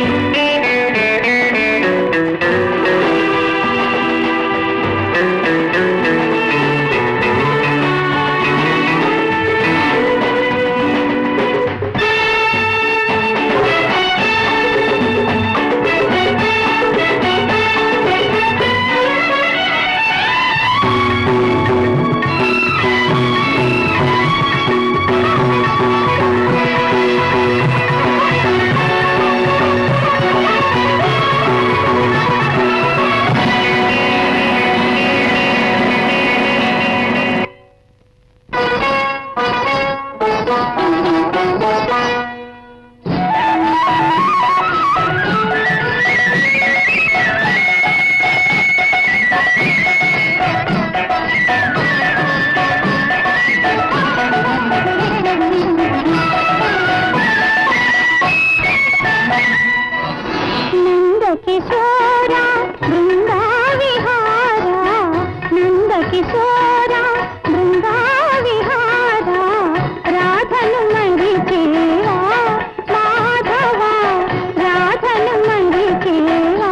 నంద కిశోర బృందా విహార నంద కిశోర బృందా విహార రాధను మరిచేవా మాధవ రాధను మరిచేవా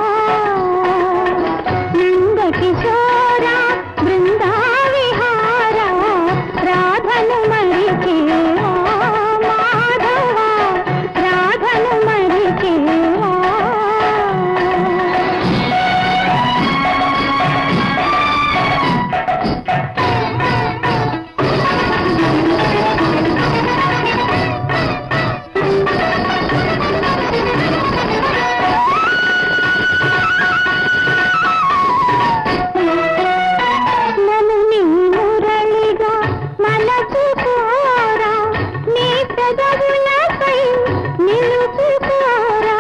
నంద కిశోర బృందా విహార రాధను మరిచేవా మాధవ రాధను మరిచేవా నన్ను నీ మురళిగా మలచుకోరా నీ పెదవులపై నిలుపుకోరా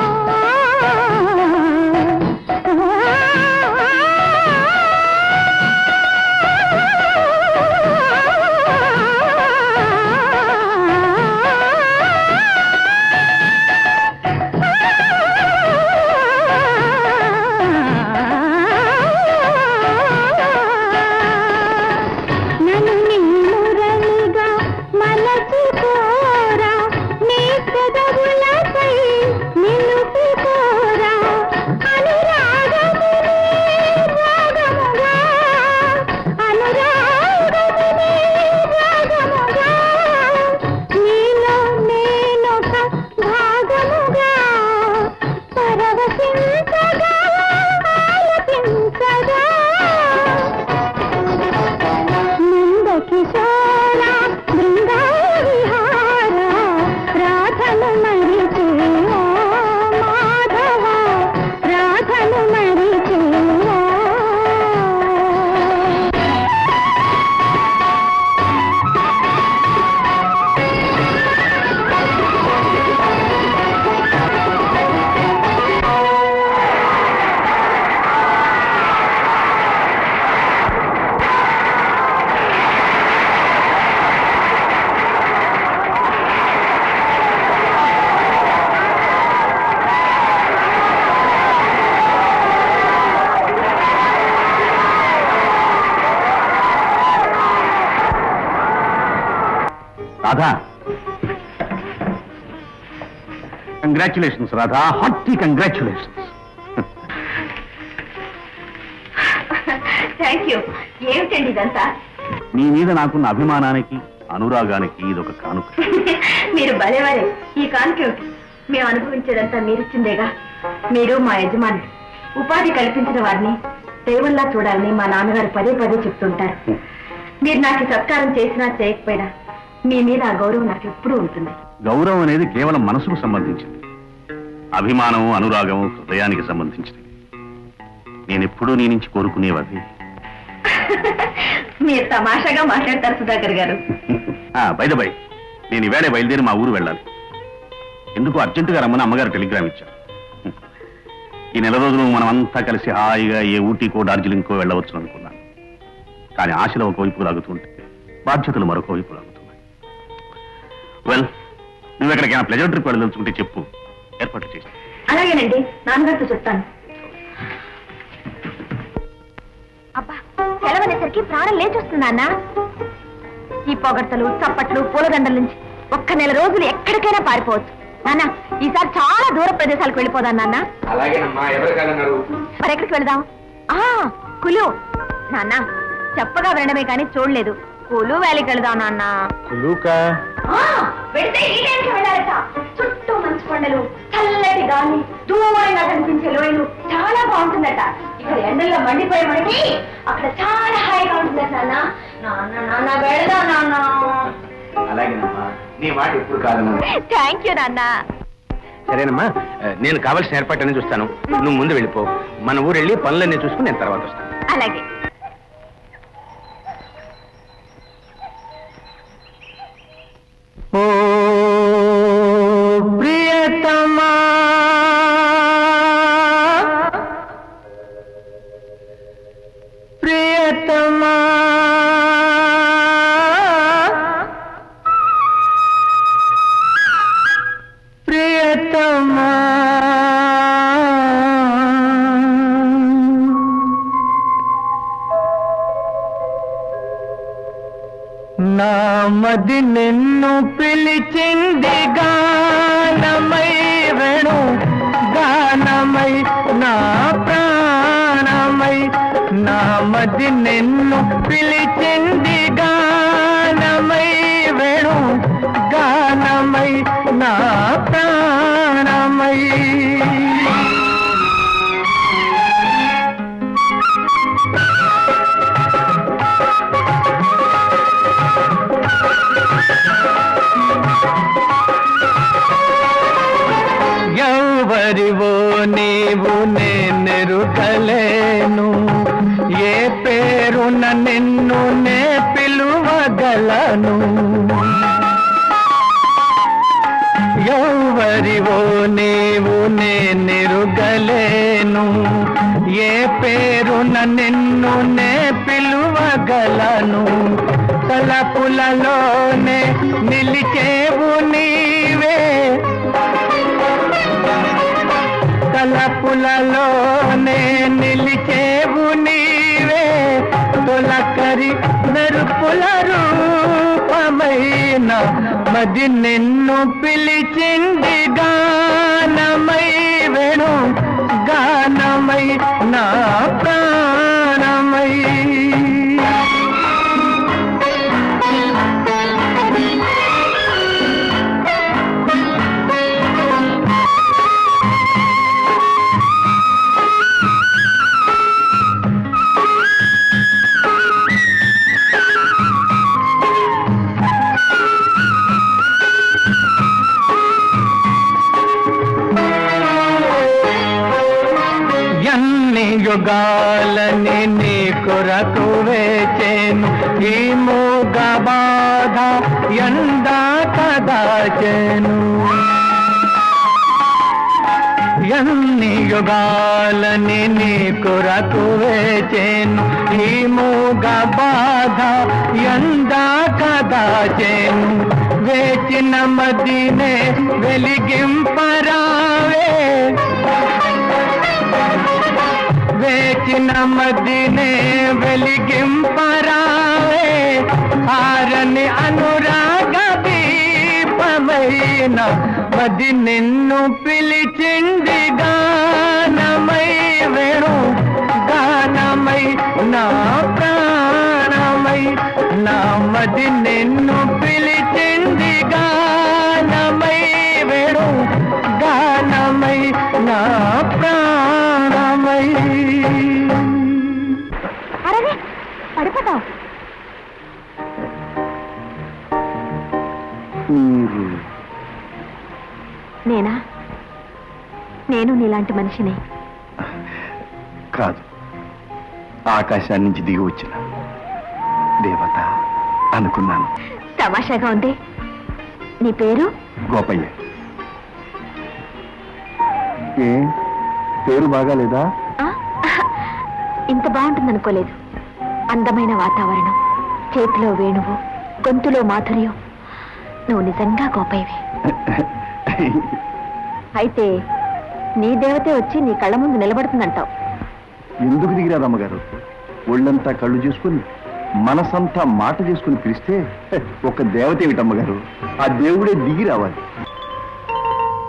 నన్ను నీ మురళిగా మలచుకోరా నీ పెదవులపై నిలుపుకోరా అనురాగముని రాగముగా అనురాగముని రాగముగా నీలో నేనొక భాగముగా పరవశించగా ఆలపించగా నంద కిశోర బృందా విహార రాధను మరిచేవా మాధవ రాధను మరిచేవా Radha congratulations Radha hearty congratulations thank you ఏమిటండి ఇదంతా నీ మీద నాకున్న అభిమానానికి అనురాగానికి ఇదొక కానుక మీరు భలేవారే ఈ కానుకేమిటి మేము అనుభవించేదంతా మీరిచ్చిందేగా మీరు మా యజమానులు ఉపాధి కల్పించిన వారిని దైవంలా చూడాలని మా నాన్నగారు పదే పదే చెప్తుంటారు మీరు నాకు ఈ సత్కారం చేసినా చేయకపోయినా మీ మీద ఆ గౌరవం నాకు ఎప్పుడూ ఉంటుంది గౌరవం అనేది కేవలం మనసుకు సంబంధించింది అభిమానం అనురాగం హృదయానికి సంబంధించింది నేనెప్పుడూ నీ నుంచి కోరుకునేవది మీరు తమాషాగా మాట్లాడతారు సుధాకర్ గారు బయట బై నేను ఈవేళ బయలుదేరి మా ఊరు వెళ్ళాలి ఎందుకు అర్జెంటుగా రమ్మని అమ్మగారు టెలిగ్రామ్ ఇచ్చారు ఈ నెల రోజులు మనం అంతా కలిసి హాయిగా ఏ ఊటీకో డార్జిలింగ్కో వెళ్ళవచ్చు అనుకున్నాను కానీ ఆశలు ఒకవైపు లాగుతుంటే బాధ్యతలు మరొక వైపు లాగుతున్నాయి వెల్ నువ్వు ఎక్కడికైనా ప్లెజర్ ట్రిప్ వెళ్ళదలుచుకుంటే చెప్పు ఏర్పాట్లు చేసి అలాగేనండి నాన్నగారితో చెప్తాను అబ్బా సెలవనేసరికి ప్రాణం లేచొస్తుందా ఈ పొగడ్తలు చప్పట్లు పూలదండల నుంచి ఒక్క నెల రోజులు ఎక్కడికైనా పారిపోవచ్చు నాన్న ఈసారి చాలా దూర ప్రదేశాలకు వెళ్ళిపోదాం నాన్న అలాగేనమ్మా ఎవరు కాదన్నారు మరి ఎక్కడికి వెళదాం ఆ కులు నాన్న చెప్పగా వినడమే కానీ చూడలేదు కులు వ్యాలీకి వెళదాం నాన్న కులుకా ఆ, వెళితే ఈ టైంకి వెళ్ళాలట చుట్టూ మంచు కొండలు చల్లటి గాలి దూరంగా కనిపించే లోయలు చాలా బాగుంటుందట ఇక్కడ ఎండల్లో మండిపోయే మనకి అక్కడ చాలా హాయిగా ఉంటుందట నాన్న నాన్న నాన్న వెళదాం నాన్న అలాగేనమ్మా నీ మాట ఎప్పుడు కాదన్నా థ్యాంక్ యూ నాన్న సరేనమ్మా ఆ, నేను కావలసిన ఏర్పాట్లన్నీ చూస్తాను నువ్వు ముందు వెళ్ళిపో మన ఊరు వెళ్ళి పనులన్నీ చూసుకుని నేను తర్వాత వస్తాను అలాగే ఓ ప్రియతమా ప్రియతమా ప్రియతమా నామది నిన్ను పిలిచింది గానమై వేణు గానమై నా ప్రాణమై నామది నిన్ను పిలిచింది గానమై వేణు గానమై నా ప్రాణమై ఎవరివో నీవు నేనెరుగలేను ఏ పేరున నిన్ను నే పిలువగలను ఎవరివో నీవు నేనెరుగలేను ఏ పేరున నిన్ను నే పిలువగలను తలపులలోనే నిలిచేవు నీవే తలపులలోనే నిలిచేవు నీవే తొలకరి మెరుపుల రూపమైన మది నిన్ను పిలిచింది గానమై వేణు గానమై నా ప్రాణమై ఎన్ని యుగాలని నీ కొరకు వేచేను ఈ మూగ బాధ ఎందా కదాచెను ఎన్ని యుగాలని నీ కొరకు వేచేను ఈ మూగ బాధ ఎందా కదాచెను వేచిన మదినే వెలిగింపరావే వేచిన మదినే వెలిగింపరావే ఆరని అనురాగ దీపమైన మది నిన్ను పిలిచింది గానమై వేణు గానమై నా ప్రాణమై నా మది నిన్ను పిలిచింది గానమై వేణు గానమై నా ప్రాణమై అరే పడిపోతావు నేనా నేను నీలాంటి మనిషిని కాదు ఆకాశాన్ని నుంచి దిగి వచ్చిన దేవత అనుకున్నాను తమాషాగా ఉంది నీ పేరు గోపయ్య ఏ పేరు బాగాలేదా ఆ? ఇంత బాగుంటుందనుకోలేదు అందమైన వాతావరణం చేతిలో వేణువు గొంతులో మాధుర్యం నువ్వు నిజంగా గోపయ్యవి అయితే నీ దేవతే వచ్చి నీ కళ్ళ ముందు నిలబడుతుందంటావు ఎందుకు దిగిరారు అమ్మగారు ఒళ్ళంతా కళ్ళు చేసుకుని మనసంతా మాట చేసుకుని పిలిస్తే ఒక దేవత ఏమిటమ్మగారు ఆ దేవుడే దిగి రావాలి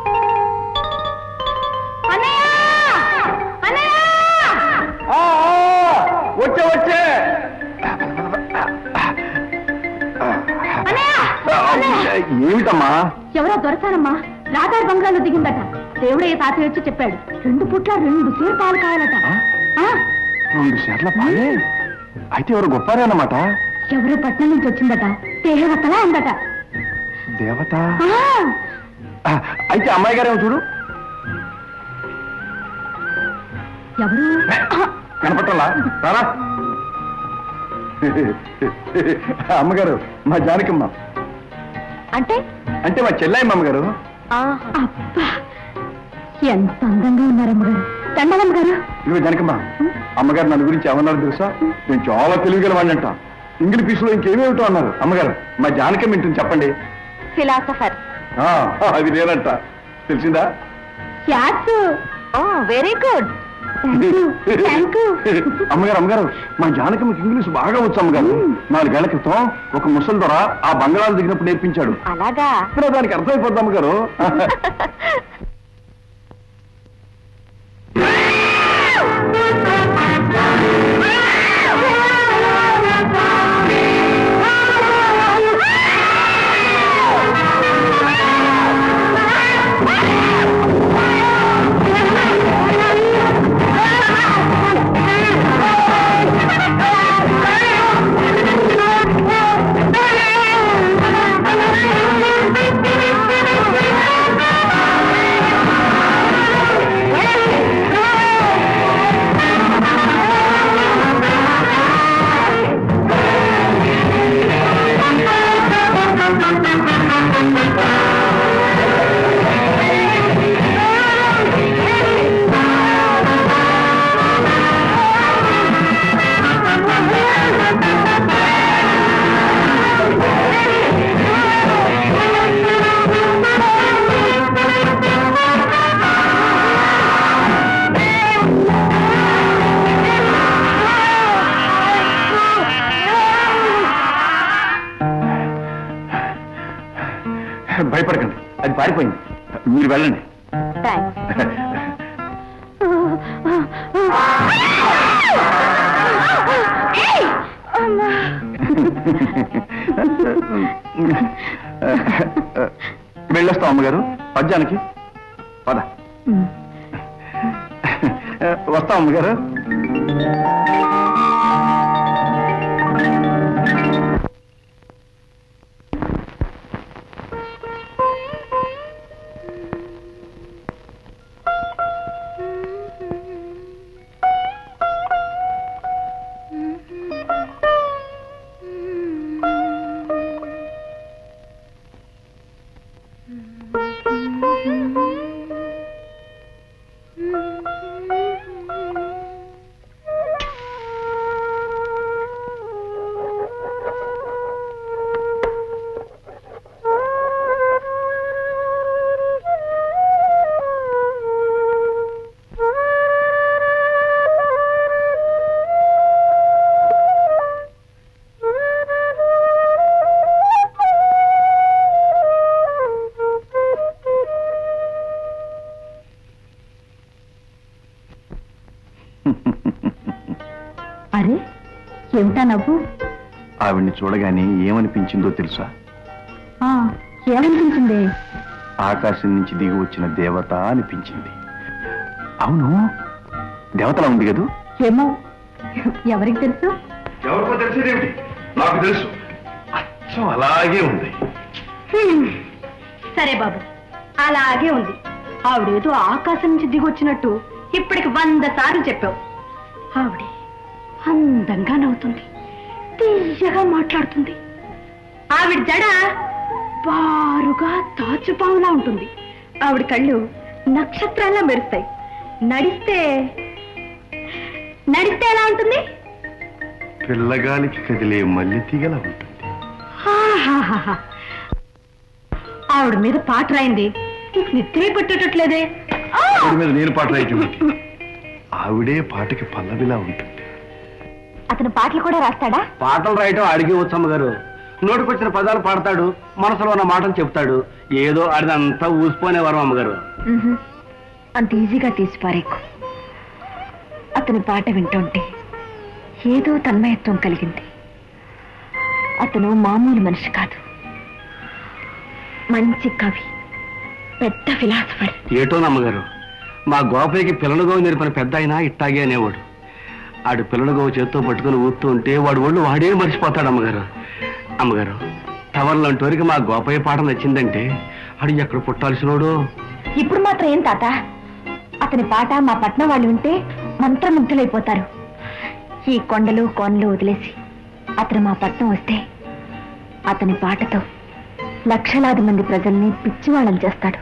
ఏమిటమ్మా ఎవరో దొరసారమ్మా రాధార్ బంగ్లాలో దిగిందట దేవుడయ్య తాతయ్య వచ్చి చెప్పాడు రెండు పుట్ల రెండు సేరు పాలు కావాలట ఆ, రెండు షర్ల పాలే అయితే ఎవరు గొప్పారే అన్నమాట ఎవరో పట్నం నుంచి వచ్చిందట దేవతలా ఉందట దేవత ఆ, ఆ, అయితే అమ్మాయి గారేమో చూడు ఎవరు ఆ, కనపట్టాలా రారా అమ్మగారు మా జానకమ్మ అంటే అంటే మా చెల్లయ్యమ్మ అమ్మగారు అబ్బా ఎంత అందంగా ఉన్నారమ్మగారు దండలమ్మ గారు ఇదిగో జానకమ్మ అమ్మగారు నన్ను గురించి ఏమన్నారు తెలుసా నేను చాలా తెలివిగల వాడినంట ఇంగిలి పీసులో ఇంకేమేమిటో అన్నారు అమ్మగారు మా జానకమ్మ వింటుంది చెప్పండి ఫిలాసఫర్ ఆ, అది నేనంట తెలిసిందా yes very good thank you అమ్మగారు అమ్మగారు మా జానకమ్మకి ఇంగ్లీష్ బాగా వచ్చు అమ్మగారు నాలుగేళ్ల క్రితం ఒక ముసలి దొర ఆ బంగాళాలు దిగినప్పుడు నేర్పించాడు అలాగా ఇప్పుడు దానికి అర్థమైపోద్ది అమ్మగారు భయపడకండి అది పారిపోయింది మీరు వెళ్ళండి థ్యాంక్స్ వెళ్ళొస్తాం అమ్మగారు పద్యానికి పద వస్తాం అమ్మగారు అరే ఏమిటా నవ్వు ఆవిడ్ని చూడగానే ఏమనిపించిందో తెలుసా ఆ, ఏమనిపించింది ఆకాశం నుంచి దిగి వచ్చిన దేవత అనిపించింది అవును దేవతలా ఉంది కదూ ఏమో ఎవరికి తెలుసు ఎవరికో తెలిసేదేమిటి నాకు తెలుసు అచ్చం అలాగే ఉంది హ్మ్. సరే బాబు అలాగే ఉంది ఆవిడేదో ఆకాశం నుంచి దిగొచ్చినట్టు ఇప్పటికి వంద సార్లు చెప్పావు ఆవిడే అందంగా నవ్వుతుంది తీయగా మాట్లాడుతుంది ఆవిడ జడ బారుగా తాచుపావులా ఉంటుంది ఆవిడ కళ్ళు నక్షత్రాల్లా మెరుస్తాయి నడిస్తే నడిస్తే ఎలా ఉంటుంది పిల్లగాలికి కదిలే మల్లె తీగల ఉంటుంది ఆహాహాహా. ఆవిడ మీద పాట రాయింది నీకు నిద్రే పట్టేటట్లేదే ఆ! ఆవిడ మీద నేను పాట రాయించు ఆవిడే పాటకి పల్లవిలా ఉంటుంది అతను పాటలు కూడా రాస్తాడా పాటలు రాయటం అడిగి వచ్చమ్మ గారు నోటికొచ్చిన పదాలు పాడతాడు మనసులో ఉన్న మాటలు చెప్తాడు ఏదో అడిదంతా ఊసిపోనేవారు అమ్మగారు అంత ఈజీగా తీసి పారేకు అతని పాట వింటుంటే ఏదో తన్మయత్వం కలిగింది అతను మామూలు మనిషి కాదు మంచి కవి పెద్ద ఫిలాసఫర్ ఏటో నమ్మగారు మా గోపయ్యకి పిల్లలుగో నేర్పిన పెద్ద అయినా ఇట్టాగే అనేవాడు ఆడు పిల్లలుగో చేత్తో పట్టుకుని ఊస్తూ ఉంటే వాడు ఒళ్ళు వాడే మర్చిపోతాడు అమ్మగారు అమ్మగారు టవర్లంటి వరకు మా గోపయ్య పాట నచ్చిందంటే ఆడు ఎక్కడ పుట్టాల్సినోడు ఇప్పుడు మాత్రం ఏం తాత అతని పాట మా పట్నం వాళ్ళు వింటే మంత్రముగ్ధులైపోతారు ఈ కొండలు కోనలు వదిలేసి అతను మా పట్నం వస్తే అతని పాటతో లక్షలాది మంది ప్రజల్ని పిచ్చివాళ్ళని చేస్తాడు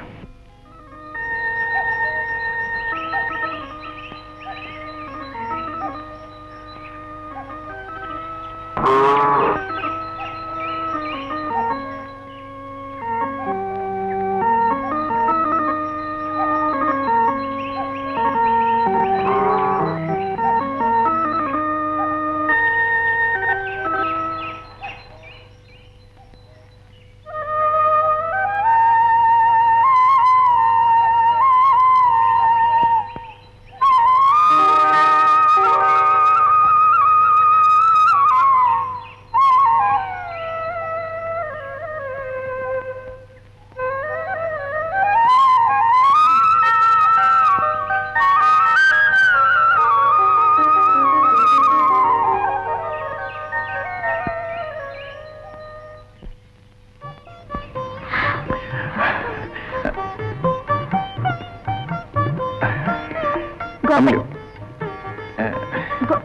గోపయ్య గో-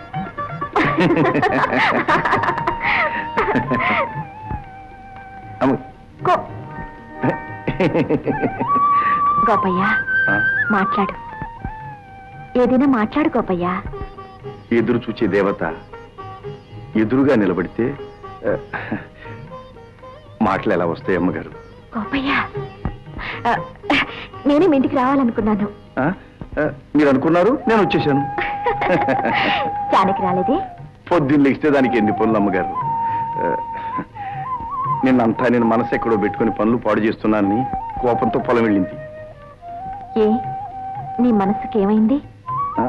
అమ్మ గో- గోపయ్య మాట్లాడు ఏదైనా మాట్లాడు గోపయ్య ఎదురు చూచే దేవత ఎదురుగా నిలబడితే ఆ, మాటలు ఎలా వస్తాయి అమ్మగారు గోపయ్య ఆ, నేనే మీ ఇంటికి రావాలనుకున్నాను ఆ? ఆ, మీరు అనుకున్నారు నేను వచ్చేసాను జానకి రాలేదే పొద్దున్న లేస్తే దానికి ఎన్ని పనులు అమ్మగారు ఆ, నిన్నంతా నేను మనసు ఎక్కడో పెట్టుకుని పనులు పాడు చేస్తున్నానని కోపంతో పొలం వెళ్ళింది ఏ నీ మనసుకి ఏమైంది ఆ,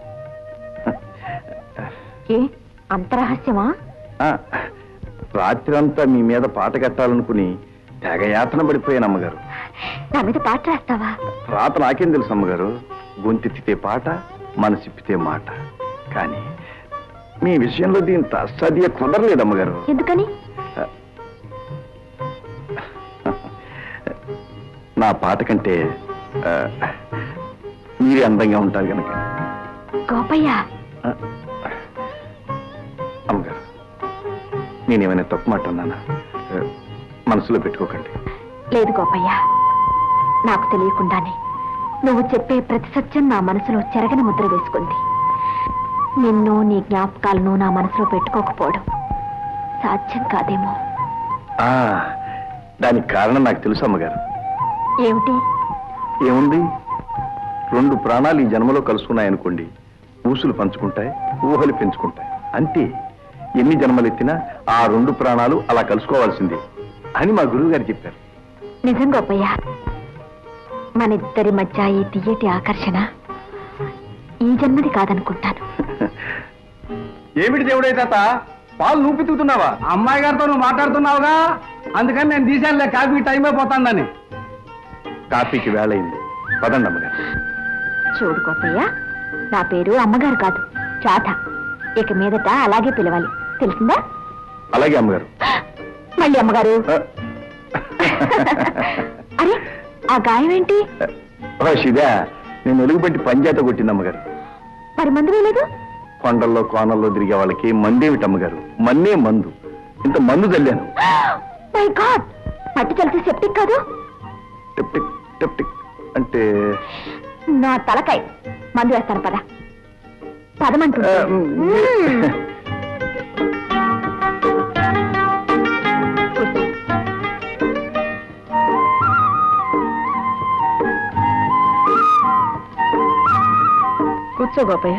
ఏ అంత రహస్యమా ఆ, రాత్రంతా మీ మీద పాట కట్టాలనుకుని తెగ యాతన పడిపోయాను అమ్మగారు నా మీద పాట రాస్తావా రాత నాకేం తెలుసు అమ్మగారు గొంతెత్తితే పాట మనసిప్పితే మాట కానీ మీ విషయంలో దీని తస్సదియ కుదరలేదు అమ్మగారు ఎందుకని నా పాట కంటే ఆ, మీరే అందంగా ఉంటారు కనుక గోపయ్య ఆ, అమ్మగారు నేనేమైనా తప్పు మాట అన్నానా ఆ, మనసులో పెట్టుకోకండి లేదు గోపయ్య నాకు తెలియకుండానే నువ్వు చెప్పే ప్రతి సత్యం నా మనసులో చెరగని ముద్ర వేసుకుంది నిన్ను నీ జ్ఞాపకాలను నా మనసులో పెట్టుకోకపోవడం సాధ్యం కాదేమో ఆ, దానికి కారణం నాకు తెలుసు అమ్మగారు ఏమిటి ఏముంది రెండు ప్రాణాలు ఈ జన్మలో కలుసుకున్నాయనుకోండి ఊసులు పంచుకుంటాయి ఊహలు పెంచుకుంటాయి అంతే ఎన్ని జన్మలెత్తినా ఆ రెండు ప్రాణాలు అలా కలుసుకోవాల్సిందే అని మా గురువు గారు చెప్పారు నిజం గోపయ్య మన ఇద్దరి మధ్య ఈ తీయటి ఆకర్షణ ఈ జన్మది కాదనుకుంటాను ఏమిటి దేవుడై తాత పాలు నువ్వు పితుకుతున్నావా అమ్మాయి గారితో నువ్వు మాట్లాడుతున్నావుగా అందుకని నేను తీసానులే కాఫీ టైం అయిపోతాందని కాఫీకి వేళయింది పదండి అమ్మగారు చూడు గోపయ్య నా పేరు అమ్మగారు కాదు రాధ ఇక మీదట అలాగే పిలవాలి తెలిసిందా అలాగే అమ్మగారు మళ్ళీ అమ్మగారు ఆ, అరే ఆ గాయం ఏంటి ఓ శిదా నేను ఎలుగుబెట్టి పంచాయత కొట్టింది అమ్మగారు మరి మందు వేయలేదు కొండల్లో కోనల్లో తిరిగే వాళ్ళకి మందేమిటి అమ్మగారు మన్నే మందు ఇంత మందు చల్లాను మై గాడ్ మట్టి చలితే సెప్టిక్ కాదు టెప్టిక్ టెప్టిక్ అంటే నా తలకాయ మందు వేస్తాను పద పదమంటుంది ఆ, మ్, కూర్చో గోపయ్య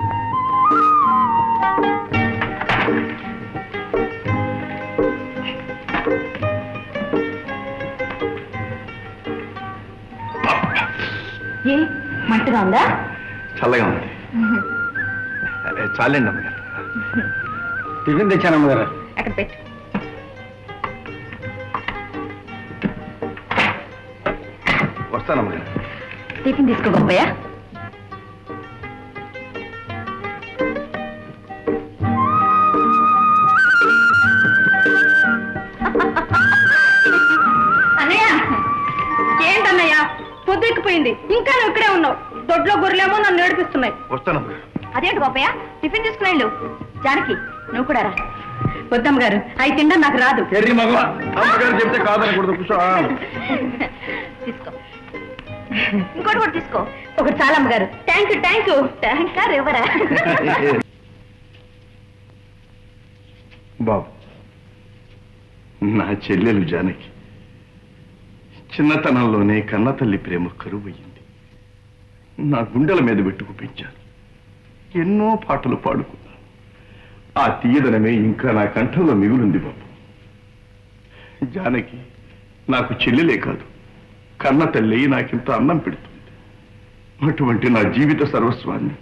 ఏ మంటగా ఉందా చల్లగా ఉంది అదే, చాలండి అమ్మగారు టిఫిన్ తెచ్చాను అమ్మగారు అక్కడ పెట్టు వస్తానమ్మగారు టిఫిన్ తీసుకో గోపయ్య అన్నయ్య ఏంటన్నయ్య పొద్దుెక్కిపోయింది ఇంకా నువ్వు ఇక్కడే ఉన్నావు దొడ్లో గొర్రెలేమో నన్ను ఏడిపిస్తున్నాయి వస్తానమ్మగారు అదేంటి గోపయ్య టిఫిన్ తీసుకుని వెళ్ళు జానకి నువ్వు కూడా రా వద్దమ్మ గారు అవి తినడం నాకు రాదు ఎర్రి మగవా అమ్మగారు చెప్తే కాదనకూడదు కూర్చో ఆ. తీసుకో ఇంకోటి కూడా తీసుకో ఒకటి చాలా అమ్మగారు thank you thank you thank గారు ఎవరా బాబు నా చెల్లెలు జానకి చిన్నతనంలోనే కన్న తల్లి ప్రేమ కరువయ్యింది నా గుండెల మీద పెట్టుకు పెంచాను ఎన్నో పాటలు పాడుకున్నాను ఆ తీయదనమే ఇంకా నా కంఠంలో మిగులుంది బాబు జానకి నాకు చెల్లెలే కాదు కన్న తల్లి నాకింత అన్నం పెడుతుంది అటువంటి నా జీవిత సర్వస్వాన్ని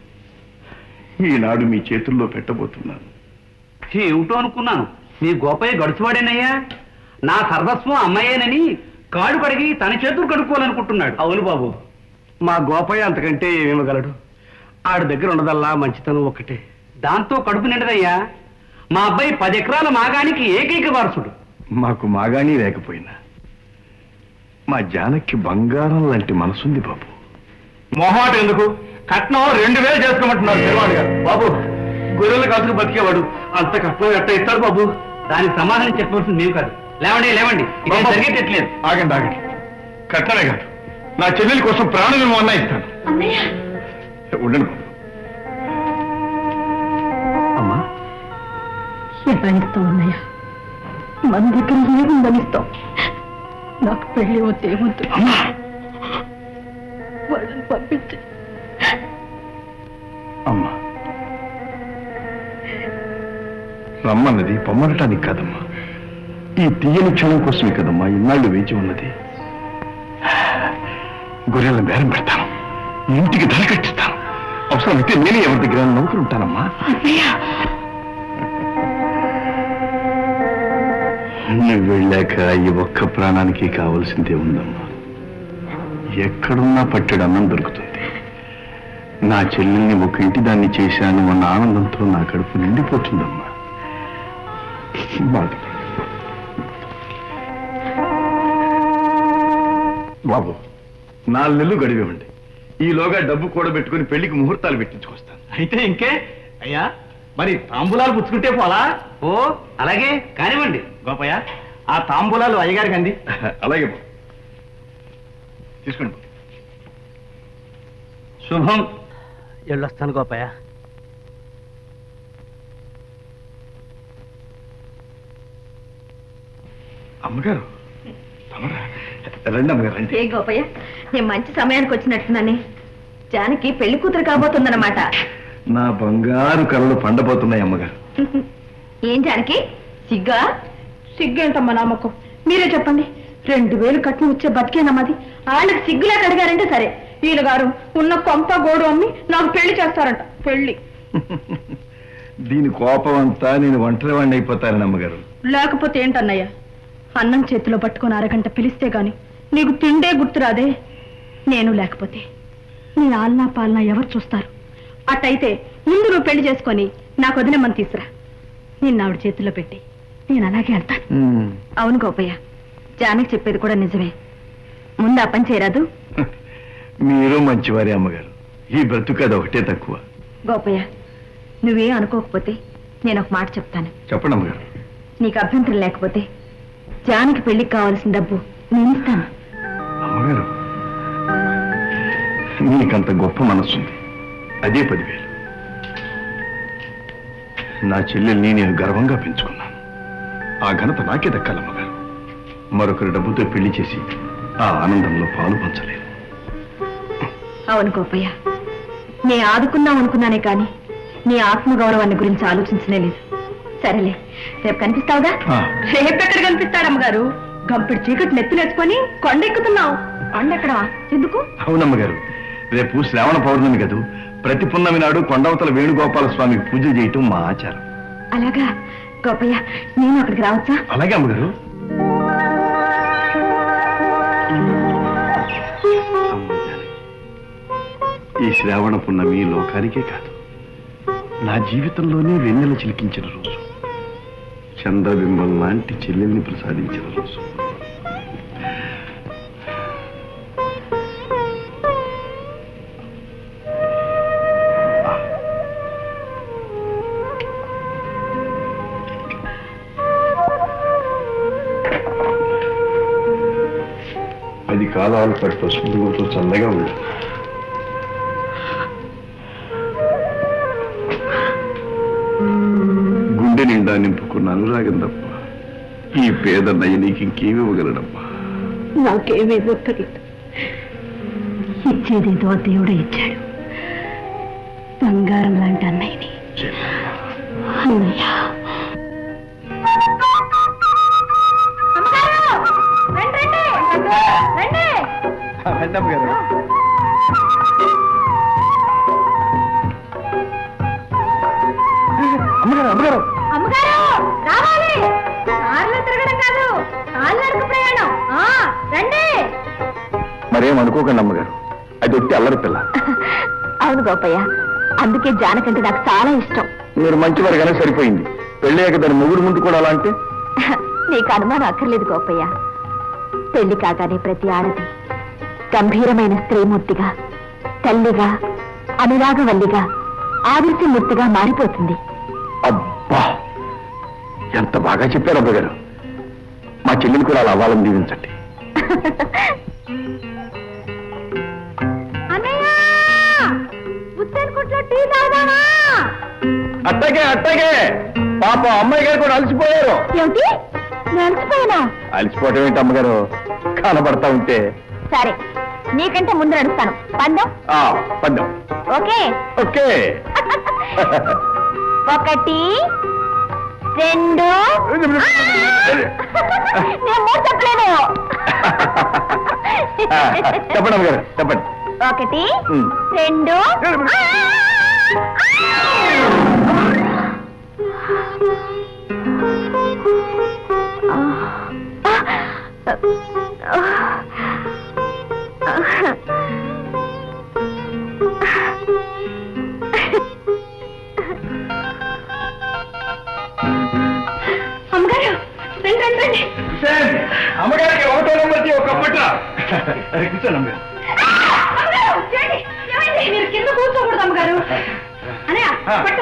ఈనాడు మీ చేతుల్లో పెట్టబోతున్నాను ఏమిటో అనుకున్నాను నీ గోపయ్య గడుచువాడేనయ్యా నా సర్వస్వం అమ్మాయేనని కాడు కడిగి తన చేతులు కడుక్కోవాలనుకుంటున్నాడు అవును బాబు మా గోపయ్య అంతకంటే ఏమివ్వగలడు ఆడి దగ్గర ఉండదల్లా మంచితనం ఒక్కటే దాంతో కడుపు నిండదయ్యా మా అబ్బాయి పది ఎకరాల మాగానికి ఏకైక వారసుడు మాకు మాగాణి లేకపోయినా మా జానకి బంగారం లాంటి మనసుంది బాబు మొహమాట ఎందుకు కట్నం రెండు వేలు చేసుకోమంటున్నారు పిల్లవాడు గారు బాబు గొర్రెలు కాసుకు బతికేవాడు అంత కట్నం ఎట్ట ఇస్తాడు బాబు దానికి సమాధానం చెప్పవలసింది మేము కాదు లేవండి లేవండి ఇదేం బాబు, జరిగేటట్లేదు ఆగండి ఆగండి కట్టమే కాదు నా చెల్లెల కోసం ప్రాణం అన్నా ఇస్తాను అన్నయ్య ఉండండి బాబు అమ్మా ఎలా ఇస్తాం అన్నయ్య మన దగ్గర ఏముందని ఇస్తాం నాకు పెళ్లి వద్దే వద్దు వాళ్ళని పంపించి అమ్మా రమ్మన్నది పొమ్మనటానికి కాదమ్మా ఈ తీయని క్షణం కోసమే కదమ్మా ఇన్నాళ్ళు వేచి ఉన్నది గొర్రెలను బేరం పెడతాను ఇంటికి ధర కట్టిస్తాను అవసరమైతే నేనే ఎవరి దగ్గర నౌకరు ఉంటానమ్మా నువ్వు వెళ్ళాక ఈ ఒక్క ప్రాణానికి కావలసిందే ఉందమ్మా ఎక్కడున్నా పట్టెడు అన్నం దొరుకుతుంది నా చెల్లెల్ని ఒక ఇంటి దాన్ని చేశాను అన్న ఆనందంతో నా కడుపు నిండిపోతుందమ్మా బాధ బాబు నాలుగు నెలలు గడివేవండి ఈలోగా డబ్బు కూడబెట్టుకుని పెళ్లికి ముహూర్తాలు పెట్టించుకొస్తాను అయితే ఇంకే అయ్యా మరి తాంబూలాలు పుచ్చుకుంటే పోలా ఓ అలాగే కానివ్వండి గోపయ్య ఆ తాంబూలాలు అయ్యగారికి అంది అలాగే బాబు తీసుకోండి బాబు. శుభం వెళ్ళొస్తాను గోపయ్య అమ్మగారు తమరా రండి అమ్మగారు రండి ఏ గోపయ్య నేను మంచి సమయానికి వచ్చినట్టున్నానే జానకి పెళ్లి కూతురు కాబోతుందన్నమాట నా బంగారు కళలు పండబోతున్నాయి అమ్మగారు ఏం జానకి సిగ్గా సిగ్గేంటమ్మా నామకం మీరే చెప్పండి రెండు వేలు కట్నం వచ్చే బతికేనమ్మది వాళ్ళకి సిగ్గులేక అడిగారంటే సరే వీళ్ళ గారు ఉన్న కొంప గోడు అమ్మి నాకు పెళ్లి చేస్తారంట పెళ్లి దీని కోపం అంతా నేను ఒంటరి వాడిని అయిపోతానని అమ్మగారు లేకపోతే ఏంటన్నయ్య అన్నం చేతిలో పట్టుకొని అరగంట పిలిస్తే గాని నీకు తిండే గుర్తురాదే నేను లేకపోతే నీ ఆలనా పాలనా ఎవరు చూస్తారు అట్టయితే ముందు నువ్వు పెళ్లి చేసుకొని నాకు వదినమ్మని తీసురా నిన్న ఆవిడ చేతిలో పెట్టి నేను అలాగే వెళ్తాను అవును గోపయ్య జానకి చెప్పేది కూడా నిజమే ముందు ఆ పని చేయరాదు మీరు మంచివారే అమ్మగారు ఈ బ్రతుకు అది ఒకటే తక్కువ గోపయ్య నువ్వేం అనుకోకపోతే నేను ఒక మాట చెప్తాను చెప్పండి అమ్మగారు నీకు అభ్యంతరం లేకపోతే జానకి పెళ్లికి కావాల్సిన డబ్బు నేను ఇస్తాను అమ్మగారు నీకంత గొప్ప మనస్సుంది అదే పదివేలు నా చెల్లెల్ని నేను గర్వంగా పెంచుకున్నాను ఆ ఘనత నాకే దక్కాలమ్మగారు మరొకరి డబ్బుతో పెళ్లి చేసి ఆ ఆనందంలో పాలు పంచలేదు అవును గోపయ్య నే ఆదుకున్నాం అనుకున్నానే కానీ నీ ఆత్మగౌరవాన్ని గురించి ఆలోచించనే లేదు సరేలే రేపు కనిపిస్తావుగా ఆ. రేపు ఎక్కడ కనిపిస్తాడమ్మగారు గంపిడి చీకటి నెత్తినేసుకొని కొండెక్కుతున్నావు కొండెక్కడవా ఎందుకు అవునమ్మగారు రేపు శ్రావణ పౌర్ణమి కదూ ప్రతి పున్నమి నాడు కొండవతల వేణుగోపాల స్వామికి పూజలు చేయటం మా ఆచారం అలాగా గోపయ్య నేను అక్కడికి రావచ్చా అలాగే అమ్మగారు ఈ శ్రావణ పున్నమి లోకానికే కాదు నా జీవితంలోనే వెన్నెల చిలికించిన రోజు చంద్రబింబం లాంటి చెల్లెల్ని ప్రసాదించిన రోజు పది కాలాల పాటు పసుపుతో చల్లగా ఉంది గుండె నిండా నింపుకున్న అనురాగం తప్ప ఈ పేద నయనీకి ఇంకేమి ఇవ్వగలడమ్మా నాకేమీ ఒక్కర్లేదు ఇచ్చేదేదో ఆ దేవుడే ఇచ్చాడు బంగారం లాంటి అన్నయ్యని అన్నయ్య రండమ్మ గారు అమ్మగారు అమ్మగారు అమ్మగారు రావాలి కార్లో తిరగడం కాదు కాళ్ళు నడుకు ప్రయాణం ఆ, రండి మరేం అనుకోకండి అమ్మగారు అది ఒట్టి అల్లరి పిల్ల అవును గోపయ్య అందుకే జానకంటే నాకు చాలా ఇష్టం మీరు మంచివారుగానే సరిపోయింది పెళ్ళయ్యాక దాని మొగుడు ముందు కూడా అలా అంటే నీకు అనుమానం అక్కర్లేదు గోపయ్య పెళ్లి కాగానే ప్రతి ఆడది గంభీరమైన స్త్రీమూర్తిగా తల్లిగా అనురాగవల్లిగా ఆదర్శమూర్తిగా మారిపోతుంది అబ్బా ఎంత బాగా చెప్పారు అబ్బగారు మా చెల్లెలు కూడా అలా అవ్వాలని దీవించండి అన్నయ్య ఉత్తరకుట్లో టీ తాగుదామా అట్టగే అట్టగే పాప అమ్మాయి గారు కూడా అలసిపోయారు ఏమిటి నడిచిపోయినా అలసిపోవటం ఏంటి అమ్మగారు కనబడతా ఉంటే సరే నీకంటే ముందు నడుస్తాను పందెం ఆ పడ్డం ఓకే ఓకే ఒకటి రెండు నేను మూడు చెప్పలేను చెప్పండి అమ్మగారు చెప్పండి ఒకటి ఉమ్. రెండు అమ్మగారు రండి రండి రండి అమ్మగారికి ఒకటో నెంబర్కి ఒక పట్ల కూర్చోండి అమ్మగారు అమ్మగారు చేయండి ఏమైంది మీరు కింద కూర్చోకూడదు అమ్మగారు అనయ్య పట్టు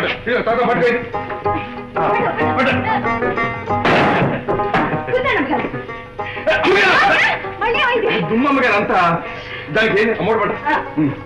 కూర్చోండి అమ్మగారు మళ్ళీ ఏమైంది దుమ్మమ్మ గారు అంతా దానికి ఏంది అమ్మోడు పట్ట ఆ.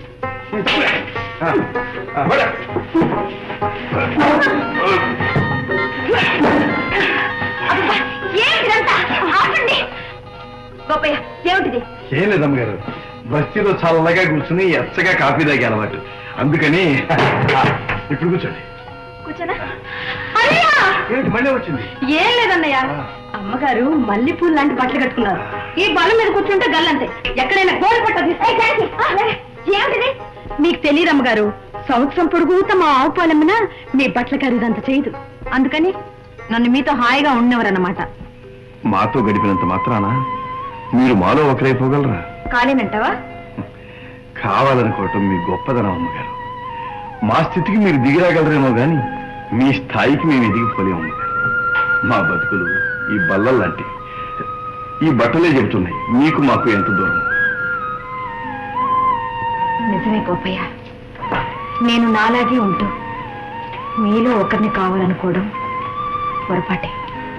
అబ్బా, ఏమిటిదంతా ఆపండి గోపయ్య ఏమిటిది ఏం లేదమ్మ గారు బస్తీలో చల్లగా కూర్చుని ఎచ్చగా కాఫీ తాగే అలవాటు అందుకని ఇప్పుడు కూర్చోండి కూర్చోనా అన్నయ్య ఏంటి మళ్ళీ వచ్చింది ఏం లేదన్నయ్య అమ్మగారు మల్లెపూలు లాంటి బట్టలు కట్టుకున్నారు ఈ బల్ల మీద కూర్చుంటే గల్లంతే ఎక్కడైనా గోడ పట్టదు ఏమిటిది మీకు తెలియదు అమ్మగారు సంవత్సరం పొడుగుతా మా ఆవు పాలమ్మన మీ బట్టల ఖరీదంత చేయదు అందుకని నన్ను మీతో హాయిగా ఉండేవారన్నమాట మాతో గడిపినంత మాత్రాన మీరు మాలో ఒకరైపోగలరా కాలేనంటావా కావాలనుకోవటం మీ గొప్పదనం అమ్మగారు మా స్థితికి మీరు దిగిరాగలరేమో గాని మీ స్థాయికి మేము ఎదిగిపోలేము అమ్మగారు మా బతుకులు ఈ బల్లలు లాంటివి ఈ బట్టలే చెబుతున్నాయి మీకు మాకు ఎంత దూరం నిజమే గోపయ్య నేను నాలాగే ఉంటూ మీలో ఒకరిని కావాలనుకోవడం పొరపాటే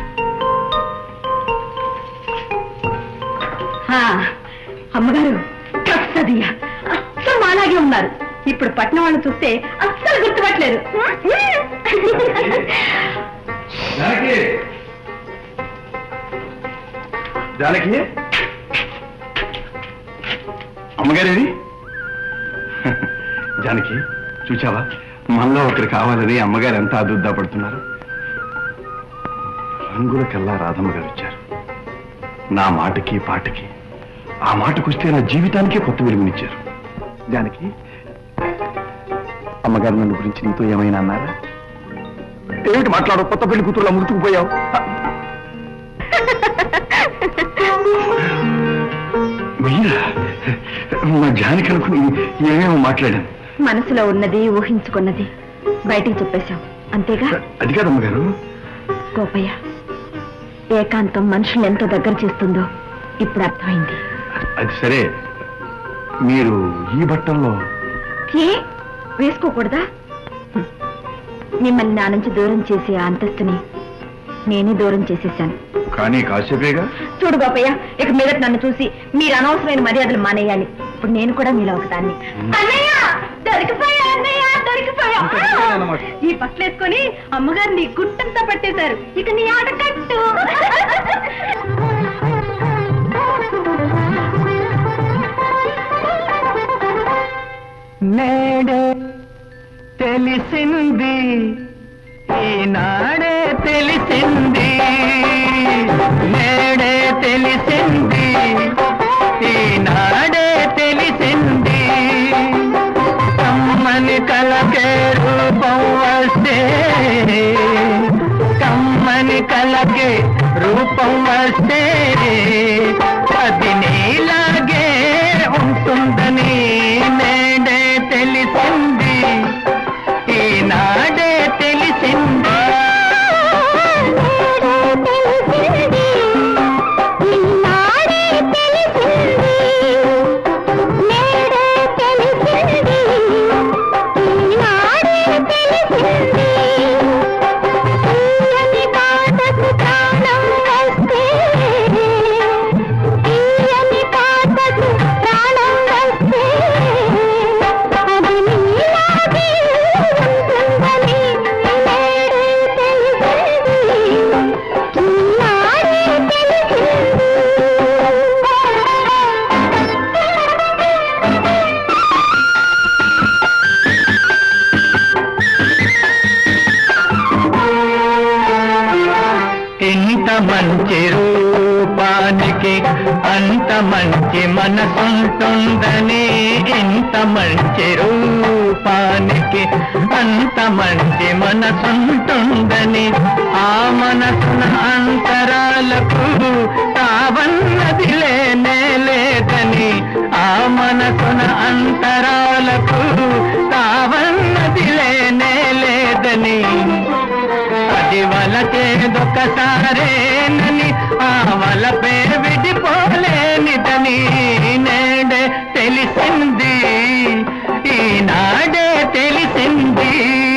హా, అమ్మగారు కస్తదియ అస్సలు మాలాగే ఉన్నారు ఇప్పుడు పట్నం వాళ్ళు చూస్తే అస్సలు గుర్తుపట్టలేదు జానకి జానకి అమ్మగారేది జానకి చూచావా మనలో ఒకరు కావాలని అమ్మగారు ఎంత అదుద్దా పడుతున్నారు రంగుల కల్లా రాధమ్మ గారు వచ్చారు నా మాటకి పాటకి ఆ మాటకొస్తే నా జీవితానికే కొత్త వెలుగునిచ్చారు జానకి అమ్మగారు నన్ను గురించి నీతో ఏమైనా అన్నారా ఏమిటి మాట్లాడు కొత్త పెళ్లి కూతురులా ముడుచుకుపోయావు మీరా మా జానికి అనుకుని ఏమేమో మాట్లాడాను మనసులో ఉన్నది ఊహించుకున్నది బయటికి చెప్పేశాం అంతేగా అది కాదమ్మగారు గోపయ్య ఏకాంతం మనుషుల్ని ఎంత దగ్గర చేస్తుందో ఇప్పుడు అర్థమైంది అది సరే మీరు ఈ బట్టల్లో ఏ వేసుకోకూడదా హ్మ్. మిమ్మల్ని నా నుంచి దూరం చేసే ఆ అంతస్తుని నేనే దూరం చేసేసాను కానీ కాసేపేగా చూడు గోపయ్య ఇక మీద నన్ను చూసి మీరు అనవసరమైన మర్యాదలు మానేయాలి ఇప్పుడు నేను కూడా మీలో ఒకదాన్ని అన్నయ్య దొరికిపోయా అన్నయ్య దొరికిపోయా ఇంత దొరికిపోయానన్నమాట. ఈ బట్టలు వేసుకొని అమ్మగారు నీ గుట్టంతా పట్టేశారు ఇక నీ ఆట కట్టు నేడే తెలిసింది ఈనాడే తెలిసింది నేడే తెలిసింది ఈనాడే తెలిసింది కమ్మని కలకే రూపం వస్తే కమ్మని కలకే రూపం వస్తే అది నీలాగే ఉంటుందని నేడే తెలిసింది ఈనాడే తెలిసింది ఇంత మంచి రూపానికి అంత మంచి మనసుంటుందని ఇంత మంచి రూపానికి అంత మంచి మనసుంటుందని ఆ మనసున అంతరాలకు తావన్నది లేనే లేదని ఆ మనసున అంతరాలకు తావన్నది లేనే లేదని అది వలచేదొకసారేనని ఆ వలపే విడిపోలేనిదని నేడే తెలిసింది ఈనాడే తెలిసింది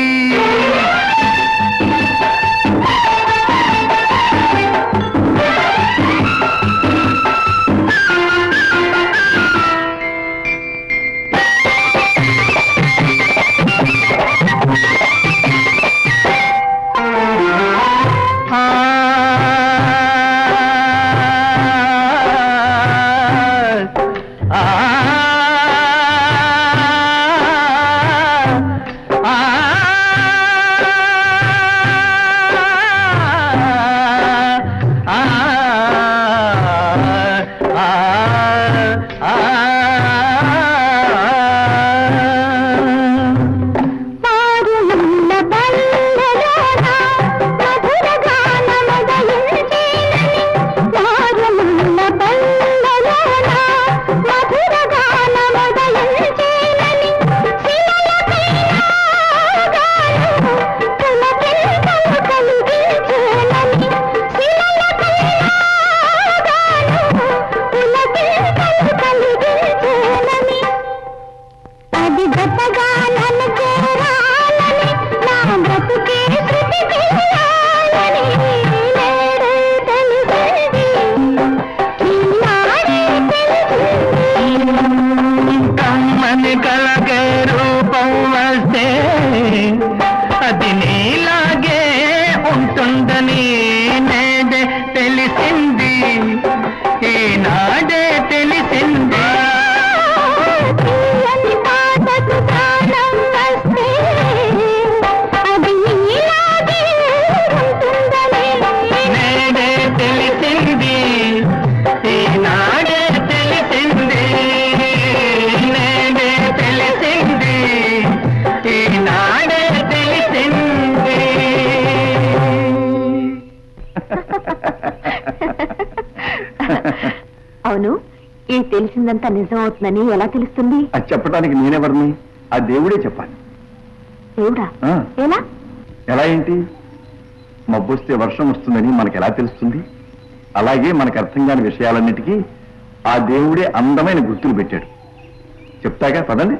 అది గతగా నన్ను చేరాలని నా బ్రతుకే శృతి చేయాలని నేడే తెలిసింది ఈనాడే తెలిసింది కమ్మని కలగే రూపం వస్తే అది నీలాగే ఉంటుందని నేడే తెలిసింది ఈనాడే తెలిసింది తీయని పాటకు ప్రాణం తెలిసిందంతా నిజం అవుతుందని ఎలా తెలుస్తుంది అది చెప్పడానికి నేనెవరిని ఆ దేవుడే చెప్పాలి దేవుడా ఆ, ఎలా ఎలా ఏంటి మబ్బొస్తే వర్షం వస్తుందని మనకు ఎలా తెలుస్తుంది అలాగే మనకు అర్థం కాని విషయాలన్నిటికీ ఆ దేవుడే అందమైన గుర్తులు పెట్టాడు చెప్తాగా పదండి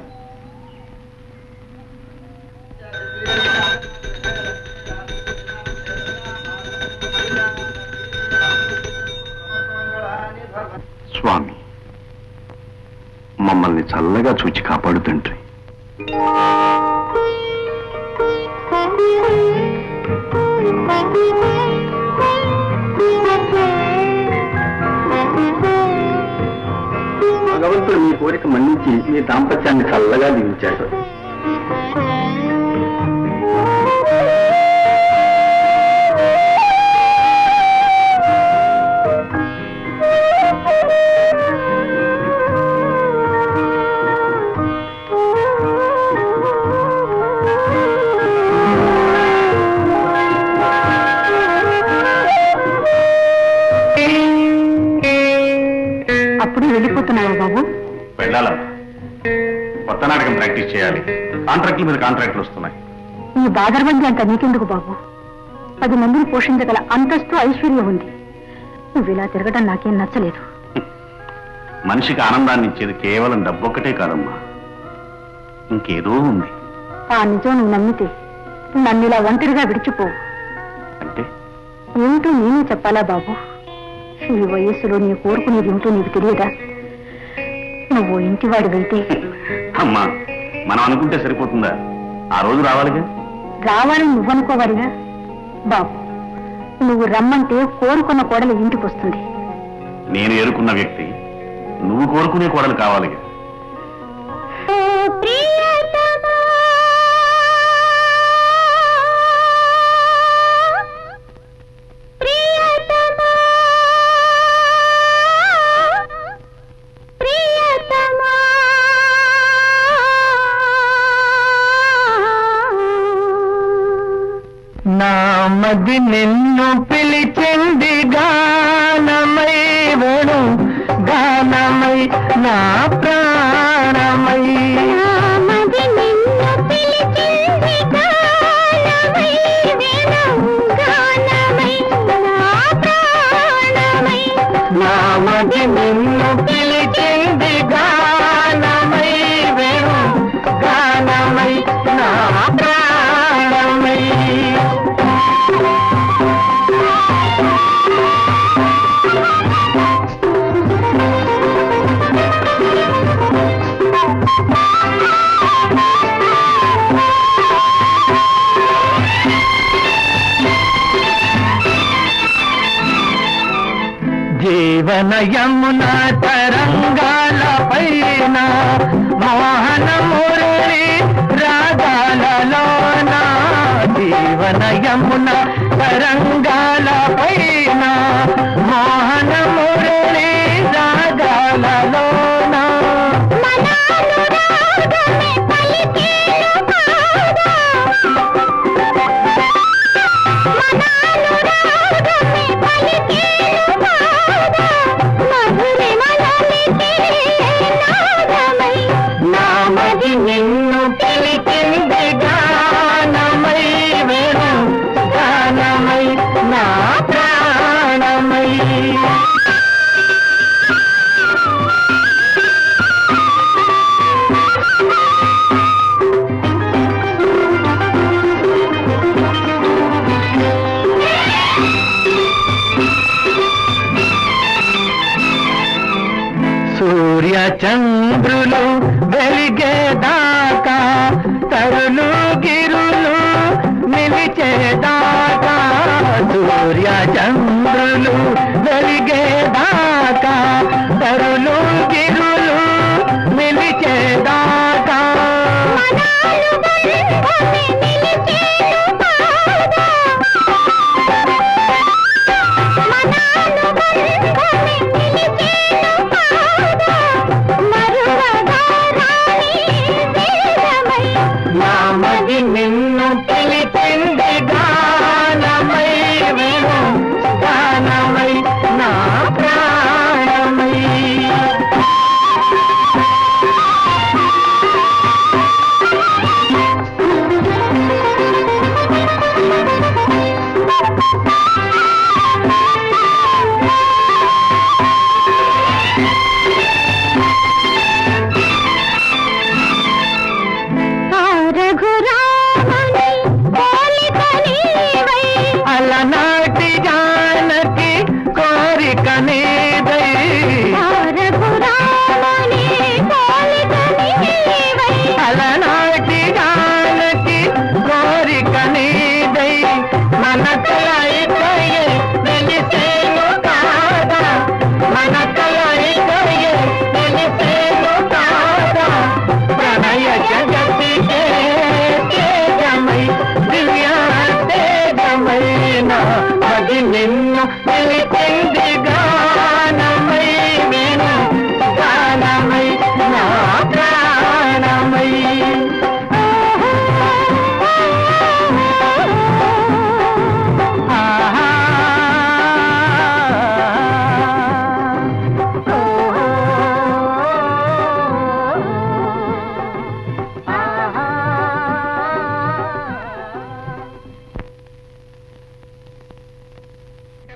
స్వామి మమ్మల్ని చల్లగా చూచి కాపాడు తండ్రి భగవంతుడు మీ కోరిక మన్నించి మీ దాంపత్యాన్ని చల్లగా దీవించాడు అప్పుడు వెళ్ళిపోతున్నావా బాబు వెళ్ళాలమ్మా కొత్త నాటకం ప్రాక్టీస్ చేయాలి కాంట్రాక్టుల మీద కాంట్రాక్టులు వస్తున్నాయి ఈ బాదరబంది అంత నీకెందుకు బాబు పది మందిని పోషించగల అంతస్తు ఐశ్వర్యం ఉంది నువ్వు ఇలా తిరగడం నాకేం నచ్చలేదు మనిషికి ఆనందాన్ని ఇచ్చేది కేవలం డబ్బు ఒక్కటే కాదమ్మా ఇంకేదో ఉంది ఆ నిజం నువ్వు నమ్మితే నన్ను ఇలా ఒంటరిగా విడిచిపోవు అంటే ఏమిటో నేనే చెప్పాలా బాబు ఈ వయస్సులో నీ కోరుకునేది ఏమిటో నీకు తెలియదా నువ్వు ఇంటివాడు వెళ్తే అమ్మా మనం అనుకుంటే సరిపోతుందా ఆ రోజు రావాలిగా రావాలని నువ్వనుకోవాలిగా బాబు నువ్వు రమ్మంటే కోరుకున్న కోడలు ఇంటికి వస్తుంది నేను ఎరుకున్న వ్యక్తి నువ్వు కోరుకునే కోడలు కావాలిగా నామది నిన్ను పిలిచింది గానమై వేణు గానమై నా ప్రాణమై నామది నిన్ను పిలిచింది గానమై వేణు గానమై నా ప్రాణమై జీవన యమున తరంగాల పైన మోహన మురళి రాగాలలోన జీవన యమున తరంగాల పైన మోహన మురళి రాగాలలోన నామది నిన్ను పిలిచింది గానమై వేణు గానమై నా ప్రాణమై సూర్య చంద్రులు వెలిగేదాకా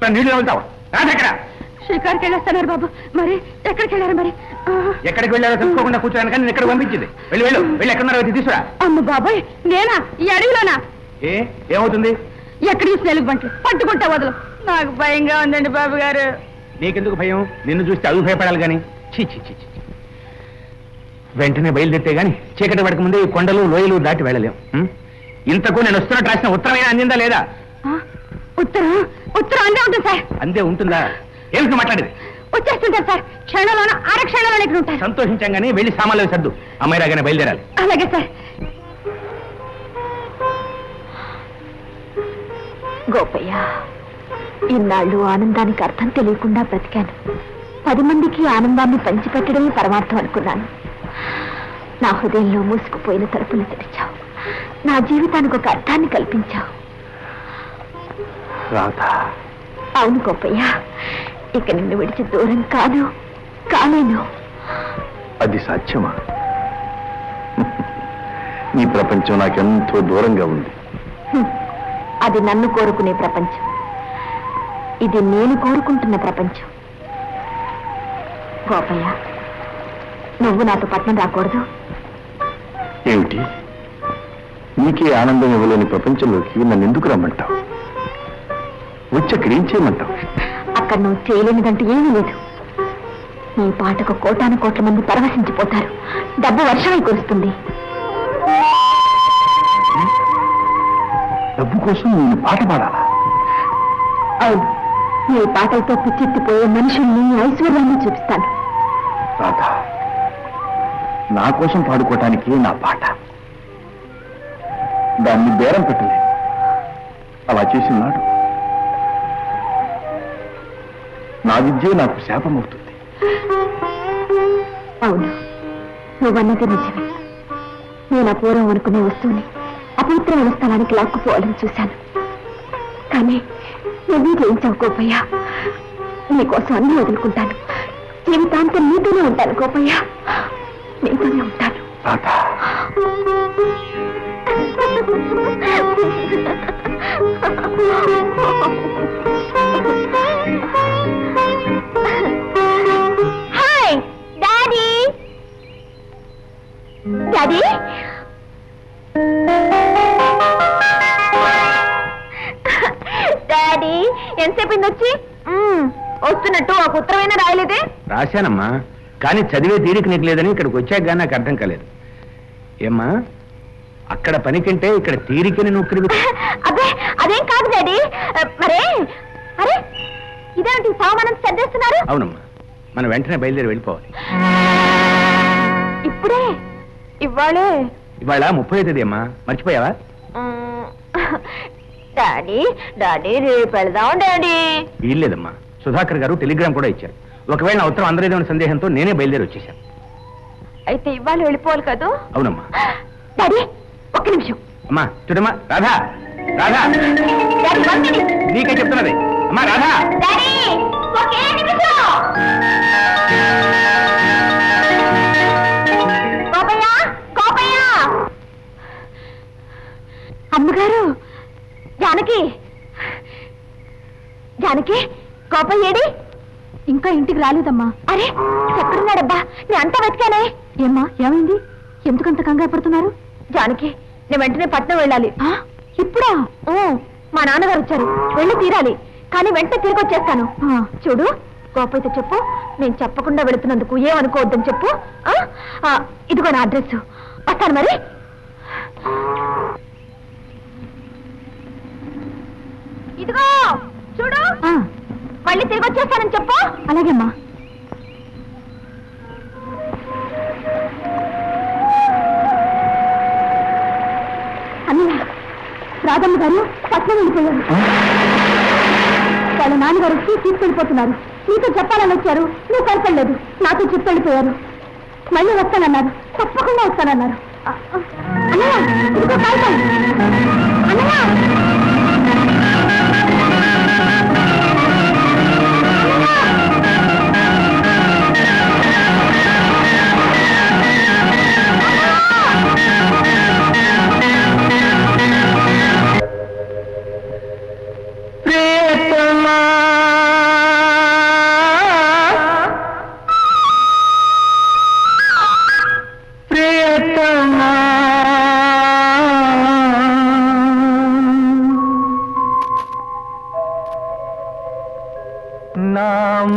చెప్తాను నీళ్ళు వెళ్తావు రాదెక్కడ షికార్కి వెళ్ళొస్తున్నారు బాబు మరి ఎక్కడికి వెళ్ళారు మరి ఆ, ఎక్కడికి వెళ్ళారో తెలుసుకోకుండా కూర్చోడానికి కానీ నేను ఇక్కడ పంపించింది వెళ్ళి వెళ్ళు వెళ్ళి ఎక్కడున్నారో వెతికి తీసుకురా అమ్మ బాబాయ్ నేనా ఈ అడవిలోనా ఏ ఏమవుతుంది ఎక్కడ చూసి నెలుగు బంట్లు పట్టుకుంటా వదలు నాకు భయంగా ఉందండి బాబు గారు నీకెందుకు భయం నిన్ను చూస్తే అదుగు భయపడాలి కానీ చీ చీ చీ చీ. వెంటనే బయలుదేరితే గాని చీకటి పడక ముందే ఈ కొండలు లోయలు దాటి వెళ్ళలేం ఉం? ఇంతకు నేను వస్తున్నట్టు రాసిన ఉత్తరమైనా అందిందా లేదా ఆ, ఉత్తరం ఉత్తరం అందే ఉంటుంది సార్ అంతే ఉంటుందా ఏమిటి మాట్లాడేది వచ్చేస్తుంటారు సార్ క్షణంలోన అర క్షణంలోనే ఇక్కడ ఉంటారు సంతోషించాం గానీ వెళ్ళి సామాన్లు సర్దు అమ్మాయి రాగానే బయలుదేరాలి అలాగే సార్ గోపయ్య ఇన్నాళ్ళు ఆనందానికి అర్థం తెలియకుండా బ్రతికాను పది మందికి ఆనందాన్ని పంచిపెట్టడమే పరమార్థం అనుకున్నాను నా హృదయంలో మూసుకుపోయిన తలుపులు తెరిచావు నా జీవితానికి ఒక అర్థాన్ని కల్పించావు రాధా అవును గోపయ్య ఇక నిన్ను విడిచి దూరం కాను కాలేను అది సాధ్యమా నీ ప్రపంచం నాకెంతో దూరంగా ఉంది హ్మ్. అది నన్ను కోరుకునే ప్రపంచం ఇది నేను కోరుకుంటున్న ప్రపంచం గోపయ్య నువ్వు నాతో పట్నం రాకూడదు ఏమిటి నీకే ఆనందం ఇవ్వలేని ప్రపంచంలోకి నన్ను ఎందుకు రమ్మంటావు వచ్చి అక్కడ ఏం చేయమంటావు అక్కడ నువ్వు చేయలేనిదంటూ ఏమీ లేదు నీ పాటకు కోటాను కోట్ల మంది పరవశించిపోతారు డబ్బు వర్షమై కురుస్తుంది డబ్బు కోసం నేను పాట పాడాలా అవును నీ పాటలతో పిచ్చెత్తిపోయే మనుషుల్ని ఐశ్వర్యాన్ని చూపిస్తాను రాధా నా కోసం పాడుకోవటానికి నా పాట దాన్ని బేరం పెట్టలేదు అలా చేసినాడు నా విద్య నాకు శాపమవుతుంది అవును నువ్వన్నది నిజమే నేను అపూర్వం అనుకునే వస్తువుని అపవిత్రమైన స్థలానికి లాక్కుపోవాలని చూశాను కానీ నువ్వు జయించావు గోపయ్య నీకోసం అన్ని వదులుకుంటాను జీవితాంతం నీతోనే ఉంటాను గోపయ్య నీతోనే ఉంటాను Radha hi daddy daddy daddy ఎంతసేపు అయింది వచ్చి మ్మ్, వస్తున్నట్టు ఒక ఉత్తరమైనా రాయలేదే రాశానమ్మా కానీ చదివే తీరిక నీకు లేదని ఇక్కడికి వచ్చాక కానీ నాకు అర్థం కాలేదు ఏమ్మా అక్కడ పని కంటే ఇక్కడ తీరికని నువ్వు తిరుగు అబ్బే అదేం కాదు డాడీ మరే అరే ఇదేంటి సామానం సర్దేస్తున్నారు అవునమ్మా మనం వెంటనే బయలుదేరి వెళ్ళిపోవాలి ఇప్పుడే ఇవ్వాలే ఇవాళ ముప్పై తేదీ అమ్మా మర్చిపోయావా డాడీ డాడీ రేపు వెళదాం డాడీ వీల్లేదమ్మా సుధాకర్ గారు టెలిగ్రామ్ కూడా ఇచ్చారు ఒకవేళ నా ఉత్తరం అందరేదేమన్న సందేహంతో నేనే బయలుదేరి వచ్చేసాను అయితే ఇవాళ వెళ్ళిపోవాలి కదూ అవునమ్మా డాడీ ఒక్క నిమిషం అమ్మా చూడమ్మా Radha Radha daddy one minute నీకే చెప్తున్నది అమ్మా రాధా డాడీ ఒకే నిమిషం కోపయ్య కోపయ్య అమ్మగారు జానకి జానకి కోపయ్యేడి ఇంకా ఇంటికి రాలేదమ్మా అరే ఎక్కడున్నాడబ్బా నేను అంతా వెతికానే ఏమ్మా ఏమైంది ఎందుకంత కంగారు పడుతున్నారు జానకి నేను వెంటనే పట్నం వెళ్ళాలి ఇప్పుడా ఊ, మా నాన్నగారు వచ్చారు వెళ్ళి తీరాలి కానీ వెంటనే తిరిగి వచ్చేస్తాను చూడు కోపైతే చెప్పు నేను చెప్పకుండా వెళుతున్నందుకు ఏమనుకోవద్దని చెప్పు ఆ? ఆ, ఇదిగో నా అడ్రస్ వస్తాను మరి ఇదిగో చూడు మళ్ళీ తిరిగి వచ్చేస్తానని చెప్పు అలాగేమ్మా అన్నయ్య రాధమ్మ గారు పట్నం వెళ్ళిపోయారు వాళ్ళ నాన్నగారు వచ్చి తీసుకెళ్ళిపోతున్నారు నీతో చెప్పాలని వచ్చారు నువ్వు కనపడలేదు నాతో చెప్పి వెళ్ళిపోయారు మళ్ళీ వస్తానన్నారు తప్పకుండా వస్తానన్నారు అ- అ- అన్నయ్య ఇదిగో కాగితం. అన్నయ్య ప్రియతమా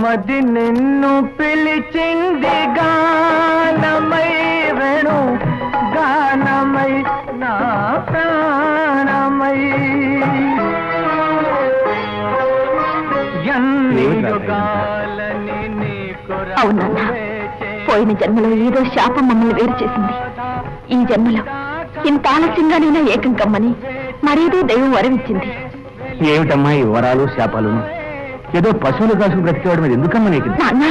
మది నిన్ను పిలిచింది గానమై వేణు గానమై నా ప్రాణమై ఎన్ని యుగాలని నీకు అవునన్నా పోయిన జన్మలో ఏదో శాపం మమ్మల్ని వేరు చేసింది ఈ జన్మలో ఇంత ఆలస్యంగానైనా ఏకం కమ్మని మరేదో దైవం వరమిచ్చింది ఏమిటమ్మా ఈ వరాలు శాపాలు ఏదో పశువులు కాసుకు బ్రతికేవాడు మీద ఎందుకమ్మా నీకు నాన్న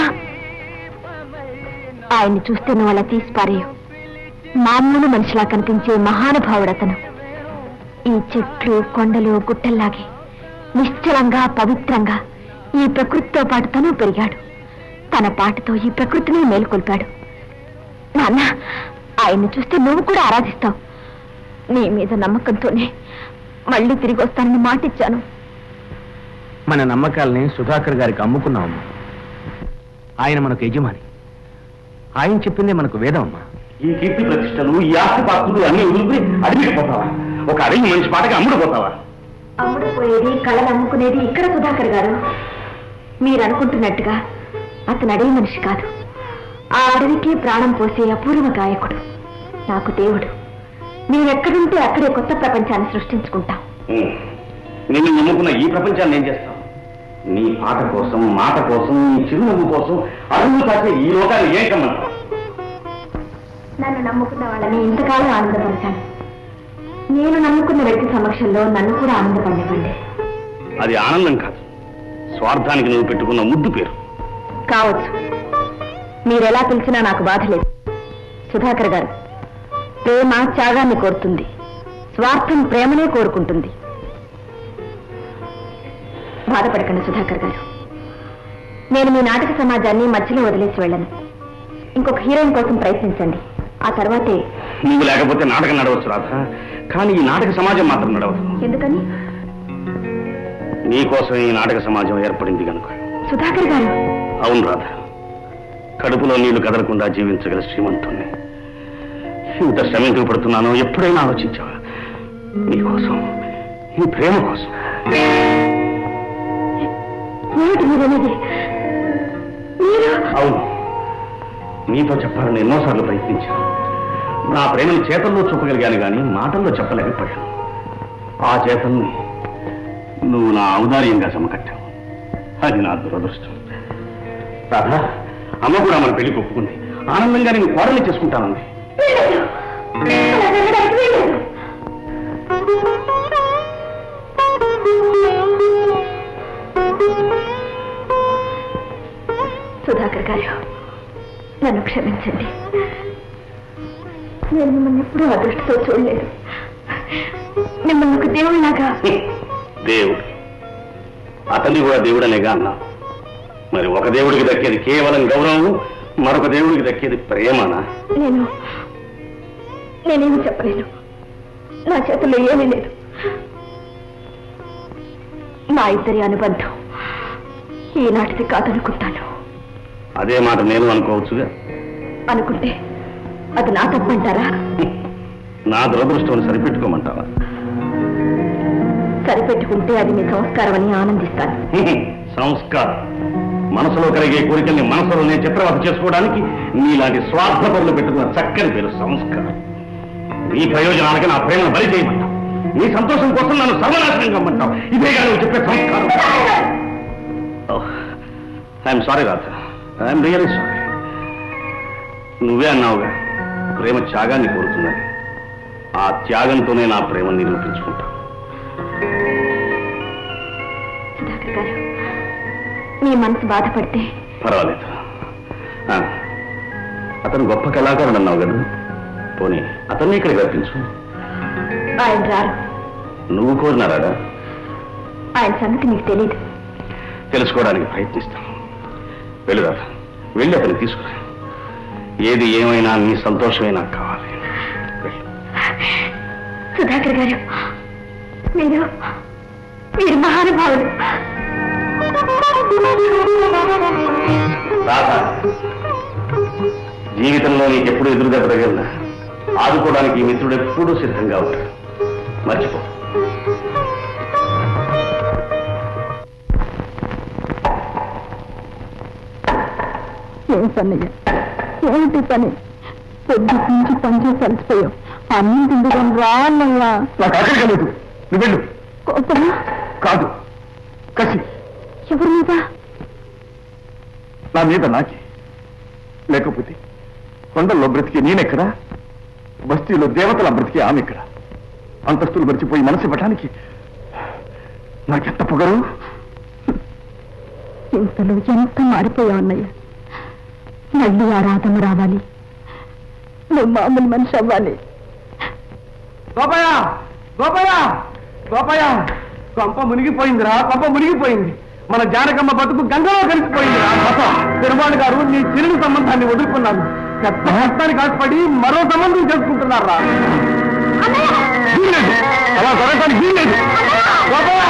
ఆయన్ని చూస్తే నువ్వు అలా తీసి పారేయు మామూలు మనిషిలా కనిపించే మహానుభావుడు అతను ఈ చెట్లు కొండలు గుట్టల్లాగే నిశ్చలంగా పవిత్రంగా ఈ ప్రకృతితో పాటు తను పెరిగాడు తన పాటతో ఈ ప్రకృతిని మేలుకొల్పాడు నాన్న ఆయన్ని చూస్తే నువ్వు కూడా ఆరాధిస్తావు నీ మీద నమ్మకంతోనే మళ్ళీ తిరిగి వస్తానని మాటిచ్చాను మన నమ్మకాలని సుధాకర్ గారికి అమ్ముకున్నామమ్మా ఆయన మనకు యజమాని ఆయన చెప్పిందే మనకు వేదం అమ్మా ఈ కీర్తి ప్రతిష్టలు ఈ ఆస్తి పాత్రులు అన్ని వదులుకుని అడిగిపోతావా ఒక అడిగి మనిషి పాటకి అమ్ముడుపోతావా అమ్ముడుపోయేది కళలు అమ్ముకునేది ఇక్కడ సుధాకర్ గారు మీరు అనుకుంటున్నట్టుగా అతను అడవి మనిషి కాదు ఆ అడవికి ప్రాణం పోసే అపూర్వ గాయకుడు నాకు దేవుడు మీరెక్కడుంటే అక్కడే కొత్త ప్రపంచాన్ని సృష్టించుకుంటాం ఉం. నిన్ను నమ్ముకున్న ఈ ప్రపంచాన్ని ఏం చేస్తావు నీ పాట కోసం మాట కోసం నీ చిరునవ్వు కోసం అడుగు తాకే ఈ లోకాన్ని ఏం కమ్మంటావు నన్ను నమ్ముకున్న వాళ్ళని ఇంతకాలం ఆనందపరిచాను నేను నమ్ముకున్న వ్యక్తి సమక్షంలో నన్ను కూడా ఆనందపడివ్వండి అది ఆనందం కాదు స్వార్థానికి నువ్వు పెట్టుకున్న ముద్దు పేరు కావచ్చు మీరెలా పిలిచినా నాకు బాధ లేదు సుధాకర్ గారు ప్రేమ త్యాగాన్ని కోరుతుంది స్వార్థం ప్రేమనే కోరుకుంటుంది బాధపడకండి సుధాకర్ గారు నేను మీ నాటక సమాజాన్ని మధ్యలో వదిలేసి వెళ్ళను ఇంకొక హీరోయిన్ కోసం ప్రయత్నించండి ఆ తర్వాతే నువ్వు లేకపోతే నాటకం నడవచ్చు రాధ కానీ ఈ నాటక సమాజం మాత్రం నడవదు ఎందుకని నీ కోసం ఈ నాటక సమాజం ఏర్పడింది కనుక సుధాకర్ గారు అవును రాధ కడుపులో నీళ్లు కదలకుండా జీవించగల శ్రీమంతుణ్ణి ఇంత శ్రమ ఎందుకు పడుతున్నానో ఎప్పుడైనా ఆలోచించావా నీ కోసం నీ ప్రేమ కోసం ఏమిటి మీరనేది మీరు అవును నీతో చెప్పాలని ఎన్నోసార్లు ప్రయత్నించాను నా ప్రేమని చేతల్లో చూపగలిగాను కానీ మాటల్లో చెప్పలేకపోయాను ఆ చేతల్ని నువ్వు నా ఔదార్యంగా సమకట్టావు అది నా దురదృష్టం రాధా అమ్మ కూడా మన పెళ్లికి ఒప్పుకుంది ఆనందంగా నేను కోడలు చేసుకుంటానంది అలా జరగడానికి వీల్లేదు. సుధాకర్ గారు నన్ను క్షమించండి నేను మిమ్మల్ని ఎప్పుడూ అదృష్టతో చూడలేదు మిమ్మల్ని ఒక దేవుళ్ళలాగా దేవుడు అతన్ని కూడా దేవుడనేగా అన్నా మరి ఒక దేవుడికి దక్కేది కేవలం గౌరవం మరొక దేవుడికి దక్కేది ప్రేమనా నేను నేనేమి చెప్పలేను నా చేతుల్లో ఏమీ లేదు మా ఇద్దరి అనుబంధం ఈనాటిది కాదనుకుంటాను అదే మాట నేను అనుకోవచ్చుగా అనుకుంటే అది నా తప్పంటారా నా దురదృష్టం సరిపెట్టుకోమంటావా సరిపెట్టుకుంటే అది మీ సంస్కారం అని ఆనందిస్తాను సంస్కారం మనసులో కలిగే కోరికల్ని మనసులోనే చిత్రవత చేసుకోవడానికి నీలాంటి స్వార్థ పనులు పెట్టుకున్న చక్కని పేరు సంస్కారం నీ ప్రయోజనాలకి నా ప్రేమను బలి చేయమంటావు నీ సంతోషం కోసం నన్ను సర్వనాశనం కమ్మంటావు ఇదేగా నువ్వు చెప్పే సంస్కారం I'm sorry Radha I'm really sorry నువ్వే అన్నావుగా ప్రేమ త్యాగాన్ని కోరుతుందని ఆ త్యాగంతోనే నా ప్రేమను నిరూపించుకుంటా సుధాకర్ గారు మీ మనసు బాధపడితే పర్వాలేదు ఆ, అతను గొప్ప కళాకారుడు అన్నావు కదా పోనీ అతన్ని ఇక్కడ కల్పించు ఆయన రారు నువ్వు కోరినారా ఆయన సంగతి మీకు తెలియదు తెలుసుకోవడానికి ప్రయత్నిస్తాను వెళ్ళుదా వెళ్ళి అతన్ని తీసుకురా ఏది ఏమైనా నీ సంతోషమే నాకు కావాలి వెళ్ళు. సుధాకర్ గారు మీరు మీరు మహానుభావులు రాధ జీవితంలో నీకు ఎప్పుడు ఎదురు దెబ్బ తగిలినా ఆదుకోవడానికి ఈ మిత్రుడు ఎప్పుడూ సిద్ధంగా ఉంటాడు మర్చిపో ఏమిటన్నయ్య ఏమిటి పని పొద్దుటి నుంచి పనిచేసి అలసిపోయావు అన్నం తిందుకొని రా అన్నయ్యా నాకు ఆఖరిగా లేదు నువ్వు వెళ్ళు కోపమా కాదు కసి ఎవరి మీద నా మీద నాకే లేకపోతే కొండల్లో బ్రతికే నేనెక్కడా బస్తీలో దేవతల బ్రతికే ఆమె ఎక్కడ అంతస్తులు మర్చిపోయి మనసు ఇవ్వటానికి నాకెంత పొగరు ఇంతలో ఎంత మారిపోయావు అన్నయ్య మళ్ళీ ఆ రాధమ్మ రావాలి నువ్వు మామూలు మనిషి అవ్వాలి గోపయ్య గోపయ్య గోపయ్య కొంప మునిగిపోయిందిరా కొంప మునిగిపోయింది మన జానకమ్మ బతుకు గంగలో కలిసిపోయిందిరా గొప్ప పెరుమాళ్ గారు నీ చిరుని సంబంధాన్ని వదులుకున్నాను పెద్ద కష్టానికి ఆశపడి మరో సంబంధం చేసుకుంటున్నారా వీల్లేదు. అలా జరగడానికి వీల్లేదు. గోపయ్య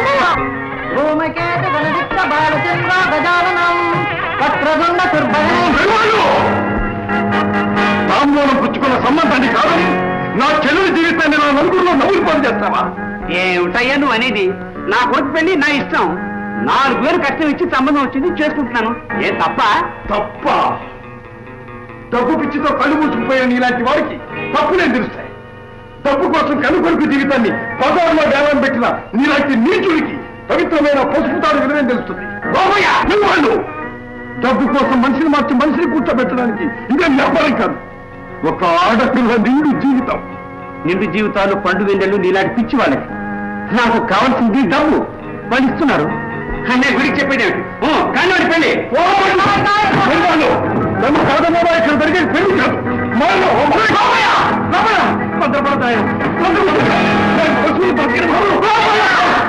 పెరుమాళ్ళు! తాంబూలం పుచ్చుకున్న సంబంధాన్ని కాదని నా చెల్లెలి జీవితాన్ని నా నలుగురిలో నవ్వులు పాలు చేస్తావా ఏమిటయ్యా నువ్వు అనేది నా కొడుకు పెళ్లి నా ఇష్టం నాలుగు వేలు కష్టం ఇచ్చి సంబంధం వచ్చింది చేసుకుంటున్నాను ఏ తప్ప తప్ప డబ్బు పిచ్చితో కళ్ళు మూసుకుపోయిన నీలాంటి వారికి తప్పులే తెలుస్తాయి డబ్బు కోసం కనుకొడుకు జీవితాన్ని బజార్లో వేలం పెట్టిన నీలాంటి నీచుడికి పవిత్రమైన పసుపు తాడు విలువేం తెలుస్తుంది బాబయ్య, నువ్వు డబ్బు కోసం మనిషిని మార్చి మనిషిని కూర్చోబెట్టడానికి ఇదే వ్యాపారం కాదు ఒక ఆడపిల్ల నిండు జీవితం నిండు జీవితాలు పండు వెండలు నీలాంటి పిచ్చి వాళ్ళకి నాకు కావాల్సింది డబ్బు వాళ్ళు ఇస్తున్నారు అనే గుడికి చెప్పేది ఏమిటి? ఓ, కానీ వాడి పెళ్లి ఓ, పెళ్ళాలు! నన్ను కాదన్నారా ఇక్కడ జరిగే పెళ్లి కాదు మాలో, మరి బాబయ్య, బాబయ్య, భద్రపడతాయి. భద్రపడతాయి. నేను పశువులు పక్కన బాబు, బాబయ్య!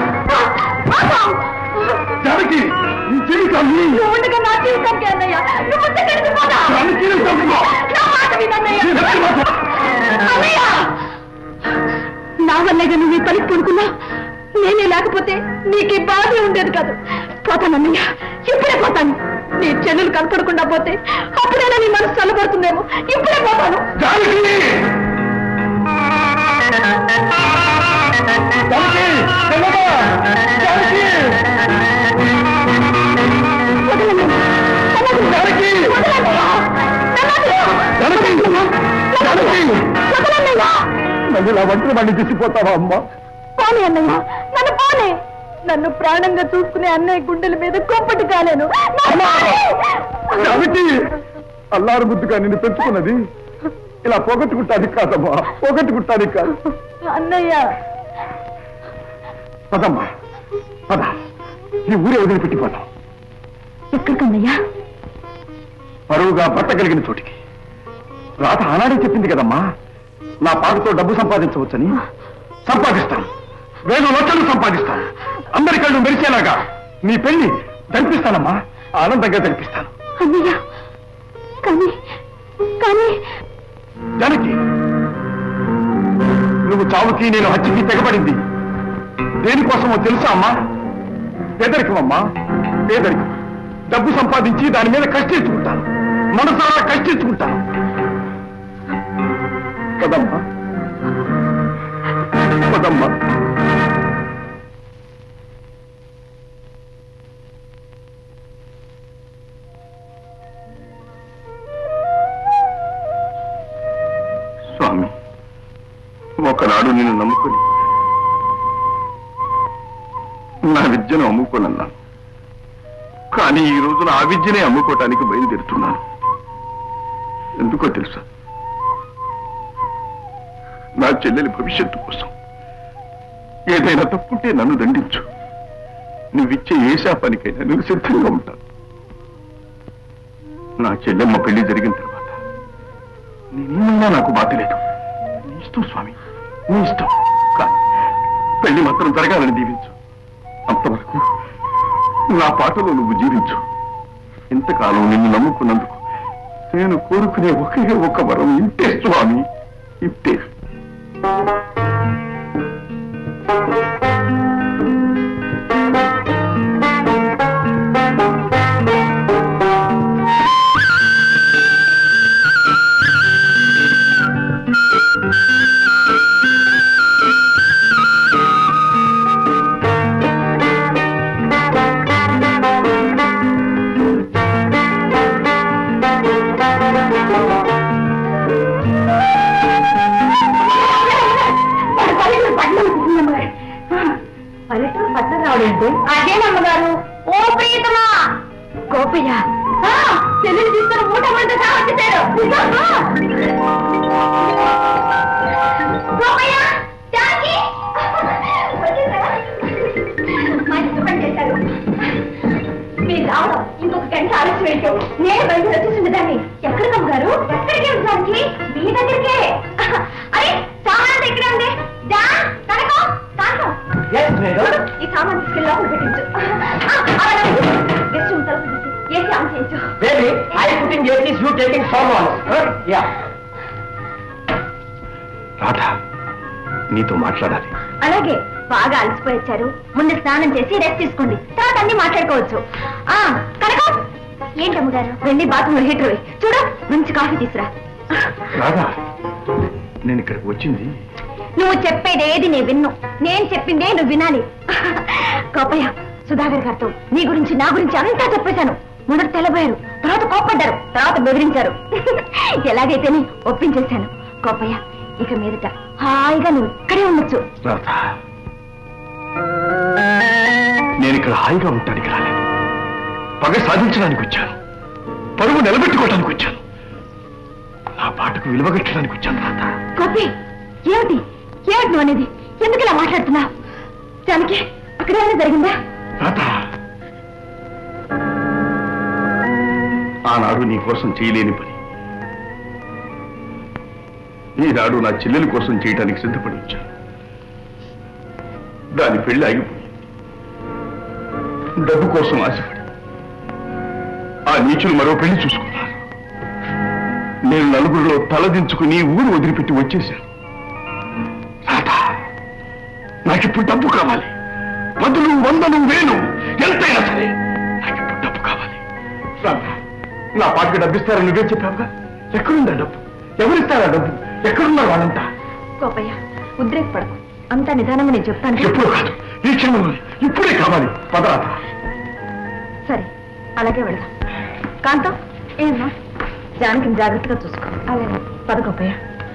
జానకి నీ జీవితాన్ని నువ్వు ఉండగా నా జీవితానికి అన్నయ్య నువ్వు ఉంటే గడిచిపోదా జానకి నీ చంపుకో. నా మాట వినన్నయ్య నీ రక్తం మాత్రం. అన్నయ్య నా వల్లేగా నువ్వు ఈ పనికి కొనుక్కున్నా నేనే లేకపోతే నీకు ఈ బాధ ఉండేది కాదు పోతానన్నయ్య ఇప్పుడే పోతాను నీ చెల్లెలు కనపడకుండా పోతే అప్పుడైనా నీ మనసు చల్లబడుతుందేమో ఇప్పుడే పోతాను జానకి! జానకి! చెల్లెమ్మా! జానకి! వదలన్నయ్య. వదలదు. జానకి! వదలన్నయ్య. వదలదు. జానకి! జానకి! వదలన్నయ్య. నన్ను ఇలా ఒంటరి బండి తీసిపోతావా అమ్మా పోనీ అన్నయ్య నన్ను పోనీ నన్ను ప్రాణంగా చూసుకునే అన్నయ్య గుండెల మీద కొంపటి కాలేను నన్ను పోనీ. కాబట్టి అల్లారు ముద్దుగా నిన్ను పెంచుకున్నది ఇలా పోగొట్టుకుంటానికి కాదమ్మా పోగొట్టుకుంటానికి కాదు అన్నయ్య పదమ్మా పద ఈ ఊరే వదిలిపెట్టిపోతాం ఎక్కడికన్నయ్యా పరువుగా పట్టగలిగిన చోటికి రాత ఆనాడే చెప్పింది కదమ్మా నా పాటతో డబ్బు సంపాదించవచ్చని సంపాదిస్తాను వేలు లక్షలు సంపాదిస్తాను అందరి కళ్ళు మెరిసేలాగా నీ పెళ్లి జరిపిస్తానమ్మా ఆనందంగా జరిపిస్తాను అన్నయ్య కానీ కానీ జానకి నువ్వు చావుకి నేను హత్యకి తెగబడింది దేనికోసమో తెలుసా అమ్మా పేదరికం అమ్మా పేదరికం డబ్బు సంపాదించి దాని మీద కష్టించుకుంటాను మనసారా కష్టించుకుంటాను కదమ్మా కదమ్మా స్వామి ఒకనాడు నిన్ను నమ్ముకుని నా విద్యను అమ్ముకోనన్నాను కానీ ఈ రోజున ఆ విద్యనే అమ్ముకోవటానికి బయలుదేరుతున్నాను ఎందుకో తెలుసా నా చెల్లెలి భవిష్యత్తు కోసం ఏదైనా తప్పుంటే నన్ను దండించు నువ్విచ్చే ఏ శాపానికైనా నేను సిద్ధంగా ఉంటాను నా చెల్లెమ్మ పెళ్లి జరిగిన తర్వాత నేనేమన్నా నాకు బాధ లేదు నీ ఇష్టం స్వామి నీ ఇష్టం కానీ పెళ్లి మాత్రం జరగాలని దీవించు అంతవరకు నా పాటలో నువ్వు జీవించు ఇంతకాలం నిన్ను నమ్ముకున్నందుకు నేను కోరుకునే ఒకే ఒక వరం ఇంతే స్వామి ఇంతే గోపయ్య చెల్లెలు తీసుకుని మూట మంట సావచ్చేశారు గోపయ్య జానకి! వచ్చేసారా? మంచి పని చేశారు మీరు రావడం ఇంకొక గంట ఆలస్యం ఏంటో నేను బయట వచ్చేసింది దాన్ని ఎక్కడికి అమ్మగారు ఎక్కడికి వచ్చానికి మీ దగ్గరికే అరే సామాన్ దగ్గర ఉంది దా కనకం కాంతం ఈ సామాన్ తీసుకెళ్ళి లోపల పెట్టించు గెస్ట్ రూమ్ తలుపు తీసి ఏసీ ఆన్ చేయించు Baby, I putting ACs, you taking someone. Huh? Yeah. Radha నీతో మాట్లాడాలి అలాగే బాగా అలసిపోయి వచ్చారు ముందు స్నానం చేసి రెస్ట్ తీసుకోండి తర్వాత అన్ని మాట్లాడుకోవచ్చు ఆ కనకం ఏంటమ్మగారు వెళ్ళి బాత్రూమ్ హీటర్ వేయి. చూడు మంచి కాఫీ తీసురా రాధా నేను ఇక్కడికి వచ్చింది నువ్వు చెప్పేది ఏది నేను విన్ను నేను చెప్పిందే నువ్వు వినాలి కోపయ్య సుధాకర్ గారితో నీ గురించి నా గురించి అంతా చెప్పేశాను మొదట తెలబోయారు తర్వాత కోప్పడ్డారు తర్వాత బెదిరించారు ఎలాగైతేనే ఒప్పించేశాను కోపయ్య ఇక మీదట హాయిగా నువ్వు ఇక్కడే ఉండొచ్చు రాధా నేను ఇక్కడ హాయిగా ఉండటానికి రాలేదు పగ సాధించడానికి వచ్చాను పరువు నిలబెట్టుకోవడానికి వచ్చాను నా పాటకు విలువగట్టడానికి వచ్చాను రాధా గోపి ఏమిటి ఏమిటి నువ్వు అనేది ఎందుకు ఇలా మాట్లాడుతున్నావు దానికి అక్కడ ఏమైనా జరిగిందా రాధా ఆనాడు నీ కోసం చేయలేని పని ఈనాడు నా చెల్లెల కోసం చేయడానికి సిద్ధపడి వచ్చాను దాని పెళ్లి ఆగిపోయింది డబ్బు కోసం ఆశపడి ఆ నీచులు మరో పెళ్లి చూసుకున్నారు నేను నలుగురిలో తలదించుకుని ఊరు వదిలిపెట్టి వచ్చేశాను రాధా నాకిప్పుడు డబ్బు కావాలి పదులు వందలు వేలు ఎంతైనా సరే నాకిప్పుడు డబ్బు కావాలి రాధా నా పాటకి డబ్బిస్తారని నువ్వే చెప్పావుగా ఎక్కడుందా డబ్బు ఎవరిస్తారా డబ్బు ఎక్కడున్నారు వాళ్ళంతా గోపయ్య ఉద్రేకపడకు అంతా నిదానంగా నేను చెప్తాను ఎప్పుడు కాదు ఈ క్షణంలో ఇప్పుడే కావాలి పదరాధ సరే అలాగే వెళ్దాం కాంతం ఏమన్నా జానకిని జాగ్రత్తగా చూసుకో అలాగే పద గోపయ్య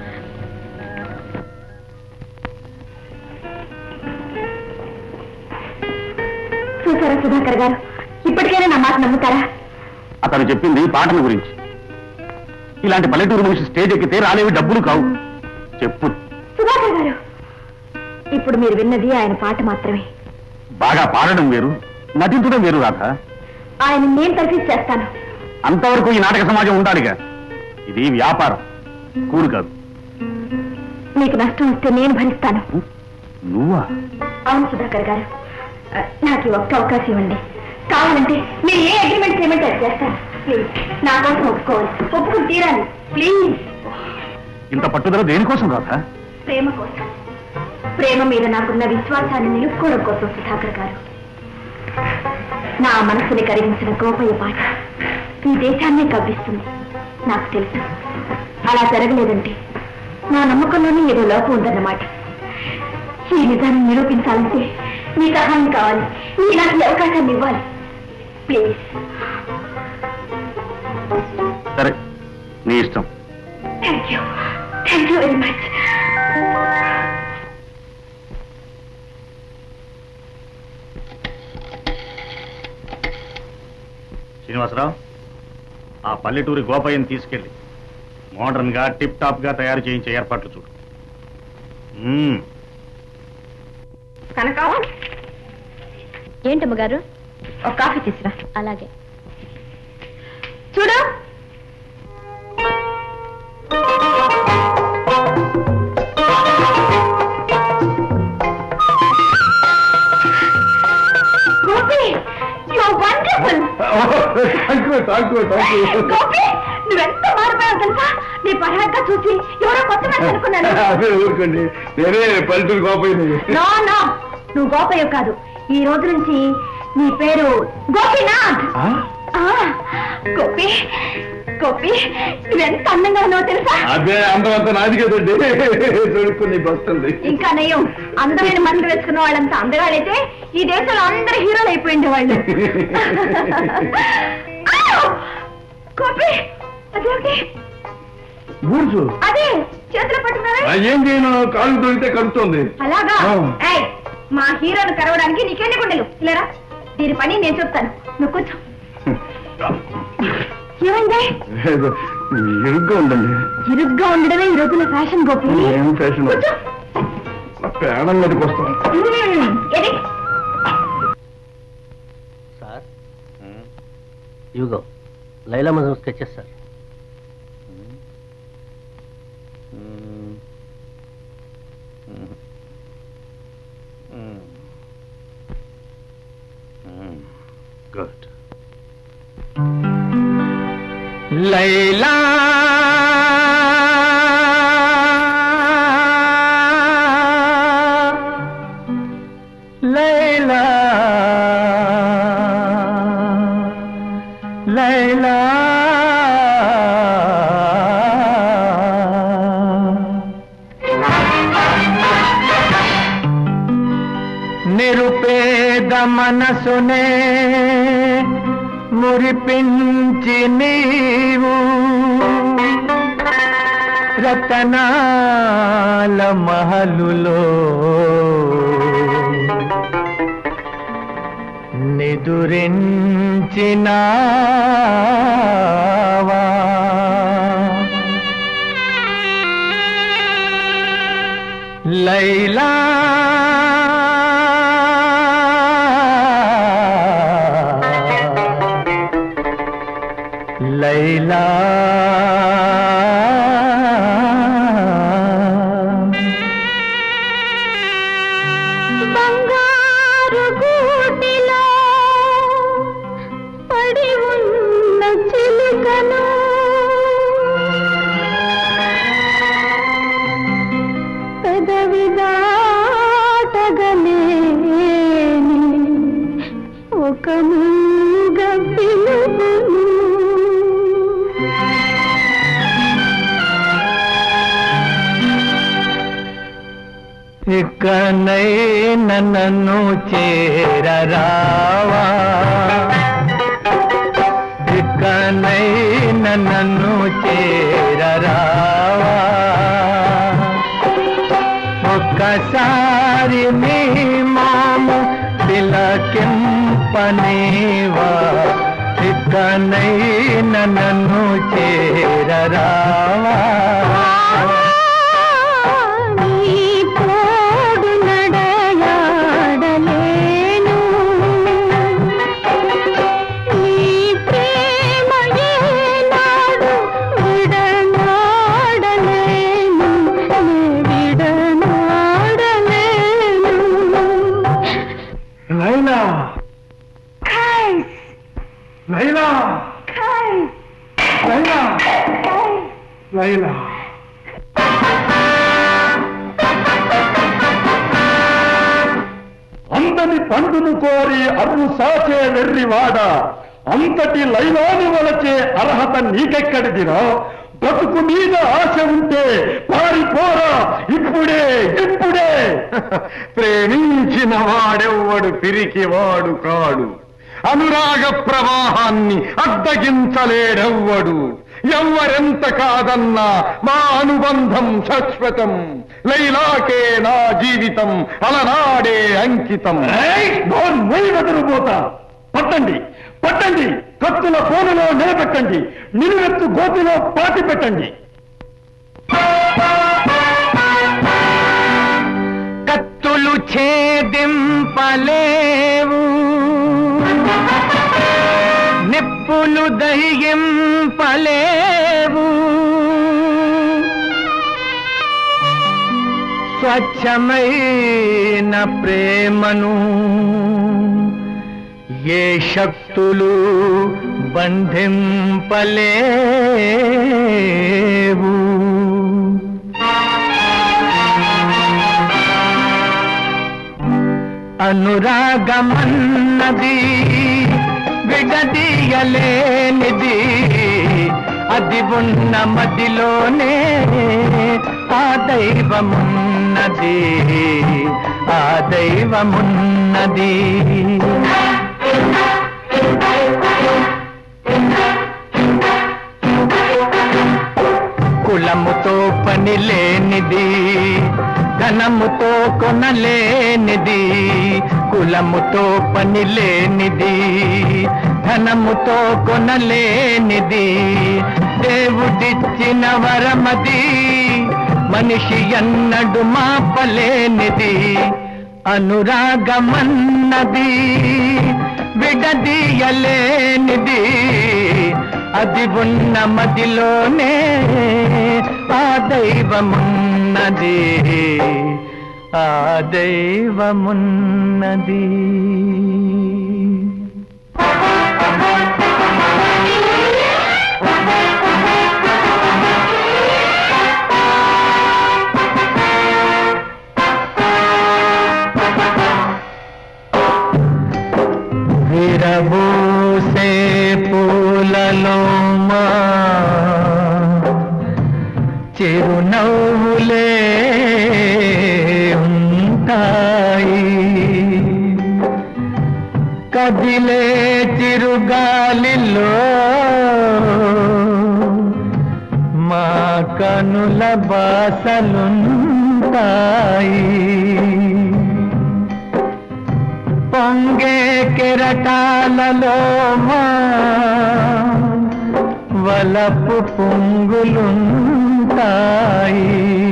చూసారా సుధాకర్ గారు ఇప్పటికైనా నా మాట నమ్ముతారా అతను చెప్పింది పాటల గురించి ఇలాంటి పల్లెటూరు మనిషి స్టేజ్ ఎక్కితే రాలేవి డబ్బులు కావు చెప్పు సుధాకర్ గారు ఇప్పుడు మీరు విన్నది ఆయన పాట మాత్రమే బాగా పాడడం వేరు నటించడం వేరు రాధా ఆయన నేను తర్ఫీజ్ చేస్తాను అంతవరకు ఈ నాటక సమాజం ఉండాలిగా ఇది వ్యాపారం కూడు కాదు మీకు నష్టం వస్తే నేను భరిస్తాను నువ్వా అవును సుధాకర్ గారు ఆ, నాకు ఈ ఒక్క అవకాశం ఇవ్వండి కావాలంటే మీరు ఏ అగ్రిమెంట్ చేయమంటే అది చేస్తాను ప్లీజ్ నా కోసం ఒప్పుకోవాలి ఒప్పుకుని తీరాలి ప్లీజ్ ఇంత పట్టుదల దేనికోసం రాధా ప్రేమ కోసం ప్రేమ మీద నాకున్న విశ్వాసాన్ని నిలుపుకోవడం కోసం సుధాకర్ గారు నా మనసుని కరిగించిన గోపయ్య పాట ఈ దేశాన్నే కవ్విస్తుంది నాకు తెలుసు అలా జరగలేదంటే నా నమ్మకంలోనే ఏదో లోపం ఉందన్నమాట ఈ నిజాన్ని నిరూపించాలంటే మీ సహాయం కావాలి మీ నాకు ఈ అవకాశాన్ని ఇవ్వాలి ప్లీజ్ సరే నీ ఇష్టం thank you thank you very much Srinivasarao ఆ పల్లెటూరి గోపయ్యని తీసుకెళ్ళి మోడర్న్ గా టిప్ టాప్ గా తయారు చేయించే ఏర్పాట్లు చూడు మ్మ్. కనక ఏంటమ్మ గారు ఒక కాఫీ తీసురా అలాగే చూడు గోపి యు వండర్ఫుల్ గోపి నువ్వెంత మారిపోయావు తెలుసా నీ పరాగ్గా చూసి ఎవరో కొత్త మనిషి అనుకున్నాను ఊరుకోండి నేనే పల్లెటూరు కోపోయింది నో నో నువ్వు గోపయ్య కాదు ఈ రోజు నుంచి నీ పేరు గోపీనాథ్ ఆ, గోపి గోపి నువ్వెంత అందంగా ఉన్నావో తెలుసా అదే అందమంతా నాది కదండి చూడుకుని వస్తుంది ఇంకా నయం అందమైన మందులు వేసుకున్న వాళ్ళంతా అందగాడైతే ఈ దేశంలో అందరు హీరోలు అయిపోయింది వాళ్ళు ఆ! గోపి అదేమిటి గూడ్సు అదే చేతులు పట్టుకున్నావే ఏం చేయను కాళ్ళు దొరికితే కడుతుంది అలాగా ఆ. ఏయ్ మా హీరోను కరవడానికి నీకెన్ని గుండెలు ఇలారా దీని పని నేను చెప్తాను నువ్వు కూర్చో ఏమైంది ఏదో ఇరుగ్గా ఉందండి ఇరుగ్గా ఉండడమే ఈ రోజున ఫ్యాషన్ గోపి ఏం ఫ్యాషన్ కూర్చో. పేడం మీదకి వస్తాం మ్మ్. ఏది? సార్ ఇవిగో లైలా మజం sketches sir good Laila Laila Laila నిరుపేద మనసునే మురిపించి నీవు రతనాల మహలులో నిదురించినావా లైలా లైలా బంగారు గూటిలో పడి ఉన్న చిలుకను పెదవి దాటగలేని ఒక మూగ పిలుపును ఇకనై నన్ను చేరరావా ఇకనై నన్ను చేరరావా ఒక్కసారి నీ మాము తిలకింపనేవా ఇకనై నన్ను చేరరావా నీ తోడు నడయాడలేను నీ ప్రేమ ఏనాడు విడనాడలేను నే విడనాడలేను లైలా లైలా లైలా లైలా అందని పండును కోరి అరువు సాచే వెర్రివాడ అంతటి లైలాని వలచే అర్హత నీకెక్కడిదిరా బతుకు మీద ఆశ ఉంటే పారిపోరా ఇప్పుడే ఇప్పుడే ప్రేమించిన వాడెవ్వడు పిరికివాడు కాడు అనురాగ ప్రవాహాన్ని అడ్డగించలేడెవ్వడు ఎవ్వరెంత కాదన్నా మా అనుబంధం శాశ్వతం లైలాకే నా జీవితం అలనాడే అంకితం వెదురుపోతా పట్టండి పట్టండి కత్తుల ఫోనులో నిలబెట్టండి నిలువెత్తు గోతిలో పాతి పెట్టండి కత్తులు ఛేదింపలేవు నిప్పులు దహింపలేవు స్వచ్ఛమైన ప్రేమను ఏ శక్తులు బంధింపలేవు అనురాగమన్నది విడదీయలేనిది అది ఉన్న మదిలోనే ఆ దైవమున్నది ఆ దైవమున్నది కులముతో పని లేనిది ధనముతో కొనలేనిది కులముతో పని లేనిది ధనముతో కొనలేనిది దేవుడిచ్చిన వరమది మనిషి అన్నడు మాపలేనిది అనురాగమన్నది విడదీయలేనిది అది ఉన్న మదిలోనే ఆ దైవమున్నది ఆ దైవమున్నది విరబూసే పూలలో మా చిరునవ్వులే ఉంటాయి కదిలే చిరుగాలిలో మా కనుల బాసలుంటాయి పొంగే కెరటాలలో మా వలపు పొంగులుంటాయి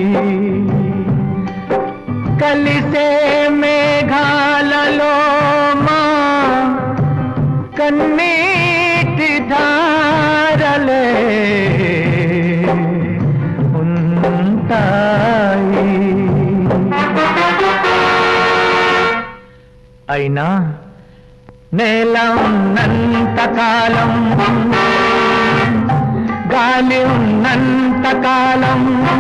కలిసే మేఘాలలో మా కన్నీటి ధారలే ఉంటాయి అయినా నేల ఉన్నంత కాలం గాలి ఉన్నంత కాలం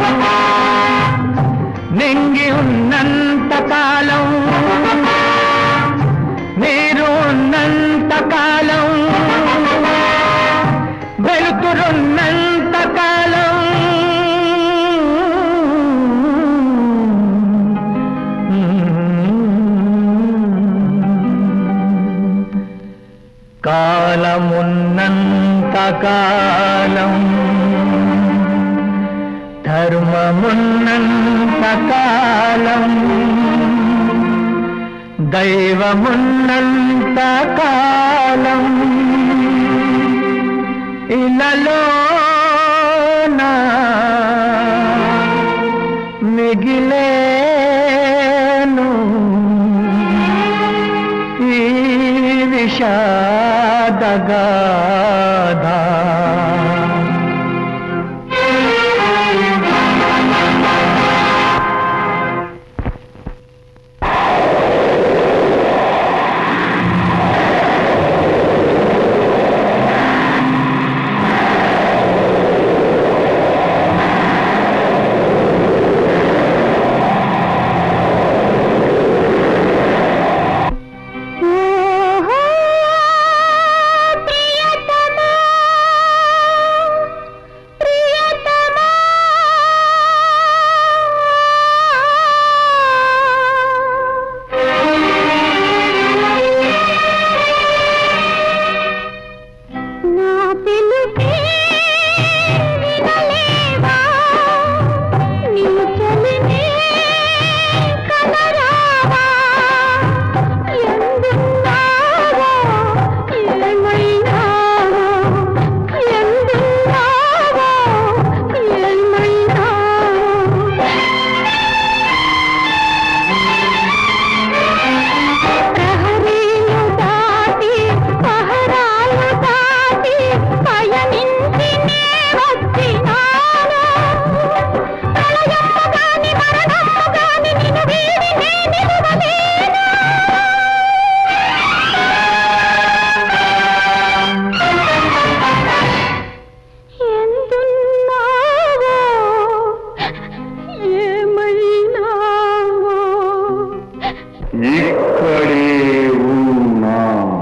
నింగి ఉన్నంత కాలం నీరు ఉన్నంత కాలం వెలుతురున్నంత కాలం కాలమున్నంత కాలం ధర్మమున్నంత కాలం దైవమున్నంత కాలం ఇలలో మిగిలేను ఈ విషాదగాధ ఓహో ప్రియతమా ప్రియతమా నా పిలుపే వినలేవా నీ చలినే కనరావా ఎందున్నావో ఏమైనావో ఎందున్నావో ఏమైనావో ప్రహరీలు దాటి పహరాలు దాటి పయనించి నే వచ్చినాను ప్రళయము గాని మరణము గాని నిన్ను వీడి నే నిలువలేను ఎందున్నావో ఏమైనావో ఇక్కడే ఉన్నా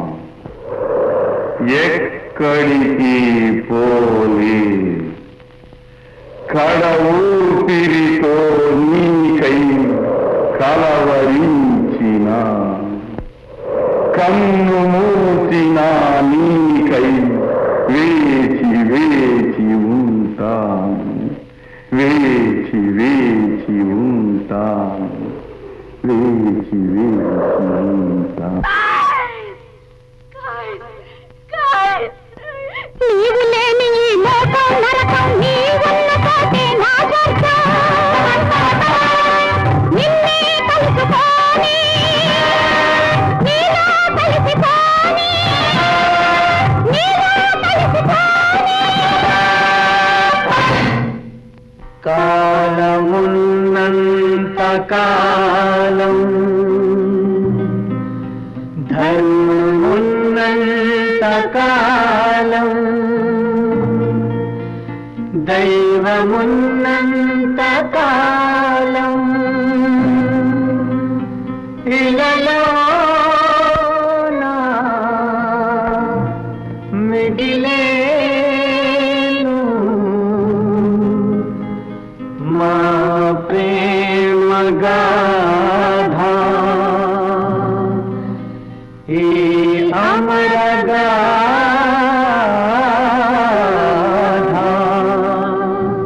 ఎక్కడికి పోలే కడ ఊపిరితో నీకై కలవరించిన కన్ను మూసిన నీకై వేచి వేచి ఉంటాను వేచి వేచి ఉంటాను వేచి వేచి ఉంటాను Guys! Guys! కాలం ధర్మమున్నంత కాలం దైవమున్నంత కాలం ఇలలో మిగిలేను మా ప్రేమ గాథ ఈ అమర గాథ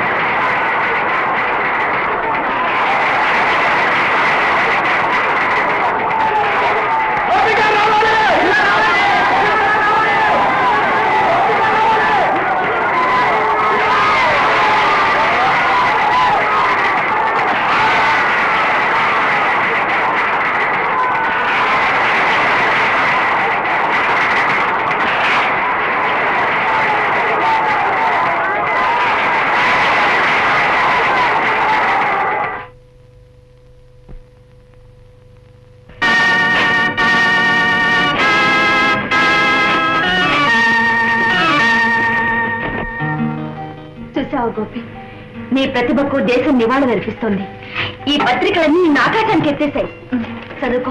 చూసావు గోపి నీ ప్రతిభకు దేశం నివాళులు అర్పిస్తోంది ఈ పత్రికలన్నీ నిన్ను ఆకాశానికి ఎత్తేసాయి చదువుకో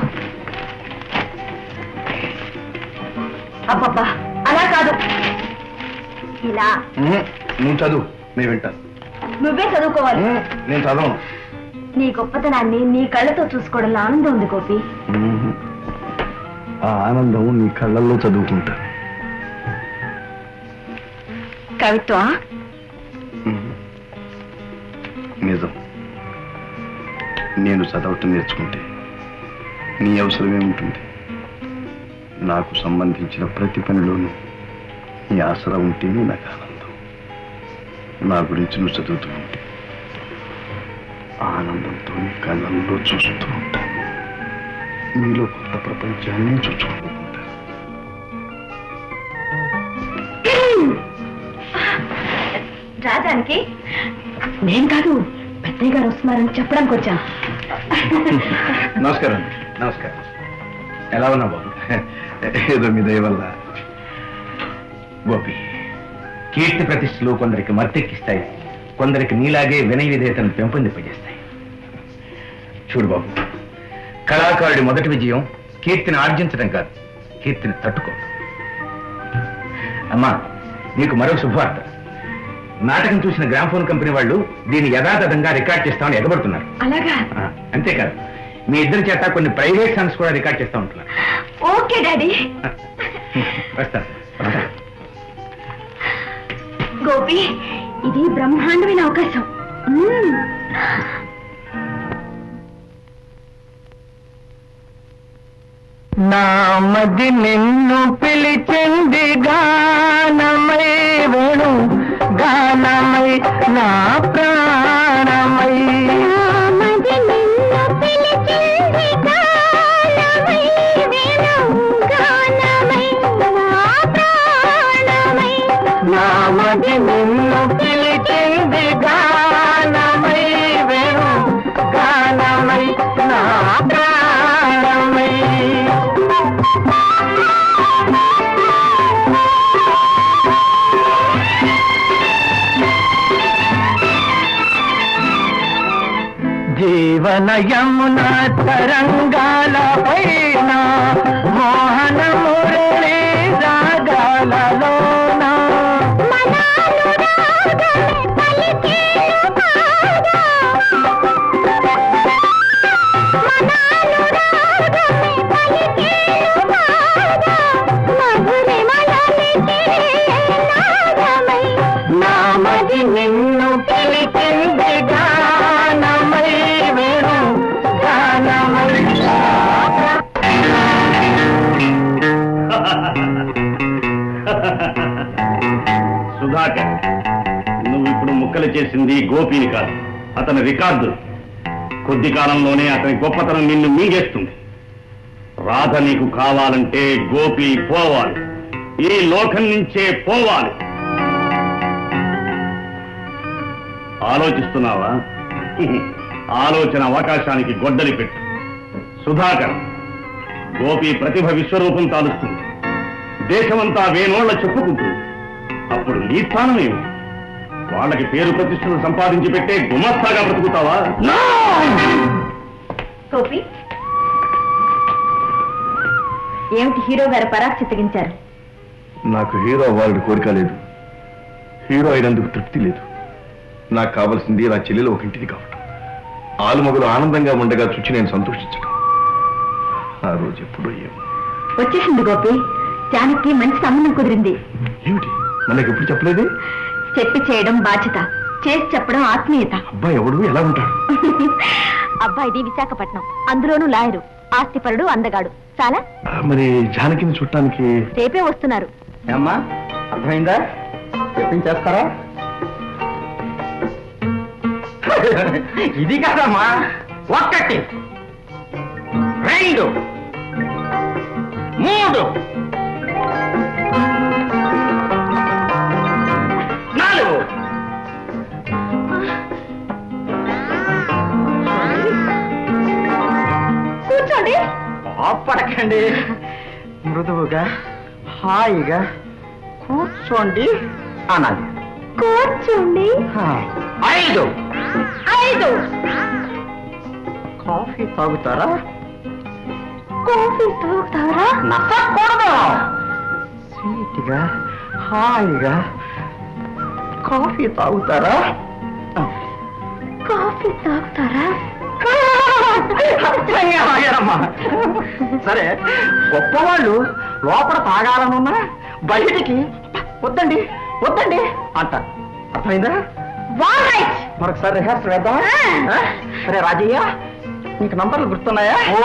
అబ్బబ్బా అలా కాదు ఇలా నువ్వు చదువు నేను వింటాను నువ్వే చదువుకోవాలి నేను చదవను నీ గొప్పతనాన్ని నీ కళ్ళతో చూసుకోవడంలో ఆనందం ఉంది గోపి ఆ ఆనందం నీ కళ్ళల్లో చదువుకుంటా కవిత్వం నిజం నేను చదవటం నేర్చుకుంటే నీ అవసరమే ఉంటుంది నాకు సంబంధించిన ప్రతి పనిలోనూ నీ ఆసరా ఉంటేనే నాకు ఆనందం నా గురించి నువ్వు చదువుతూ ఉంటే ఆనందంతో నీ కళ్ళల్లో చూస్తూ ఉంటాను నీలో కొత్త ప్రపంచాన్ని చూసుకోకుండా రాజానికి నేను కాదు పెద్దయ్య గారు వస్తున్నారని చెప్పడానికి వచ్చాను నమస్కారం నమస్కారం ఎలా ఉన్నా బాబు ఏదో మీ దయ వల్ల గోపి కీర్తి ప్రతిష్టలు కొందరికి మత్తెక్కిస్తాయి కొందరికి నీలాగే వినయ విధేయతను పెంపొందింపజేస్తాయి చూడు బాబు కళాకారుడి మొదటి విజయం కీర్తిని ఆర్జించడం కాదు కీర్తిని తట్టుకోవడం అమ్మా నీకు మరో శుభవార్త నాటకం చూసిన గ్రామ్ఫోన్ కంపెనీ వాళ్ళు దీన్ని యథాతథంగా రికార్డ్ చేస్తామని ఎగబడుతున్నారు అలాగా ఆ, అంతేకాదు మీ ఇద్దరి చేత కొన్ని ప్రైవేట్ సాంగ్స్ కూడా రికార్డ్ చేస్తా ఉంటున్నారు ఓకే డాడీ వస్తాను వస్తాను. గోపి ఇది బ్రహ్మాండమైన అవకాశం మ్మ్. నామది నిన్ను పిలిచింది గానమై వేణు గానమై నా ప్రాణమై నామది నిన్ను పిలిచింది గానమై వేణు గానమై నా ప్రాణమై నామది నిన్ను పిలిచింది గానమై వేణు గానమై నా ప్రాణమై జీవన యమున తరంగాల పైన మోహన మురళి రాగాలలోన నామది నిన్ను పిలిచింది గానమై వేణు గానమై సుధాకర్ నువ్వు ఇప్పుడు ముక్కలు చేసింది గోపిని కాదు అతని రికార్డు కొద్ది కాలంలోనే అతని గొప్పతనం నిన్ను మీగేస్తుంది రాధ నీకు కావాలంటే గోపి పోవాలి ఈ లోకం నుంచే పోవాలి ఆలోచిస్తున్నావా ఆలోచన అవకాశానికి గొడ్డలి పెట్టు సుధాకర్ గోపి ప్రతిభ విశ్వరూపం తాలుస్తుంది దేశమంతా వేనోళ్ల చెప్పుకుంటుంది అప్పుడు నీ స్థానం ఏమిటి వాళ్ళకి పేరు ప్రతిష్టలు సంపాదించి పెట్టే గుమస్తాగా బ్రతుకుతావా గోపి ఏమిటి హీరో గారు పరాక్ చిత్తగించారు నాకు హీరో అవ్వాలని కోరిక లేదు హీరో అయినందుకు తృప్తి లేదు నాకు కావాల్సింది నా చెల్లెలు ఒక ఇంటిది కావటం ఆలుమగలు ఆనందంగా ఉండగా చూచి నేను సంతోషించడం ఆ రోజు ఎప్పుడో ఏమో వచ్చేసింది గోపి జానకి మంచి సంబంధం కుదిరింది ఏమిటి మనకి ఎప్పుడు చెప్పలేదే చెప్పి చేయడం బాధ్యత చేసి చెప్పడం ఆత్మీయత అబ్బాయి ఎవడు ఎలా ఉంటాడు అబ్బాయిది విశాఖపట్నం అందులోనూ లాయరు ఆస్తిపరుడు అందగాడు చాలా ఆ, మరి జానకిని చుట్టానికి రేపే వస్తున్నారు అమ్మా అర్థమైందా చెప్పించేస్తారా ఇది కాదమ్మా ఒక్కటి రెండు మూడు నాలుగు కూర్చోండి కోపడకండి మృదువుగా హాయిగా కూర్చోండి అనాలి కూర్చోండి ఐదు ఐదు కాఫీ తాగుతారా కాఫీ తాగుతారా నచ్చకూడదు స్వీట్గా హాయిగా కాఫీ తాగుతారా కాఫీ తాగుతారా అచ్చయ్య తాగారమ్మా. సరే గొప్పవాళ్ళు లోపల తాగాలనున్నా బయటికి వద్దండి వద్దండి అంటారు అర్థమైందా వారైట్ మరొకసారి రిహార్సల్ వేద్దాం ఆ. సరే రాజయ్య నీకు నంబర్లు గుర్తున్నాయా ఓ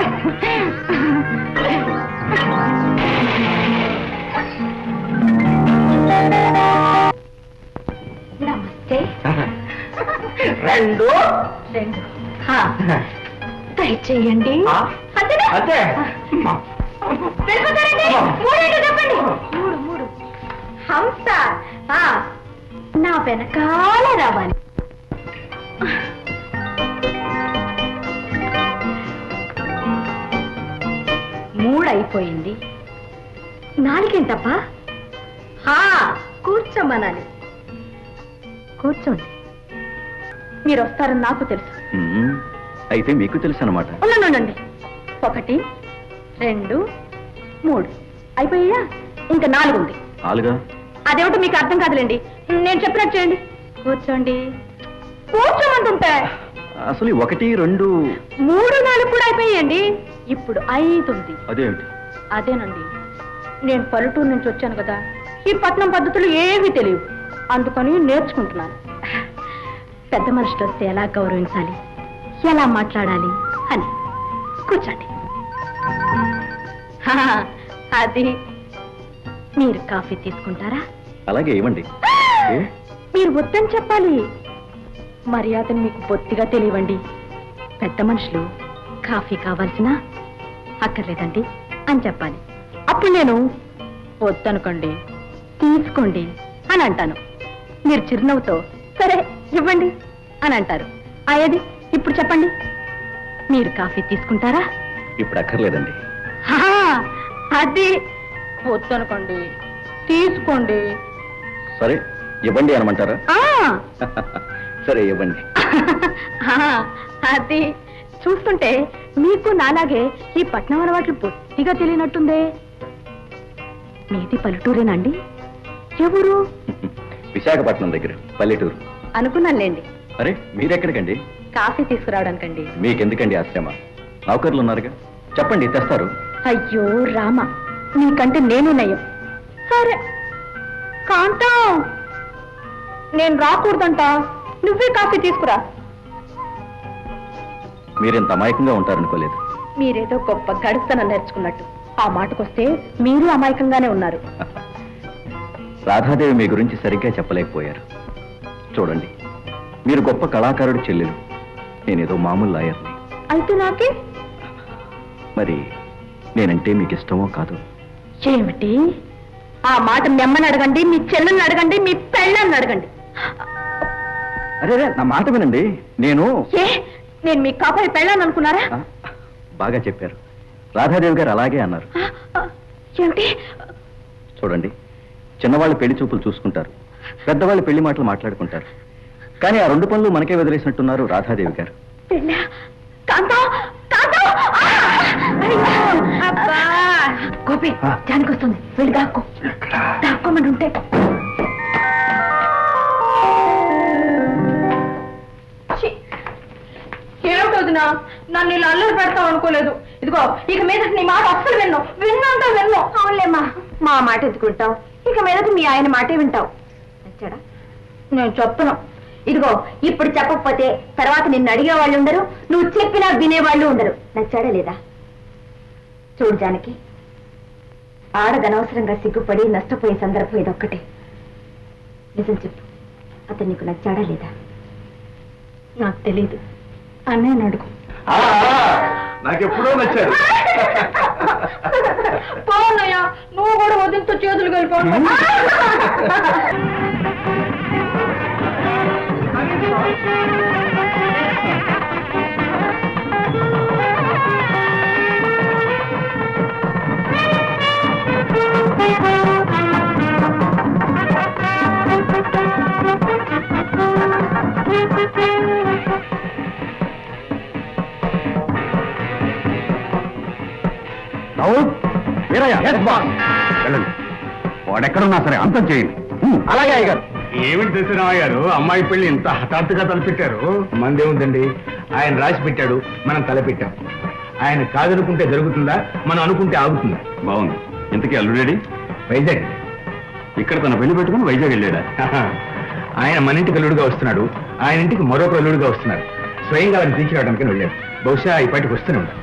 నమస్తే రెండు రెండు హా, దయచేయండి ఆ? అంతేనా? అంతే వెళ్ళిపోతారండి మూడేంటో చెప్పండి మూడు మూడు హంస ఆ, నా వెనకాల రావాలి మూడు అయిపోయింది నాలుగేంటప్ప హా కూర్చోమనాలి కూర్చోండి మీరు వస్తారని నాకు తెలుసు అయితే మీకు తెలుసు అనమాట ఉండండి ఒకటి రెండు మూడు అయిపోయా ఇంకా నాలుగు ఉంది నాలుగా అదేమిటో మీకు అర్థం కాదులేండి నేను చెప్పినట్టు చేయండి కూర్చోండి కూర్చోమంటుంటే అసలు ఈ ఒకటి రెండు మూడు నాలుగు కూడా అయిపోయాయండి ఇప్పుడు ఐదు ఉంది అదేమిటి అదేనండి నేను పల్లెటూరు నుంచి వచ్చాను కదా ఈ పట్నం పద్ధతులు ఏమీ తెలియవు అందుకని నేర్చుకుంటున్నాను పెద్ద మనుషులు వస్తే ఎలా గౌరవించాలి ఎలా మాట్లాడాలి అని కూర్చోండి హా, అది మీరు కాఫీ తీసుకుంటారా అలాగే ఇవ్వండి ఏ? మీరు వద్దని చెప్పాలి మర్యాదను మీకు బొత్తిగా తెలియవండి పెద్ద మనుషులు కాఫీ కావాల్సిన అక్కర్లేదండి అని చెప్పాలి అప్పుడు నేను వద్దనుకోండి తీసుకోండి అని అంటాను మీరు చిరునవ్వుతో సరే ఇవ్వండి అని అంటారు అయ్యేది ఇప్పుడు చెప్పండి మీరు కాఫీ తీసుకుంటారా ఇప్పుడు అక్కర్లేదండి హా, అది వద్దనుకోండి తీసుకోండి సరే ఇవ్వండి అనమంటారా ఆ సరే ఇవ్వండి ఆ, అది చూస్తుంటే మీకు నాలాగే ఈ పట్నం అలవాట్లు బొత్తిగా తెలియనట్టుందే మీది పల్లెటూరేనండి ఎవరు విశాఖపట్నం దగ్గర పల్లెటూరు అనుకున్నానులేండి అరే మీరెక్కడికండి కాఫీ తీసుకురావడానికండి మీకెందుకండి ఆశ్రమ నౌకర్లు ఉన్నారుగా చెప్పండి తెస్తారు అయ్యో రామ నీకంటే నేను నయం సరే కాంతం నేను రాకూడదంట నువ్వే కాఫీ తీసుకురా మీరింత అమాయకంగా ఉంటారనుకోలేదు మీరేదో గొప్ప గడుస్తనం నేర్చుకున్నట్టు ఆ మాటకొస్తే మీరు అమాయకంగానే ఉన్నారు రాధాదేవి మీ గురించి సరిగ్గా చెప్పలేకపోయారు చూడండి మీరు గొప్ప కళాకారుడు చెల్లెలు నేనేదో మామూలు లాయర్ని అయితే నాకే మరి నేనంటే మీకు ఇష్టమో కాదు ఏమిటి ఆ మాట నెమ్మని అడగండి మీ చెల్లెల్ని అడగండి మీ పెళ్ళని అడగండి అరే రే, నా మాట వినండి నేను ఏ నేను మీ కాపాడి పెళ్ళాను అనుకున్నారా ఆ, బాగా చెప్పారు రాధాదేవి గారు అలాగే అన్నారు ఆ, ఆ, ఏమిటి చూడండి చిన్నవాళ్ళు పెళ్లి చూపులు చూసుకుంటారు పెద్దవాళ్ళు పెళ్లి మాటలు మాట్లాడుకుంటారు కానీ ఆ రెండు పనులు మనకే వదిలేసినట్టున్నారు రాధాదేవి గారు పెళ్ళా కాంతం కాంతం ఆ! అయ్యో! అబ్బా గోపి జానికి వస్తుంది వెళ్ళి దాక్కో దాక్కోమని ఉంటే ఛీ! ఏమిటొదినా నన్ను ఇలా అల్లరి పెడతావు అనుకోలేదు ఇదిగో ఇక మీద నీ మాట అస్సలు విన్ను విన్నంటే విన్ను అవునులేమ్మా మా మాట ఎత్తుకుంటావు ఇక మీదట మీ ఆయన మాటే వింటావు నచ్చాడా నేను చెప్పను ఇదిగో ఇప్పుడు చెప్పకపోతే తర్వాత నిన్ను అడిగే వాళ్ళు ఉండరు నువ్వు చెప్పినా వినేవాళ్ళు ఉండరు నచ్చాడా లేదా చూడు జానకి ఆడదనవసరంగా సిగ్గుపడి నష్టపోయే సందర్భం ఇదొక్కటే నిజం చెప్పు అతను నీకు నచ్చాడా లేదా నాకు తెలీదు అన్నయ్య అడుగు నాకెప్పుడో నచ్చారు పోన్నయ్య నువ్వు కూడా వదిలితో చేతులు కలిపి వెళ్ళండి వాడెక్కడున్నా సరే అంతం చేయండి హ్మ్. అలాగే అయ్యగారు ఏమిటి దశరామయ్య గారు అమ్మాయి పెళ్లి ఇంత హఠాత్తుగా తలపెట్టారు మందేముందండి ఆయన రాసి పెట్టాడు మనం తలపెట్టాం ఆయన కాదనుకుంటే జరుగుతుందా మనం అనుకుంటే ఆగుతుందా బాగుంది ఇంతకీ అల్లుడేడి వైజాగ్ ఇక్కడ తన పెళ్లి పెట్టుకుని వైజాగ్ వెళ్ళాడా ఆయన మన ఇంటికి అల్లుడుగా వస్తున్నాడు ఆయన ఇంటికి మరొక అల్లుడుగా వస్తున్నారు స్వయంగా ఆయన తీసుకురావడానికి వెళ్ళాడు బహుశా ఈ పాటికి వస్తూనే ఉంటాం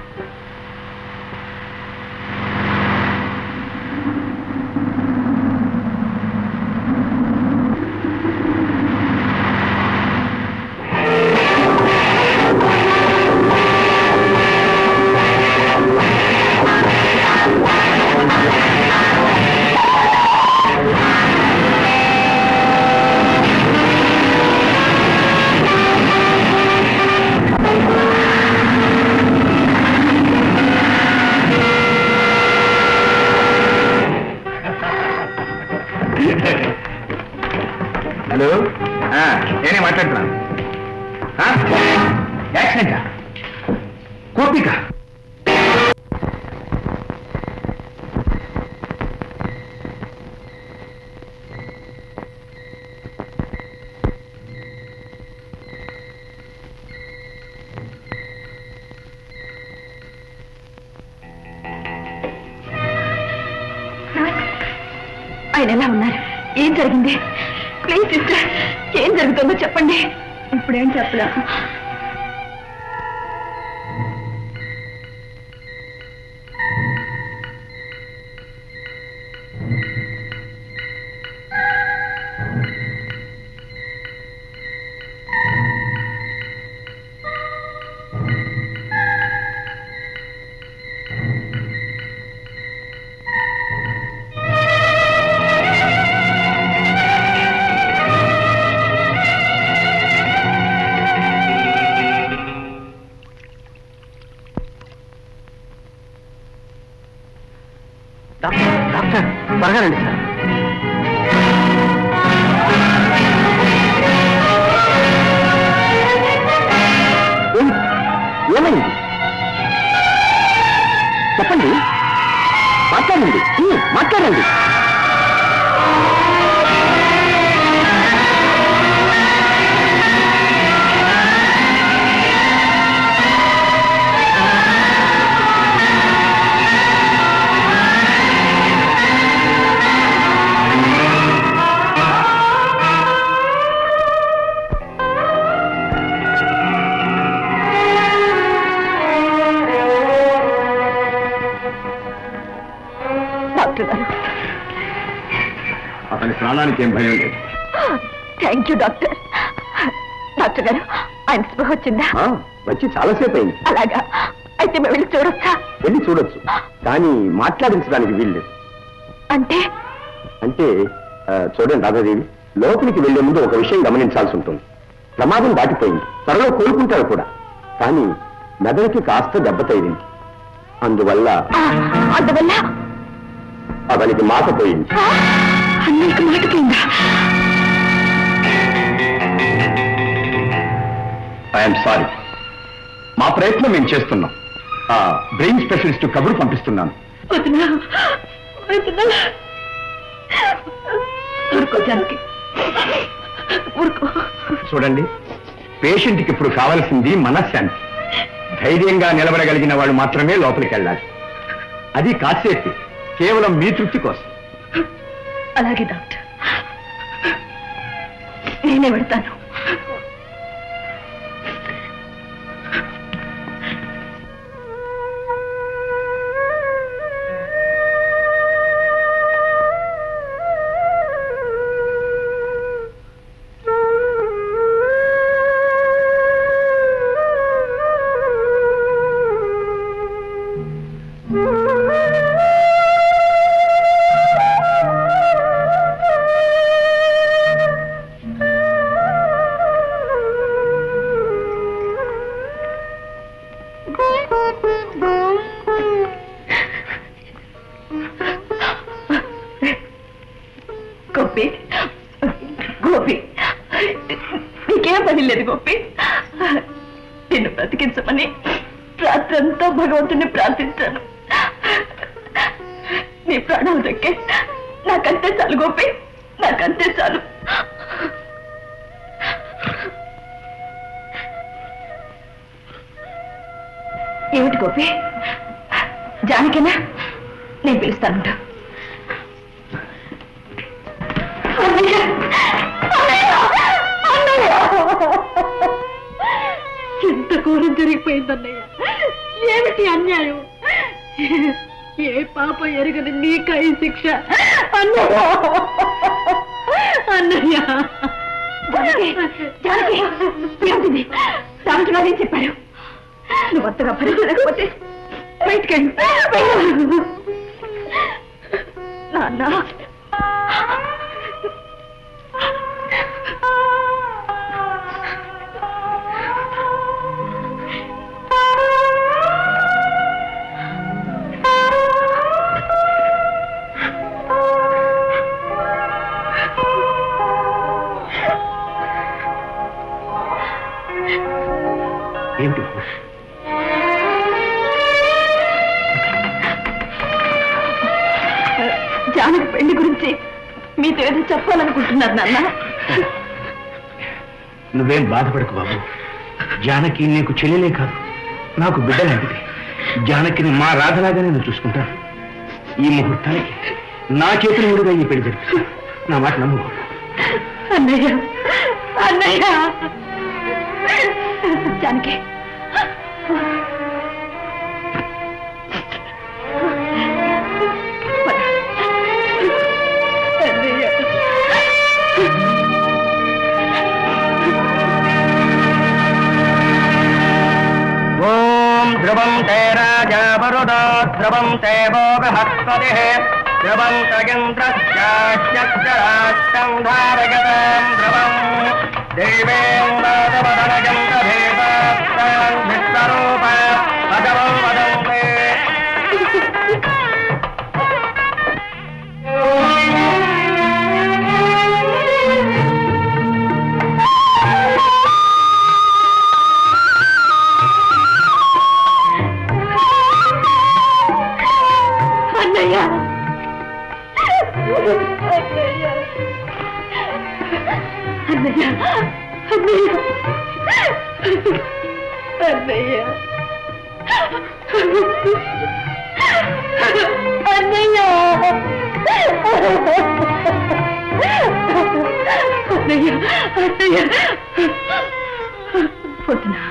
హలో ఆ, నేనే మాట్లాడుతున్నాను ఆ? యాక్సిడెంటా కోపిక ఆయన ఎలా ఉన్నారు ఏం జరిగింది ప్లీజ్ సిస్టర్ ఏం జరుగుతుందో చెప్పండి ఇప్పుడేం చెప్పలా డాక్టర్ త్వరగా రండి సార్ ఏం- ఏమైంది చెప్పండి మాట్లాడండి ఉమ్, మాట్లాడండి డాక్టర్ గారు అతని ప్రాణానికి ఏం భయం లేదు థ్యాంక్ యూ డాక్టర్ డాక్టర్ గారు ఆయన స్పృహ వచ్చిందా ఆ, వచ్చి చాలాసేపు అయింది అలాగా అయితే మేము వెళ్ళి చూడొచ్చా వెళ్ళి చూడొచ్చు కానీ మాట్లాడించడానికి వీల్లేదు అంటే అంటే ఆ, చూడండి రాధాదేవి లోపలికి వెళ్లే ముందు ఒక విషయం గమనించాల్సి ఉంటుంది ప్రమాదం దాటిపోయింది త్వరలో కోలుకుంటారు కూడా కానీ మెదడుకి కాస్త దెబ్బ తగిలింది అందువల్ల అందువల్ల అతనికి మాట పోయింది అన్నయ్యకి మాట పోయిందా ఐఎమ్ సారీ మా ప్రయత్నం మేము చేస్తున్నాం ఆ బ్రెయిన్ స్పెషలిస్ట్ కబురు పంపిస్తున్నాను వదినా వదినా ఊరుకో జానకి ఊరుకో చూడండి పేషెంట్కి ఇప్పుడు కావాల్సింది మనశ్శాంతి ధైర్యంగా నిలబడగలిగిన వాళ్ళు మాత్రమే లోపలికి వెళ్ళాలి అది కాసేపు కేవలం మీ తృప్తి కోసం అలాగే డాక్టర్ నేనే పెడతాను గోపి గోపి నీకేం పని లేదు గోపి నిన్ను బ్రతికించమని రాత్రంతా భగవంతుని ప్రార్థించాను నీ ప్రాణాలు దక్కే నాకంతే చాలు గోపి నాకంతే చాలు ఏమిటి గోపి జానకేనా నేను పిలుస్తానుంటా అన్నయ్య! అన్నయ్య! అన్నయ్య! ఎంత ఘోరం జరిగిపోయిందన్నయ్య ఏమిటి అన్యాయం ఏ పాప ఎరగని నీకై శిక్ష అన్నయ్య అన్నయ్య ఏమిటిది డాక్టర్ గారు ఏం చెప్పారు నువ్వు అంతగా భరించలేకపోతే బయటికెళ్ళు వెళ్ళు. నాన్న ఏమిటి జానకి పెళ్లి గురించి మీతో ఏదో చెప్పాలనుకుంటున్నారు నాన్న నువ్వేం బాధపడకు బాబు జానకి నీకు చెల్లెలే కాదు నాకు బిడ్డ లాంటిది జానకిని మా రాధలాగా నేను చూసుకుంటాను ఈ ముహూర్తానికి నా చేతుల మీదుగా ఈ పెళ్లి జరిపిస్తాను నా మాట నమ్ము బాబు. అన్నయ్య అన్నయ్య జానకి పద. అన్నయ్య ఓం ధ్రువం తే రాజా వరుదో ధ్రువం తే భోగహస్పతి ధ్రువం తగింద్రశ్చాశ్చరాష్టం ధారయతాం ధ్రువం దేవేంద్రవదనగంధభేదాస్తాం విశ్వరూప పదవం వదంతే అన్నయ్య అన్నయ్య అన్నయ్య అన్నయ్య అన్నయ్య అన్నయ్య అన్నయ్య అన్నయ్య వదినా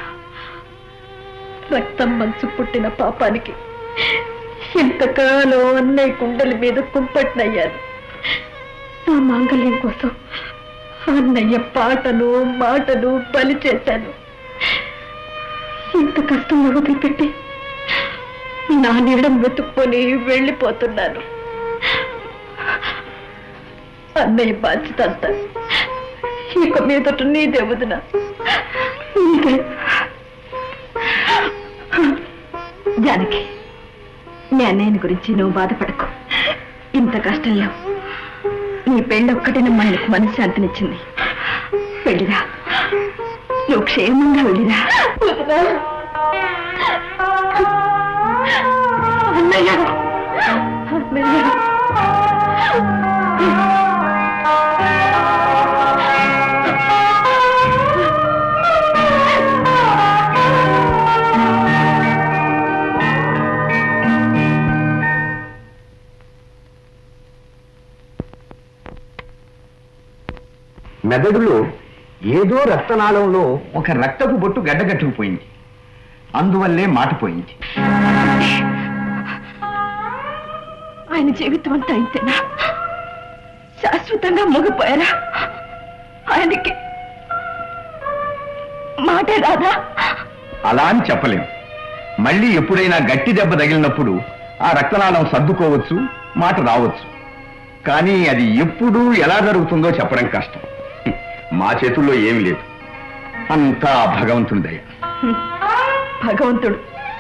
రక్తం మంచు పుట్టిన పాపానికి ఎంతకాలం అన్నయ్య కుండల మీద కుంపట్నయ్యాను నా మాంగళ్యం కోసం అన్నయ్య పాటలు మాటలు బలి చేశాను ఇంత కష్టం వదిలిపెట్టి నా నీడం వెతుక్కొని వెళ్ళిపోతున్నాను అన్నయ్య బాధ్యత అంతా ఇక మీదట నీదే వదిన నీదే జానకి మీ అన్నయ్యని గురించి నువ్వు బాధపడకు ఇంత కష్టంలో నీ పెళ్ళి ఒక్కటే మనకు మనశ్శాంతినిచ్చింది వెళ్ళిరా నువ్వు క్షేమంగా వెళ్ళిరా అన్నయ్య అన్నయ్య మెదడులో ఏదో రక్తనాళంలో ఒక రక్తపు బొట్టు గడ్డగట్టుకుపోయింది అందువల్లే మాటిపోయింది ఆయన జీవితం అంతా ఇంతేనా శాశ్వతంగా మొగిపోయారా ఆయనకి మాటే రాదా అలా అని చెప్పలేం మళ్ళీ ఎప్పుడైనా గట్టి దెబ్బ తగిలినప్పుడు ఆ రక్తనాళం సర్దుకోవచ్చు మాట రావచ్చు కానీ అది ఎప్పుడు ఎలా జరుగుతుందో చెప్పడం కష్టం మా చేతుల్లో ఏమీ లేదు అంతా భగవంతుని దయ భగవంతుడు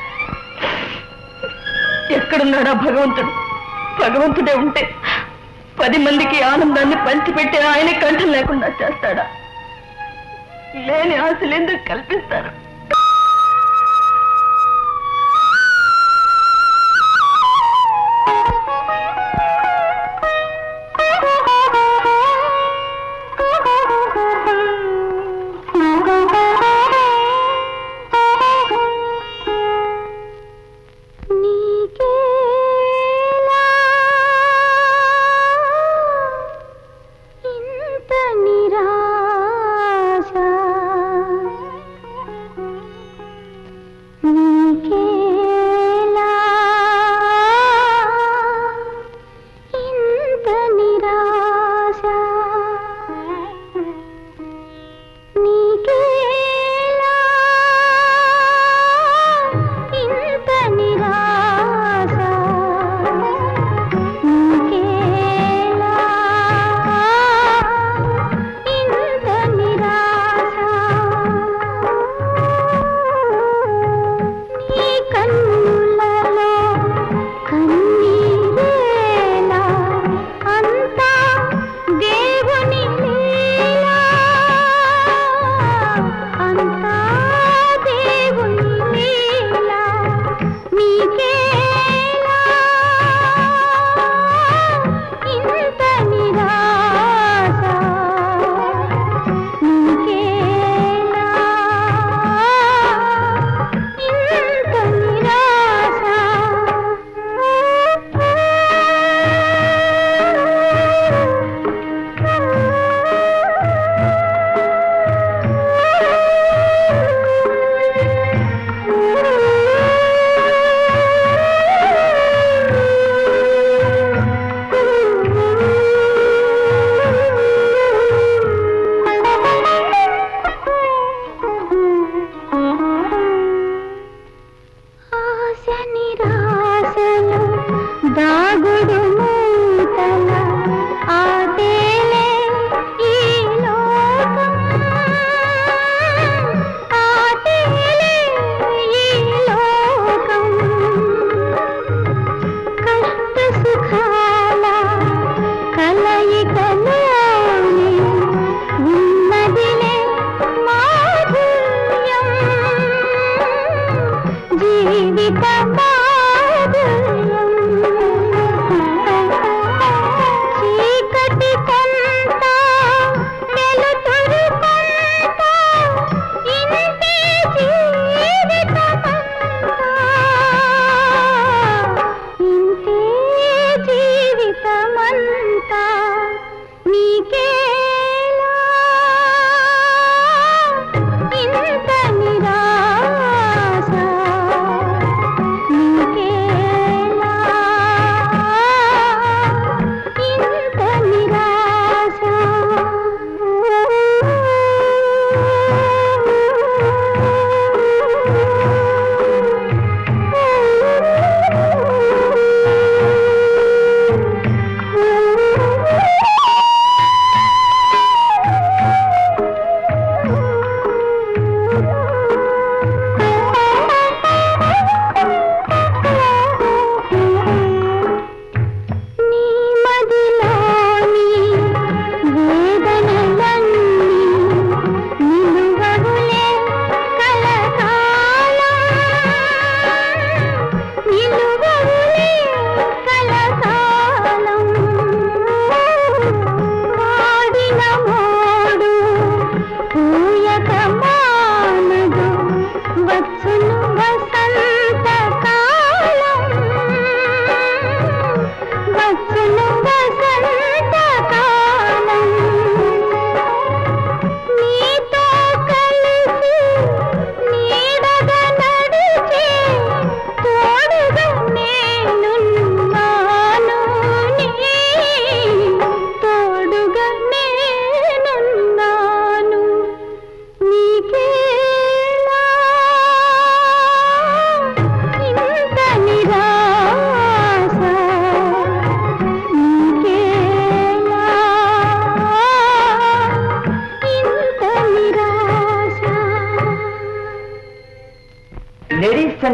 ఎక్కడున్నాడా భగవంతుడు భగవంతుడే ఉంటే పది మందికి ఆనందాన్ని పంచిపెట్టే ఆయనే కంఠం లేకుండా చేస్తాడా లేని ఆశలు ఎందుకు కల్పిస్తారు నీకేలా ఇంత నిరాశ నీకేలా ఇంత నిరాశ నీకేలా ఇంత నిరాశ నీకేలా ఇంత నిరాశ నీ కన్నులలో కన్నీరేలా అంతా దేవుని లీలా అంతా దేవుని లీలా నీకేలా ఇంత నిరాశ నీకేలా ఇంత ఆశ నిరాశలు దాగుడు మూతల ఆటేలే ఈ లోకం ఆటేలే ఈ లోకం కష్ట సుఖాల కలయికలోని ఉన్నదిలే మాధుర్యం జీవిత మాధుర్యం చీకటి కొంత వెలుతురు కొంత ఇంతే జీవితమంతా ఇంతే జీవితమంతా నీకేలా ఇంత నిరాశ నీ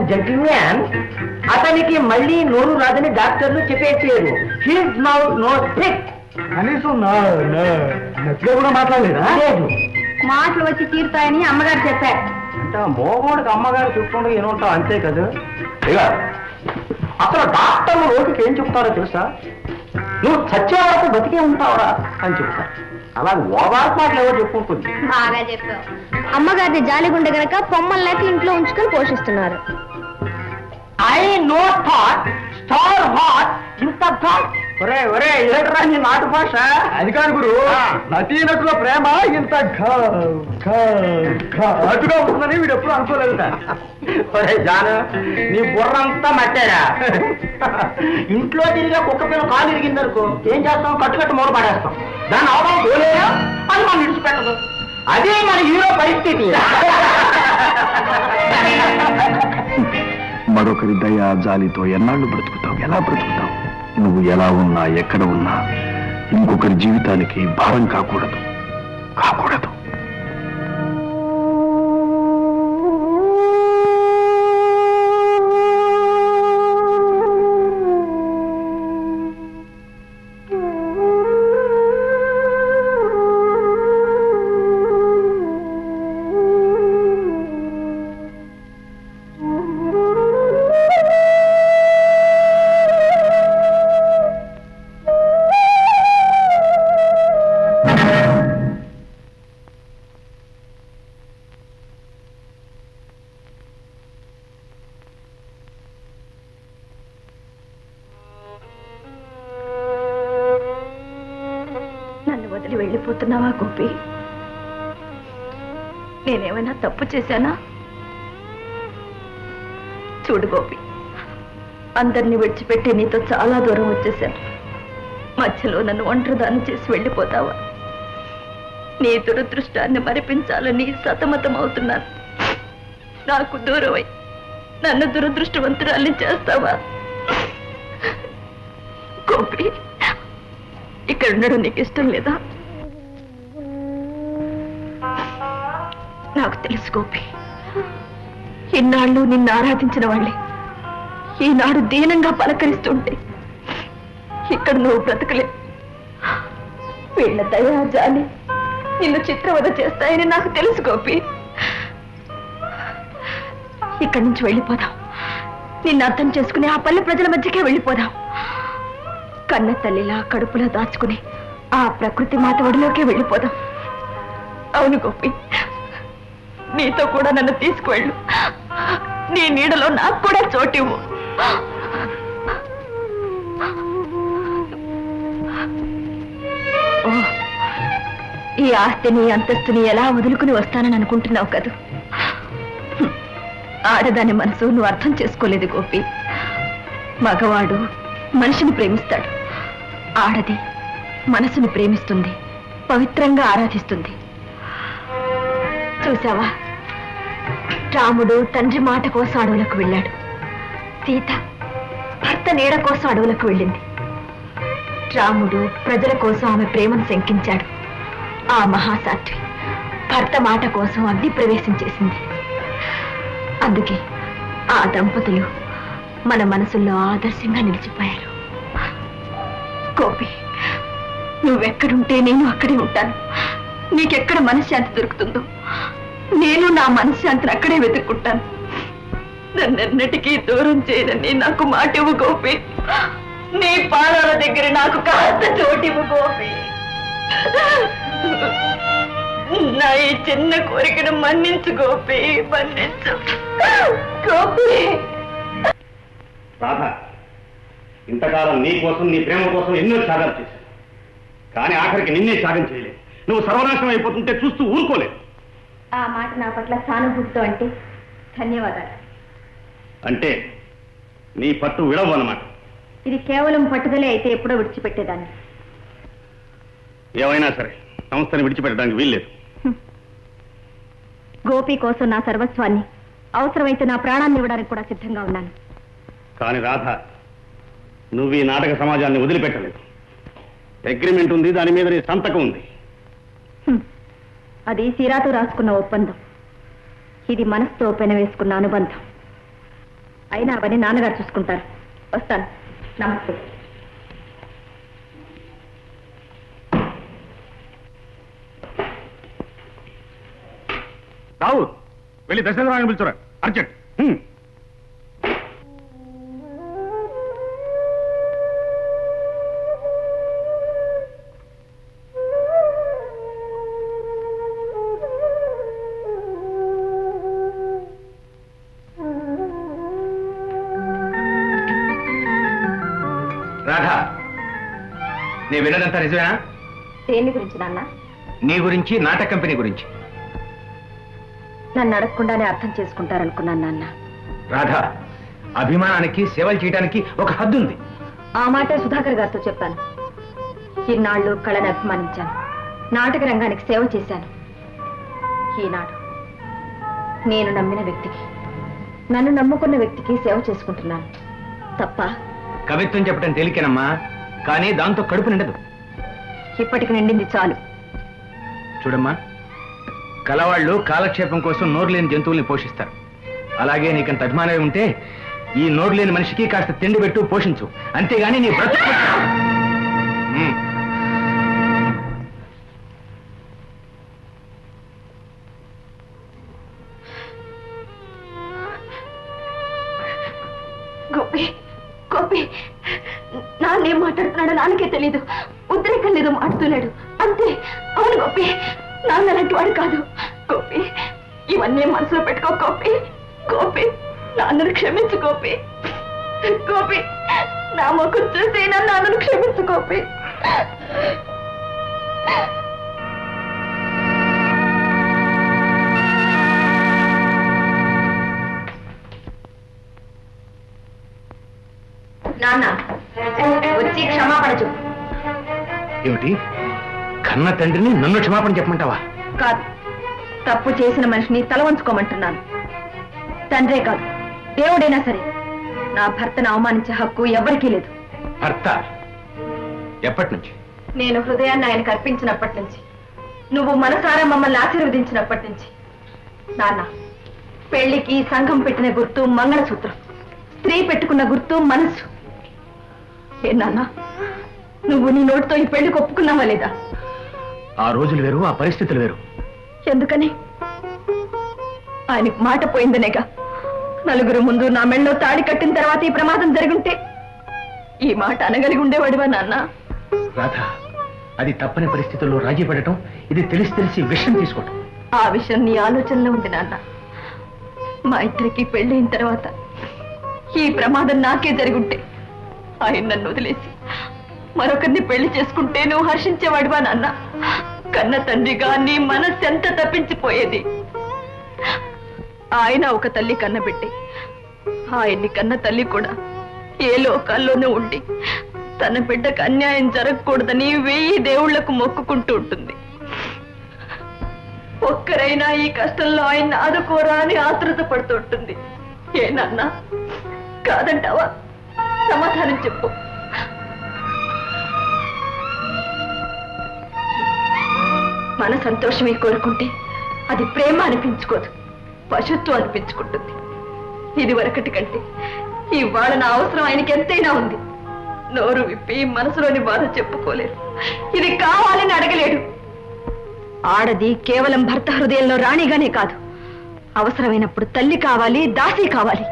జెంటిల్మ్యాన్ అతనికి మళ్ళీ నోరు రాదని డాక్టర్లు చెప్పేసారు హీస్ నౌ నో సిక్ కనీసం నచ్చిగా కూడా మాట్లాడలేదా లేదు మాటలు వచ్చి తీరుతాయని అమ్మగారు చెప్పారు అంటే ఆ మోగోడికి అమ్మగారు చెప్తుండగా ఏముంటావు అంతే కదా ఇక అసలు డాక్టర్లు రోగికి ఏం చెప్తారో తెలుసా నువ్వు చచ్చే వరకు బతికే ఉంటావురా అని చెప్తారు అలాగే ఓవార్పు మాటలు ఎవరు చెప్పుకుంటుంది బాగా చెప్పావు అమ్మగారిది జాలిగుండె గనక పొమ్మలు లేక ఇంట్లో ఉంచుకొని పోషిస్తున్నారు I know thought star hot ఇంత థాట్ ఒరే ఒరే ఏట్రా నీ నాటు భాష అది కాదు గురు నటీనటుల ప్రేమ ఇంత ఘాటుగా ఉంటుందని వీడు ఎప్పుడు అనుకోలేదుట ఒరే జాను నీ బుర్రంతా మట్టారా ఇంట్లో తిరిగే కుక్క పిల్ల కాలు ఇరిగిందనుకో ఏం చేస్తాం కట్టు కట్టు మూల పడేస్తాం దాని అవడం పోలేదా అది మనం విడిచిపెట్టదు అదే మన హీరో పరిస్థితి మరొకరి దయ జాలితో ఎన్నాళ్ళు బ్రతుకుతావు ఎలా బ్రతుకుతావు నువ్వు ఎలా ఉన్నా ఎక్కడ ఉన్నా ఇంకొకరి జీవితానికి భారం కాకూడదు కాకూడదు నన్ను వదిలి వెళ్ళిపోతున్నావా గోపి నేనేమైనా తప్పు చేశానా చూడు గోపి అందరినీ విడిచిపెట్టి నీతో చాలా దూరం వచ్చేసాను మధ్యలో నన్ను ఒంటరిదాన్ని చేసి వెళ్ళిపోతావా నీ దురదృష్టాన్ని మరిపించాలని సతమతం అవుతున్నాను నాకు దూరమై నన్ను దురదృష్టవంతురాల్ని చేస్తావా గోపి ఇక్కడ ఉండడం నీకు ఇష్టం లేదా నాకు తెలుసు గోపి ఇన్నాళ్ళు నిన్ను ఆరాధించిన వాళ్ళే ఈనాడు దీనంగా పలకరిస్తుంటే ఇక్కడ నువ్వు బ్రతకలే వీళ్ళ దయా జాలి నిన్ను చిత్రవద చేస్తాయని నాకు తెలుసు గోపి ఇక్కడి నుంచి వెళ్ళిపోదాం నిన్ను అర్థం చేసుకుని ఆ పల్లె ప్రజల మధ్యకే వెళ్ళిపోదాం కన్న తల్లిలా కడుపులో దాచుకుని ఆ ప్రకృతి మాత ఒడిలోకే వెళ్ళిపోదాం అవును గోపి నీతో కూడా నన్ను తీసుకువెళ్ళు నీ నీడలో నాకు కూడా చోటివ్వు ఓ, ఈ ఆస్తిని అంతస్తుని ఎలా వదులుకుని వస్తానని అనుకుంటున్నావు కదూ హ్మ్. ఆడదాని మనసు నువ్వు అర్థం చేసుకోలేదు గోపి మగవాడు మనిషిని ప్రేమిస్తాడు ఆడది మనసుని ప్రేమిస్తుంది పవిత్రంగా ఆరాధిస్తుంది చూసావా రాముడు తండ్రి మాట కోసం అడవులకు వెళ్ళాడు సీత భర్త నీడ కోసం అడవులకు వెళ్ళింది రాముడు ప్రజల కోసం ఆమె ప్రేమను శంకించాడు ఆ మహాసాధ్వి భర్త మాట కోసం అగ్ని ప్రవేశం చేసింది అందుకే ఆ దంపతులు మన మనసుల్లో ఆదర్శంగా నిలిచిపోయారు గోపి నువ్వెక్కడుంటే నేను అక్కడే ఉంటాను నీకెక్కడ మనశ్శాంతి దొరుకుతుందో నేను నా మనశ్శాంతిని అక్కడే వెతుక్కుంటాను నన్నెన్నటికీ దూరం చేయనని నాకు మాట ఇవ్వు గోపి నీ పాదాల దగ్గర నాకు కాస్త చోటివ్వు గోపి నా ఈ చిన్న కోరికను మన్నించు గోపి మన్నించు గోపి రాధ ఇంతకాలం నీ కోసం నీ ప్రేమ కోసం ఎన్నో త్యాగాలు చేశాను కానీ ఆఖరికి నిన్నే త్యాగం చేయలేదు నువ్వు సర్వనాశనం అయిపోతుంటే చూస్తూ ఊరుకోలేదు ఆ మాట నా పట్ల సానుభూతితో అంటే ధన్యవాదాలు అంటే నీ పట్టు విడవు అన్నమాట ఇది కేవలం పట్టుదలే అయితే ఎప్పుడో విడిచిపెట్టేదాన్ని ఏమైనా సరే సంస్థని విడిచిపెట్టడానికి వీల్లేదు గోపి కోసం నా సర్వస్వాన్ని అవసరమైతే నా ప్రాణాన్ని ఇవ్వడానికి కూడా సిద్ధంగా ఉన్నాను కానీ రాధ నువ్వు ఈ నాటక సమాజాన్ని వదిలిపెట్టలేదు అగ్రిమెంట్ ఉంది దాని మీద నీ సంతకం ఉంది హ్మ్. అది సిరాతో రాసుకున్న ఒప్పందం ఇది మనసుతో పెనవేసుకున్న అనుబంధం అయినా అవన్నీ నాన్నగారు చూసుకుంటారు వస్తాను నమస్తే రావు వెళ్ళి దశరథరాయని పిలుచురా అర్జెంట్ హ్మ్. రాధా నీ విన్నదంతా నిజమేనా దేని గురించి నాన్న నీ గురించి నాటక కంపెనీ గురించి నన్ను అడగకుండానే అర్థం చేసుకుంటారనుకున్నాను నాన్న రాధా అభిమానానికి సేవలు చేయడానికి ఒక హద్దు ఉంది ఆ మాటే సుధాకర్ గారితో చెప్పాను ఇన్నాళ్ళు కళను అభిమానించాను నాటక రంగానికి సేవ చేశాను ఈనాడు నేను నమ్మిన వ్యక్తికి నన్ను నమ్ముకున్న వ్యక్తికి సేవ చేసుకుంటున్నాను తప్ప కవిత్వం చెప్పడం తేలికేనమ్మా కానీ దాంతో కడుపు నిండదు ఇప్పటికి నిండింది చాలు చూడమ్మా కలవాళ్ళు కాలక్షేపం కోసం నోరు లేని జంతువుల్ని పోషిస్తారు అలాగే నీకంత అభిమానమే ఉంటే ఈ నోరు లేని మనిషికి కాస్త తిండి పెట్టు పోషించు అంతేగాని నీ బ్రతుకు ఉమ్. గోపి గోపి నాన్నేం మాట్లాడుతున్నాడో నాన్నకే తెలీదు ఉద్రేకం లేదు మాట్లాడుతున్నాడు అంతే అవును గోపి నాన్న అలాంటి వాడు కాదు గోపి ఇవన్నీ మనసులో పెట్టుకో గోపి గోపి నాన్నను క్షమించు గోపి గోపి నా ముఖం చూసి నా నాన్నను క్షమించు గోపి నాన్న వచ్చి క్షమాపణ చెప్పు ఏమిటి కన్న తండ్రిని నన్ను క్షమాపణ చెప్పమంటావా కాదు తప్పు చేసిన మనిషిని తల వంచుకోమంటున్నాను తండ్రే కాదు దేవుడైనా సరే నా భర్తను అవమానించే హక్కు ఎవరికీ లేదు భర్త ఎప్పటి నుంచి నేను హృదయాన్ని ఆయనకు అర్పించినప్పటి నుంచి నువ్వు మనసారా మమ్మల్ని ఆశీర్వదించినప్పటి నుంచి నాన్న పెళ్లికి సంఘం పెట్టిన గుర్తు మంగళసూత్రం స్త్రీ పెట్టుకున్న గుర్తు మనస్సు ఏ నాన్న నువ్వు నీ నోటితో ఈ పెళ్లికి ఒప్పుకున్నావా లేదా ఆ రోజులు వేరు ఆ పరిస్థితులు వేరు ఎందుకని ఆయనకు మాట పోయిందనేగా నలుగురు ముందు నా మెళ్ళలో తాడి కట్టిన తర్వాత ఈ ప్రమాదం జరుగుంటే ఈ మాట అనగలిగి ఉండేవాడివా నాన్న రాధ అది తప్పని పరిస్థితుల్లో రాజీ పడటం ఇది తెలిసి తెలిసి విషయం తీసుకోవటం ఆ విషయం నీ ఆలోచనలో ఉంది నాన్న మా ఇద్దరికి పెళ్ళైన తర్వాత ఈ ప్రమాదం నాకే జరుగుంటే ఆయన నన్ను వదిలేసి మరొకరిని పెళ్లి చేసుకుంటే నువ్వు హర్షించేవాడివా నాన్న కన్న తండ్రిగా నీ మనస్సు ఎంత తప్పించిపోయేది ఆయన ఒక తల్లి కన్నబెట్టి ఆయన్ని కన్న తల్లి కూడా ఏ లోకాల్లోనూ ఉండి తన బిడ్డకు అన్యాయం జరగకూడదని వెయ్యి దేవుళ్లకు మొక్కుకుంటూ ఉంటుంది ఒక్కరైనా ఈ కష్టంలో ఆయన ఆదుకోరా అని ఆతృత పడుతుంటుంది ఏనన్నా కాదంటావా సమాధానం చెప్పు మన సంతోషమే కోరుకుంటే అది ప్రేమ అనిపించుకోదు పశుత్వం అనిపించుకుంటుంది ఇది వరకటి కంటే ఇవాళ నా అవసరం ఆయనకి ఎంతైనా ఉంది నోరు విప్పి మనసులోని బాధ చెప్పుకోలేరు ఇది కావాలని అడగలేడు ఆడది కేవలం భర్త హృదయంలో రాణిగానే కాదు అవసరమైనప్పుడు తల్లి కావాలి దాసి కావాలి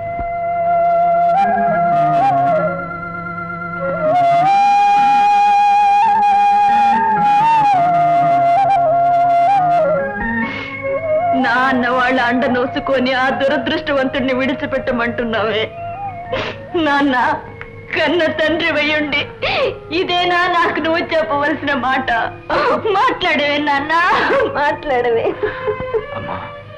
నా అన్న వాళ్ళ అండ నోసుకొని ఆ దురదృష్టవంతుణ్ణి విడిచిపెట్టమంటున్నావే నాన్న కన్న తండ్రి వెయ్యుండి ఇదేనా నాకు నువ్వు చెప్పవలసిన మాట మాట్లాడవే నాన్న మాట్లాడవే అమ్మా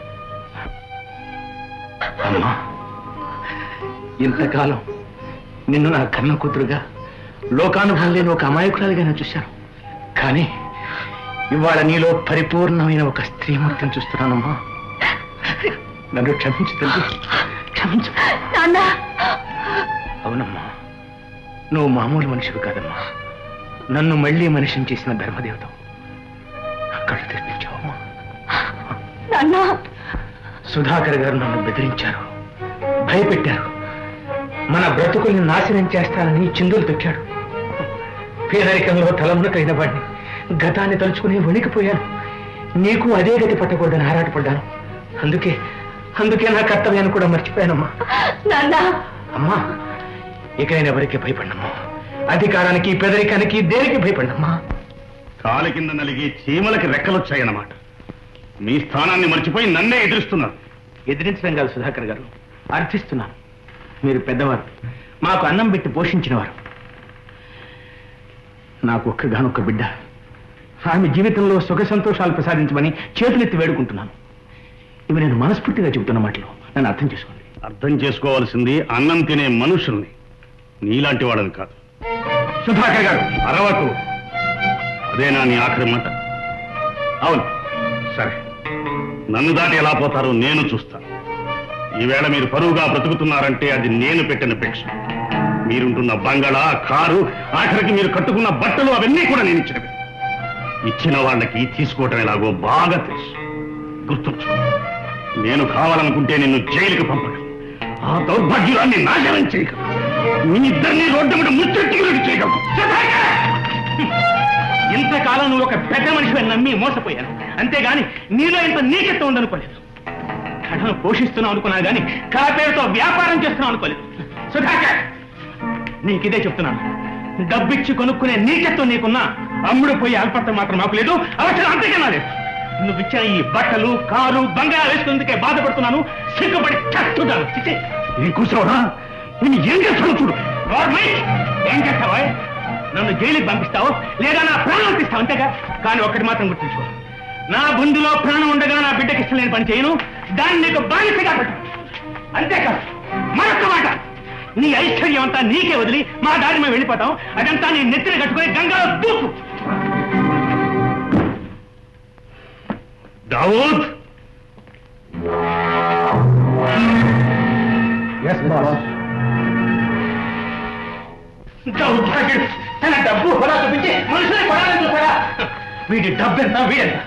అమ్మా ఇంతకాలం నిన్ను నా కన్న కూతురుగా లోకానుభవం లేని ఒక అమాయకురాలిగా నేను చూశాను కానీ ఇవాళ నీలో పరిపూర్ణమైన ఒక స్త్రీమూర్తిని చూస్తున్నానమ్మా నన్ను క్షమించు తల్లి క్షమించు నాన్న అవునమ్మా నువ్వు మామూలు మనిషివి కాదమ్మా నన్ను మళ్ళీ మనిషిని చేసిన ధర్మదేవత కళ్ళు తెప్పించావమ్మా నాన్న సుధాకర్ గారు నన్ను బెదిరించారు భయపెట్టారు మన బ్రతుకుల్ని నాశనం చేస్తానని చిందులు తొక్కాడు పేదరికంలో తలమునకైన వాడిని గతాన్ని తలుచుకుని వణికిపోయాను నీకు అదే గతి పట్టకూడదని ఆరాటపడ్డాను అందుకే అందుకే నా కర్తవ్యాన్ని కూడా మర్చిపోయానమ్మా నాన్న అమ్మా ఇక నేను ఎవరికి భయపడినమ్మా అధికారానికి పేదరికానికి దేనికి భయపడినమ్మా కాలి కింద నలిగి చీమలకి రెక్కలొచ్చాయన్నమాట మీ స్థానాన్ని మర్చిపోయి నన్నే ఎదురుస్తున్నారు ఎదిరించడం కాదు సుధాకర్ గారు అర్థిస్తున్నాను మీరు పెద్దవారు మాకు అన్నం పెట్టి పోషించినవారు నాకు ఒక్కగానొక్క బిడ్డ ఆమె జీవితంలో సుఖ సంతోషాలు ప్రసాదించమని చేతులెత్తి వేడుకుంటున్నాను ఇవి నేను మనస్ఫూర్తిగా చెబుతున్న మాటలు నన్ను అర్థం చేసుకోండి అర్థం చేసుకోవాల్సింది అన్నం తినే మనుషుల్ని నీలాంటి వాళ్ళని కాదు సుధాకర్ గారు అరవకు అదేనా నీ ఆఖరి మాట అవును సరే నన్ను దాటి ఎలా పోతారో నేను చూస్తాను ఈవేళ మీరు పరువుగా బ్రతుకుతున్నారంటే అది నేను పెట్టిన భిక్ష మీరుంటున్న బంగళా కారు ఆఖరికి మీరు కట్టుకున్న బట్టలు అవన్నీ కూడా నేను ఇచ్చినవి ఇచ్చిన వాళ్ళకి తీసుకోవటం ఎలాగో బాగా తెలుసు గుర్తుంచు నేను కావాలనుకుంటే నిన్ను జైలుకి పంపగలను ఆ దౌర్భాగ్యాన్ని నాశనం చేయగలను మీ ఇద్దరిని రోడ్డు మీద ముచ్చెట్టుకుని చేయగలను ఇంతకాలం నువ్వు ఒక పెద్ద మనిషిని నమ్మి మోసపోయాను అంతేగాని నీలో ఇంత నీకెత్త ఉందనుకోలేదు కళను పోషిస్తున్నావు అనుకున్నా గాని కళ పేరుతో వ్యాపారం చేస్తున్నావు అనుకోలేదు సుధాకర్ నీకిదే చెప్తున్నాను డబ్బిచ్చి కొనుక్కునే నీకెత్తం నీకున్నా అమ్ముడు పోయి అల్పత్తం మాత్రం మాకు లేదు అవసరం అంతకన్నా లేదు నువ్వు ఇచ్చిన ఈ బట్టలు కారు బంగాళా వేసుకున్నందుకే బాధపడుతున్నాను సిగ్గుపడి చస్తున్నాను చిచ్చే. నీ కూర్చోరా నేను ఏం చేస్తాను చూడు గవర్నమెంట్ ఏం చేస్తావా నన్ను జైలుకి పంపిస్తావు లేదా నా ప్రాణం తీస్తావు అంతేగా కానీ ఒక్కటి మాత్రం గుర్తుంచుకో నా బుందులో ప్రాణం ఉండగా నా బిడ్డకి ఇష్టం లేని పని చేయను దాన్ని నీకు బానిసగా పెట్టు అంతేకాదు మరొక మాట నీ ఐశ్వర్యం అంతా నీకే వదిలి మా దారి మేము వెళ్ళిపోతాం అదంతా నీ నెత్తిన కట్టుకుని గంగాలో దూకు దావూద్ దౌర్భాగ్యుడు తన డబ్బు హోదా చూపించి మనుషుని కొనాలని చూసారా వీడి డబ్బు ఎంత వీడెంత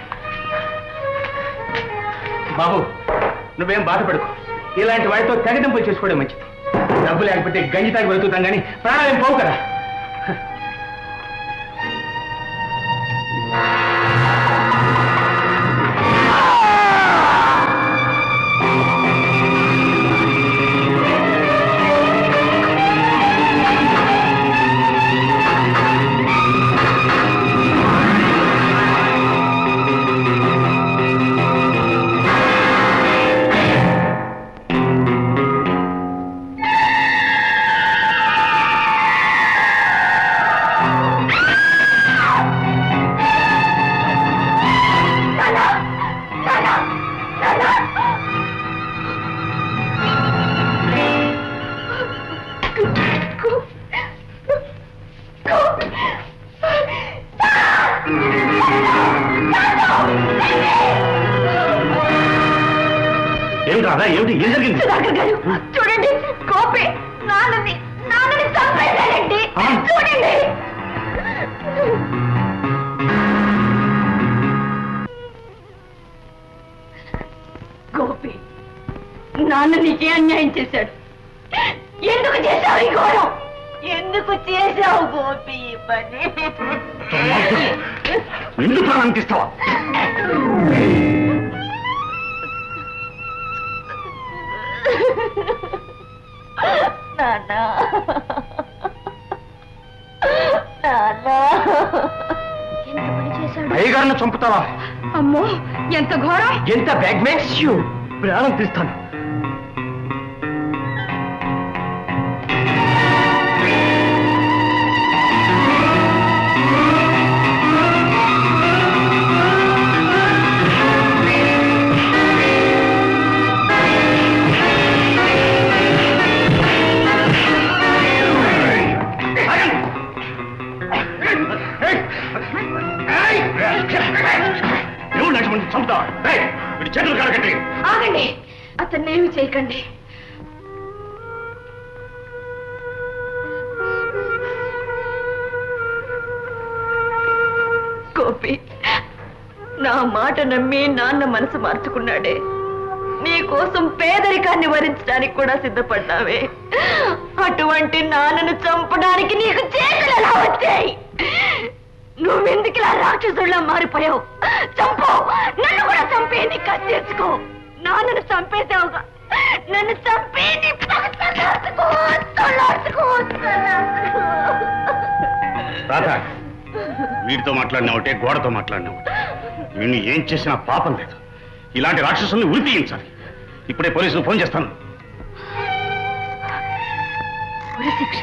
బాబు నువ్వేం బాధపడుకో ఇలాంటి వాడితో తెగదింపులు చేసుకోవడం మంచిది డబ్బు లేకపోతే గంజి తాగి వెళ్తుంటాం కానీ ప్రాణాలు ఏం పోవు కదా ఏమిటి రాదా ఏమిటి ఏం జరిగింది సుధాకర్ గారు చూడండి గోపి నాన్నని నాన్నని చంపేశాడండి ఆ? చూడండి గోపి నాన్న నీకే అన్యాయం చేశాడు ఎందుకు చేశావు ఈ ఘోరం ఎందుకు చేశావు గోపి ఈ పని ఎందుకు ప్రాణానికి ఇస్తావా నాన్న నాన్న ఎంత పని చేశాడు అయ్యగారిని చంపుతావా అమ్మో ఎంత ఘోరం ఎంత బ్యాగ్ మేక్స్ యూ ప్రాణం తీస్తాను ఎవరు లక్ష్మణ్ చంపుతావా రేయ్, వీడి చేతులు కడగండి ఆగండి అతన్నేమి చేయకండి గోపి నా మాట నమ్మి నాన్న మనసు మార్చుకున్నాడే నీ కోసం పేదరికాన్ని వరించడానికి కూడా సిద్ధపడ్డావే అటువంటి నాన్నను చంపడానికి నీకు చేతులు ఎలా వచ్చాయి నువ్వెందుకు ఇలా రాక్షసుల్లా మారిపోయావు చంపు నన్ను కూడా చంపే నీ కత్తెచ్చుకో నాన్నను చంపేసావుగా నన్ను చంపే నీ పగ చల్లార్చుకో, చల్లార్చుకో, చల్లార్చుకో. రాధ వీడితో మాట్లాడినా ఒకటే గోడతో మాట్లాడినా ఒకటే వీడిని ఏం చేసినా పాపం లేదు ఇలాంటి రాక్షసుల్ని ఉరి తీయించాలి ఇప్పుడే పోలీసులు ఫోన్ చేస్తాను ఉరి శిక్ష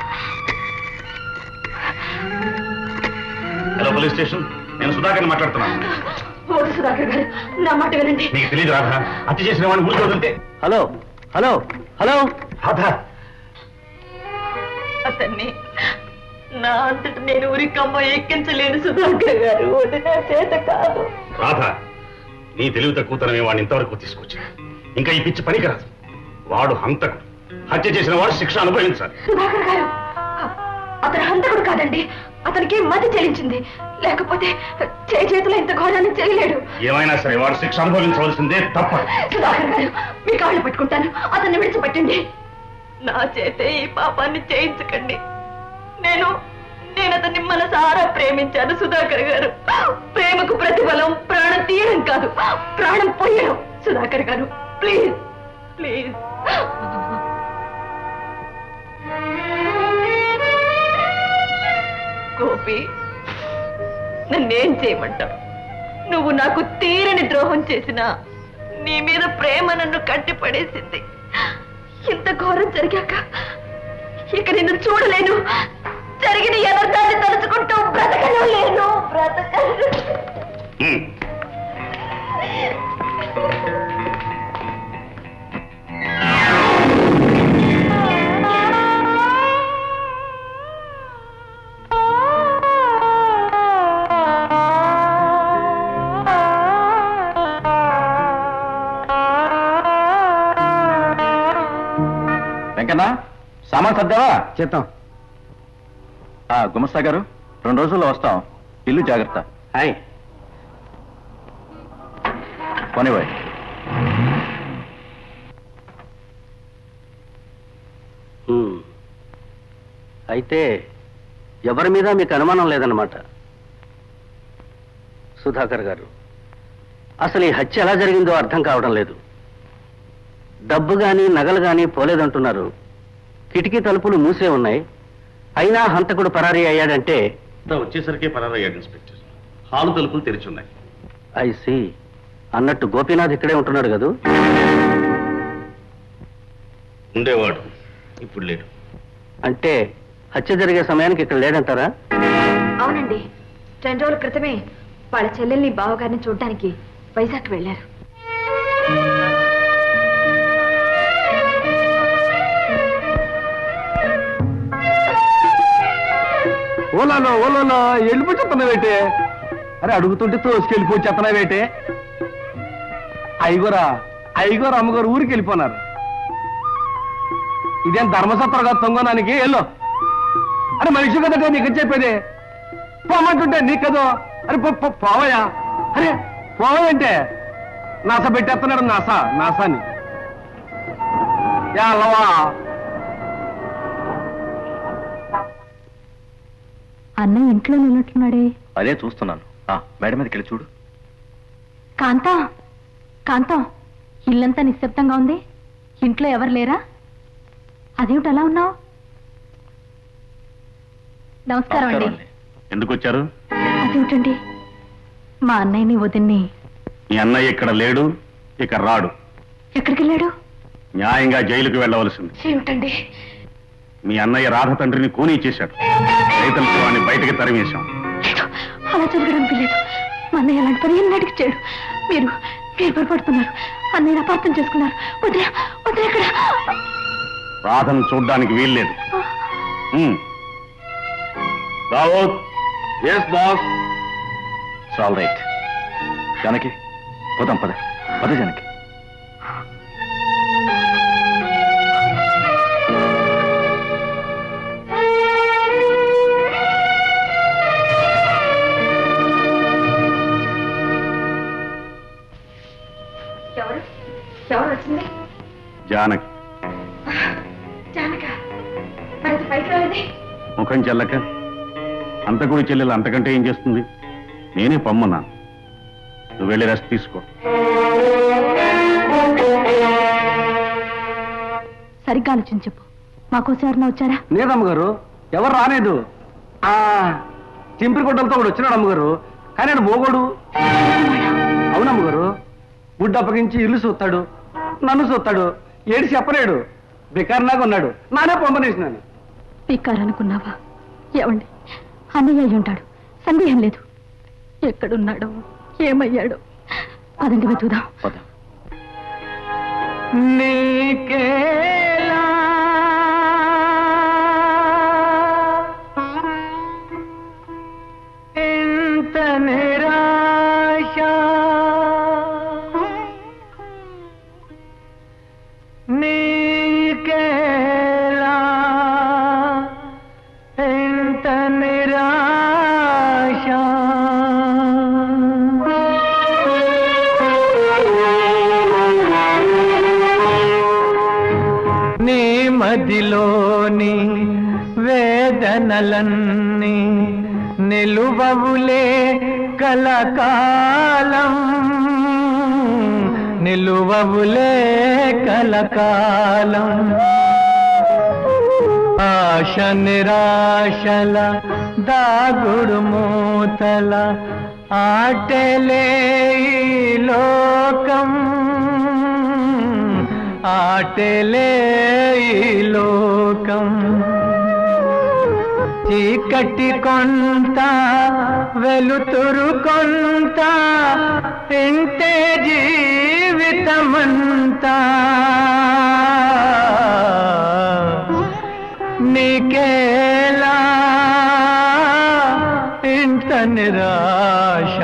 హలో పోలీస్ స్టేషన్ నేను సుధాకర్ని మాట్లాడుతున్నాను ఓ సుధాకర్ గారు నా మాట వినండి నీకు తెలియదు రాధ హత్య చేసిన వాడిని ఊరికి వదిలితే హలో హలో హలో రాధ అతన్ని నా అంతటి నేను ఉరికమ్మ ఎక్కించలేను సుధాకర్ గారు అది నా చేత కాదు రాధ నీ తెలివి తక్కువతనమే వాడిని ఇంతవరకు తీసుకొచ్చా ఇంకా ఈ పిచ్చి పనికిరాదు వాడు హంతకుడు హత్య చేసిన వాడు శిక్ష అనుభవించాలి సుధాకర్ గారు అతను హంతకుడు కాదండి అతనికి మతి చెల్లించింది లేకపోతే చే చేతిలో ఇంత ఘోరాన్ని చేయలేడు ఏమైనా సరే వాడు శిక్ష అనుభవించవలసిందే తప్పదు సుధాకర్ గారు మీ కాళ్ళు పట్టుకుంటాను అతన్ని విడిచిపెట్టండి నా చేతే ఈ పాపాన్ని చేయించకండి నేను నేను అతన్ని మనసారా ప్రేమించాను సుధాకర్ గారు ప్రేమకు ప్రతిఫలం ప్రాణం తీయడం కాదు ప్రాణం పోయడం సుధాకర్ గారు ప్లీజ్ ప్లీజ్ గోపి నన్నేం చేయమంటావు నువ్వు నాకు తీరని ద్రోహం చేసినా నీ మీద ప్రేమ నన్ను కట్టిపడేసింది ఇంత ఘోరం జరిగాక ఇక నిన్ను చూడలేను జరిగిన ఎదర్థాన్ని తలుచుకుంటూ బ్రతకను లేను బ్రతకను హ్మ్. వెంకన్న సామాన్ సర్దావా చేద్దాం ఆ, గుమస్తా గారు రెండు రోజుల్లో వస్తాం ఇల్లు జాగ్రత్త హాయ్ పోనివ్వండి ఉమ్. అయితే ఎవరి మీద మీకు అనుమానం లేదన్నమాట సుధాకర్ గారు అసలు ఈ హత్య ఎలా జరిగిందో అర్థం కావడం లేదు డబ్బు గాని నగలు గాని పోలేదంటున్నారు కిటికీ తలుపులు మూసే ఉన్నాయి అయినా హంతకుడు పరారీ అయ్యాడంటే ఇంత వచ్చేసరికి పరారయ్యాడు ఇన్స్పెక్టర్ హాలు తలుపులు తెరిచున్నాయి ఐ సి అన్నట్టు గోపీనాథ్ ఇక్కడే ఉంటున్నాడు కదూ ఉండేవాడు ఇప్పుడు లేడు అంటే హత్య జరిగే సమయానికి ఇక్కడ లేడంటారా అవునండి రెండు రోజుల క్రితమే వాళ్ళ చెల్లెల్ని బావగారిని చూడడానికి వైజాగ్ వెళ్ళారు ఓలాలో ఓలాలో వెళ్ళిపోయి చెప్తున్నావేటే అరే అడుగుతుంటే తోసుకెళ్ళిపోయి చెప్తున్నావేటే ఐగోరా ఐగోరు అమ్మగారు ఊరికి వెళ్ళిపోయినారు ఇదేం ధర్మసత్రగా తొంగనానికి వెళ్ళు అరే మనిషి కదటే నీకు చెప్పేది పోమంటుంటే నీకు కదో అరే పో- పో- పోవయ్యా అరే పోవయంటే నాస పెట్టేస్తున్నాడు నాస నాసాని యా అల్లవా అన్న ఇంట్లో ఉన్నట్టున్నాడే అదే చూస్తున్నాను ఆ, మేడ మీదకి వెళ్ళి చూడు కాంతం కాంతం ఇల్లంతా నిశ్శబ్దంగా ఉంది ఇంట్లో ఎవరు లేరా అదేమిటి అలా ఉన్నావు నమస్కారం అండి నమస్కారం అండి. ఎందుకు వచ్చారు అదేమిటండి మా అన్నయ్యని వదిన్ని మీ అన్నయ్య ఇక్కడ లేడు ఇక రాడు ఎక్కడికి వెళ్ళాడు న్యాయంగా జైలుకు వెళ్ళవలసింది ఏమిటండి మీ అన్నయ్య రాధ తండ్రిని కూనీ చేశాడు రైతుల వాడిని బయటకి తరిమేశాం లేదు అలా జరగడానికి లేదు మా అన్నయ్య అలాంటి పని ఎన్నటికి చేయడు మీరు మీరు పొరపడుతున్నారు అన్నయ్య అపార్థం చేసుకున్నారు వదిలే వదిలే ఇక్కడ రాధను చూడ్డానికి వీల్లేదు ఉమ్. రావోత్ yes boss all right Janaki పోదాం పద పద జానకి ఎవరు ఎవరు ఏమిటిది ముఖం చెల్లక అంతకుడి చెల్లెలు అంతకంటే ఏం చేస్తుంది నేనే పమ్మన్నా నువ్వు వెళ్ళి రెస్ట్ తీసుకో సరిగ్గా ఆలోచించి చెప్పు మాకోసం ఎవరన్నా వచ్చారా లేదమ్మగారు ఎవరు రాలేదు ఆ చింపిరి గుడ్డలతో ఒకడు వచ్చినాడు అమ్మగారు కానీ ఆయన మోగోడు అవునమ్మగారు గుడ్డ అప్పగించి ఇల్లు చూస్తాడు నన్ను చూస్తాడు ఏడు చెప్పలేడు బికారనాగా ఉన్నాడు నానే పంపనేసినాను పిక్కారు అనుకున్నావా ఏమండి అన్నయ్య అయి ఉంటాడు సందేహం లేదు ఎక్కడున్నాడో ఏమయ్యాడో పదండి వెతుకుదాం పోదాం నీకేలా ఇంత నిరాశ నీకేలా ఇంత నిరాశ నీ మదిలోని వేదనలన్నీ నిలువవులే కలకాలం నిలువవులే కలకాలం ఆశ నిరాశల దాగుడు మూతల ఆటలే ఈ లోకం ఆటలే ఈ లోకం చీకటి కొంత వెలుతురు కొంత ఇంతే జీవితమంతా నీకేలా ఇంత నిరాశ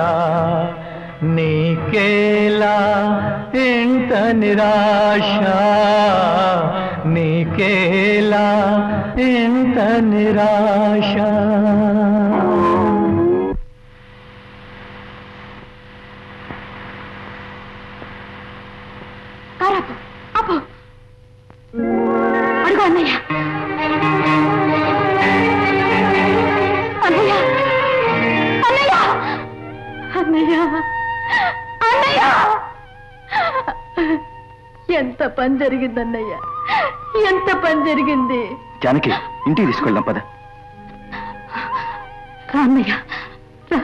నీకేలా ఇంత నిరాశ నీకేలా ఇంత నిరాశ కారాపు అప్పు అడుగు అన్నయ్య అన్నయ్య అన్నయ్య అన్నయ్య అన్నయ్య ఎంత పని జరిగింది అన్నయ్య ఎంత పని జరిగింది జానకి ఇంటికి తీసుకెళ్దాం పద రా అన్నయ్య రా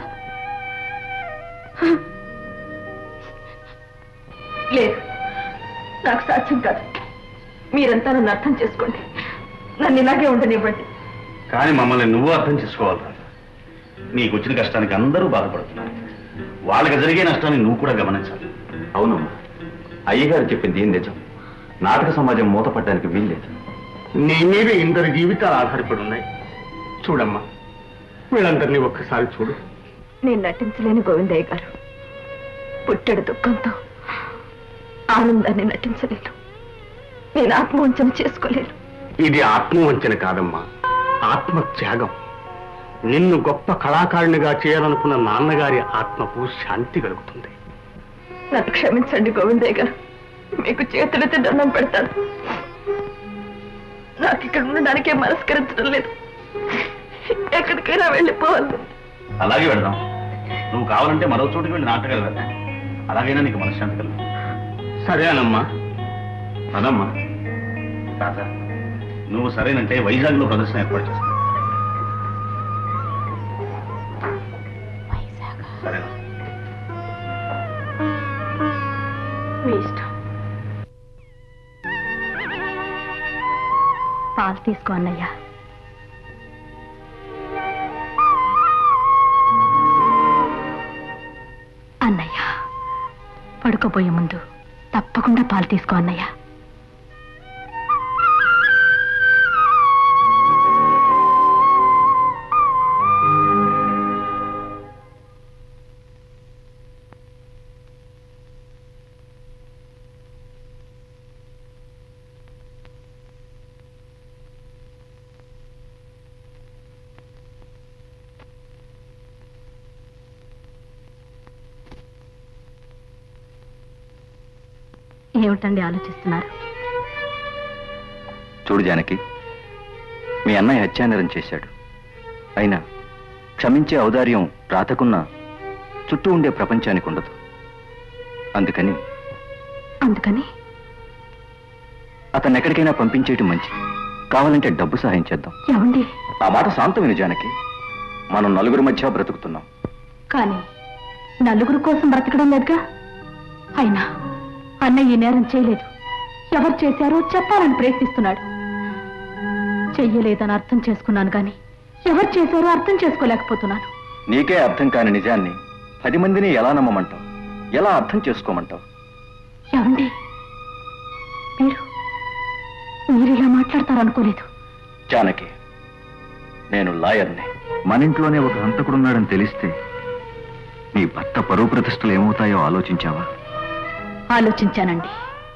లేదు నాకు సాధ్యం కాదు మీరంతా నన్ను అర్థం చేసుకోండి నన్ను ఇలాగే ఉండనివ్వండి కానీ మమ్మల్ని నువ్వు అర్థం చేసుకోవాలి రాజా. నీకు వచ్చిన కష్టానికి అందరూ బాధపడుతున్నారు వాళ్ళకి జరిగే నష్టాన్ని నువ్వు కూడా గమనించాలి అవునమ్మా అయ్యగారు చెప్పింది ఏం నిజం నాటక సమాజం మూతపడడానికి వీల్లేదు నీ మీద ఇందరి జీవితాలు ఆధారపడి ఉన్నాయి చూడమ్మా వీళ్ళందరినీ ఒక్కసారి చూడు నేను నటించలేని గోవిందయ్య గారు పుట్టెడు దుఃఖంతో ఆనందాన్ని నటించలేను నేను ఆత్మవంచన చేసుకోలేను ఇది ఆత్మవంచన కాదమ్మా ఆత్మ త్యాగం నిన్ను గొప్ప కళాకారునిగా చేయాలనుకున్న నాన్నగారి ఆత్మకు శాంతి కలుగుతుంది నన్ను క్షమించండి గోవిందయ్య గారు మీకు చేతులెత్తి దండం పెడతాను నాకు ఇక్కడ ఉండడానికే మనస్కరించడం లేదు ఎక్కడికైనా వెళ్ళిపోవాలి అలాగే వెళ్దాం నువ్వు కావాలంటే మరో చోటుకి వెళ్ళి నాటకాలు వెళ్దాం అలాగైనా నీకు మనశ్శాంతి కలుగు సరేనమ్మా అదమ్మా రాజా నువ్వు సరేనంటే వైజాగ్లో ప్రదర్శన ఏర్పాటు చేస్తాను సరేనా మీ ఇష్టం పాలు తీసుకో అన్నయ్య అన్నయ్య పడుకోబోయే ముందు తప్పకుండా పాలు తీసుకో అన్నయ్య ఏమిటండి ఆలోచిస్తున్నారు చూడు జానకి మీ అన్నయ్య హత్యానేరం చేశాడు అయినా క్షమించే ఔదార్యం రాతకున్నా చుట్టూ ఉండే ప్రపంచానికి ఉండదు అందుకని అందుకని అతన్ని ఎక్కడికైనా పంపించేయటం మంచిది కావాలంటే డబ్బు సహాయం చేద్దాం ఏమండి ఆ మాట శాంతమైన జానకి మనం నలుగురు మధ్య బ్రతుకుతున్నాం కానీ నలుగురు కోసం బ్రతకడం లేదుగా అయినా అన్నయ్య ఈ నేరం చేయలేదు ఎవరు చేశారో చెప్పాలని ప్రయత్నిస్తున్నాడు చెయ్యలేదని అర్థం చేసుకున్నాను కానీ ఎవరు చేశారో అర్థం చేసుకోలేకపోతున్నాను నీకే అర్థం కాని నిజాన్ని పది మందిని ఎలా నమ్మమంటావు ఎలా అర్థం చేసుకోమంటావు ఏమండి మీరు మీరు ఇలా మాట్లాడతారనుకోలేదు జానకి నేను లాయర్ని మన ఇంట్లోనే ఒక హంతకుడున్నాడని తెలిస్తే నీ భర్త పరువు ప్రతిష్టలు ఏమవుతాయో ఆలోచించావా ఆలోచించానండి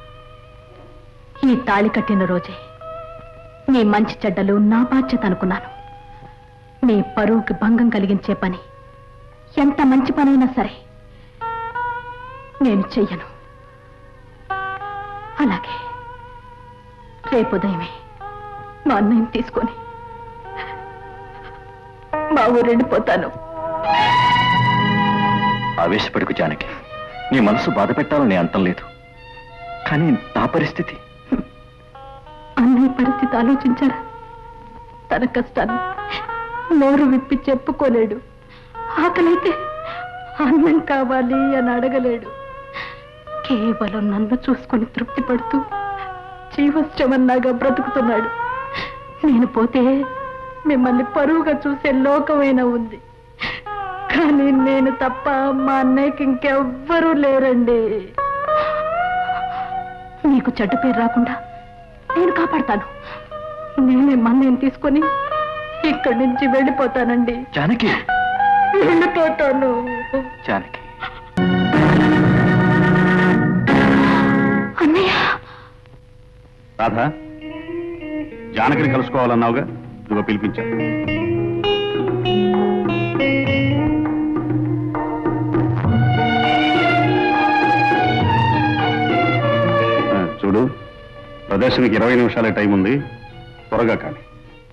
ఈ తాళి కట్టిన రోజే నీ మంచి చెడ్డలు నా బాధ్యత అనుకున్నాను నీ పరువుకి భంగం కలిగించే పని ఎంత మంచి పనైనా సరే నేను చెయ్యను అలాగే రేపు ఉదయమే మా అన్నయ్యం తీసుకొని మా ఊరు వెళ్ళిపోతాను ఆవేశపడుకు జానకి నీ మనసు బాధ పెట్టాలని అంటం లేదు కానీ నా పరిస్థితి అన్నయ్య పరిస్థితి ఆలోచించారా తన కష్టాన్ని నోరు విప్పి చెప్పుకోలేడు ఆకలైతే అన్నం కావాలి అని అడగలేడు కేవలం నన్ను చూసుకొని తృప్తి పడుతూ జీవశ్రమన్నాగా బ్రతుకుతున్నాడు నేను పోతే మిమ్మల్ని పరువుగా చూసే లోకమైనా ఉంది కానీ నేను తప్ప మా అన్నయ్యకి ఇంకెవ్వరూ లేరండి మీకు చెడ్డ పేరు రాకుండా నేను కాపాడతాను నేనే మన్నయ్యని తీసుకొని ఇక్కడి నుంచి వెళ్ళిపోతానండి జానకి వెళ్ళిపోతాను జానకి అన్నయ్య రాధా జానకిని కలుసుకోవాలన్నావుగా ఇదిగో పిలిపించా ఆ, చూడు ప్రదర్శనకి ఇరవై నిమిషాలే టైం ఉంది త్వరగా కానీ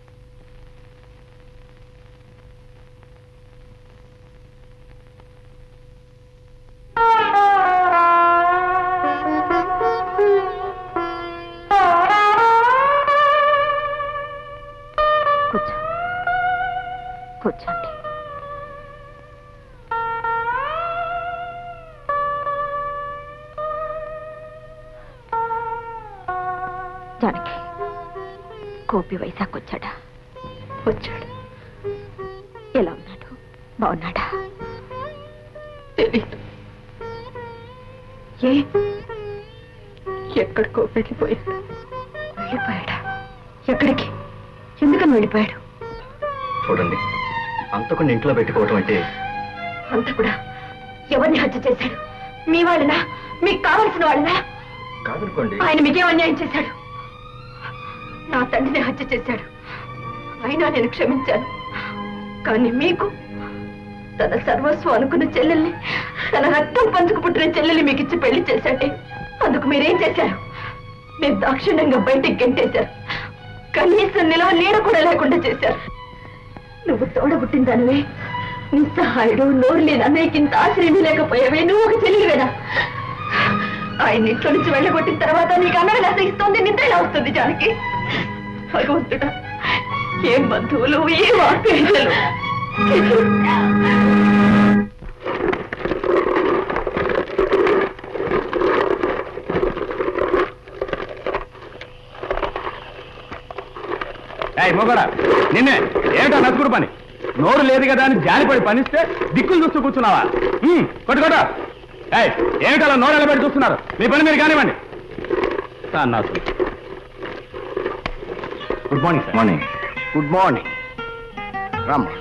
కూర్చో కూర్చోండి జానకి గోపి వైజాగ్ వచ్చాడా వచ్చాడు ఎలా ఉన్నాడు బాగున్నాడా తెలీదు ఏ ఎక్కడికో వెళ్ళిపోయాడు వెళ్ళిపోయాడా ఎక్కడికి ఎందుకని వెళ్ళిపోయాడు చూడండి అంతకుండా ఇంట్లో పెట్టుకోవటం అంటే అంత కూడా ఎవరిని హత్య చేశాడు మీ వాళ్ళనా మీకు కావలసిన వాళ్ళనా కాదనుకోండి ఆయన మీకేం అన్యాయం చేశాడు నా తండ్రిని హత్య చేశాడు అయినా నేను క్షమించాను కానీ మీకు తన సర్వస్వం అనుకున్న చెల్లెల్ని తన రక్తం పంచుకు పుట్టిన చెల్లెల్ని మీకు ఇచ్చి పెళ్లి చేశాడే అందుకు మీరేం చేశారు మీరు దాక్షిణ్యంగా బయటికి గెంటేశారు కనీసం నిలవ నీడ కూడా లేకుండా చేశారు నువ్వు తోడబుట్టిన దానివే నిస్సహాయుడు నోరు లేని అన్నయ్యకి ఇంత ఆశ్రయం లేకపోయావే నువ్వు ఒక చెల్లివేనా ఆయన ఇంట్లో నుంచి వెళ్ళగొట్టిన తర్వాత నీకు అన్నగా ఇస్తుంది నిద్ర ఎలా వస్తుంది జానకి భగవంతుడా ఏం బంధువులు ఏం ఆత్మీయులు ఏయ్ మొగడా నిన్నే ఏమిటా నసుకుడు పని నోరు లేదు కదా అని జాలిపడి పనిస్తే దిక్కులు చూస్తూ కూర్చున్నావా ఉమ్, కొట్టు కొట్టు ఏయ్ ఏమిటి అలా నోరు పెట్టి చూస్తున్నారు మీ పని మీరు కానివ్వండి సన్నాసులు. Good morning sir morning good morning రామ్మా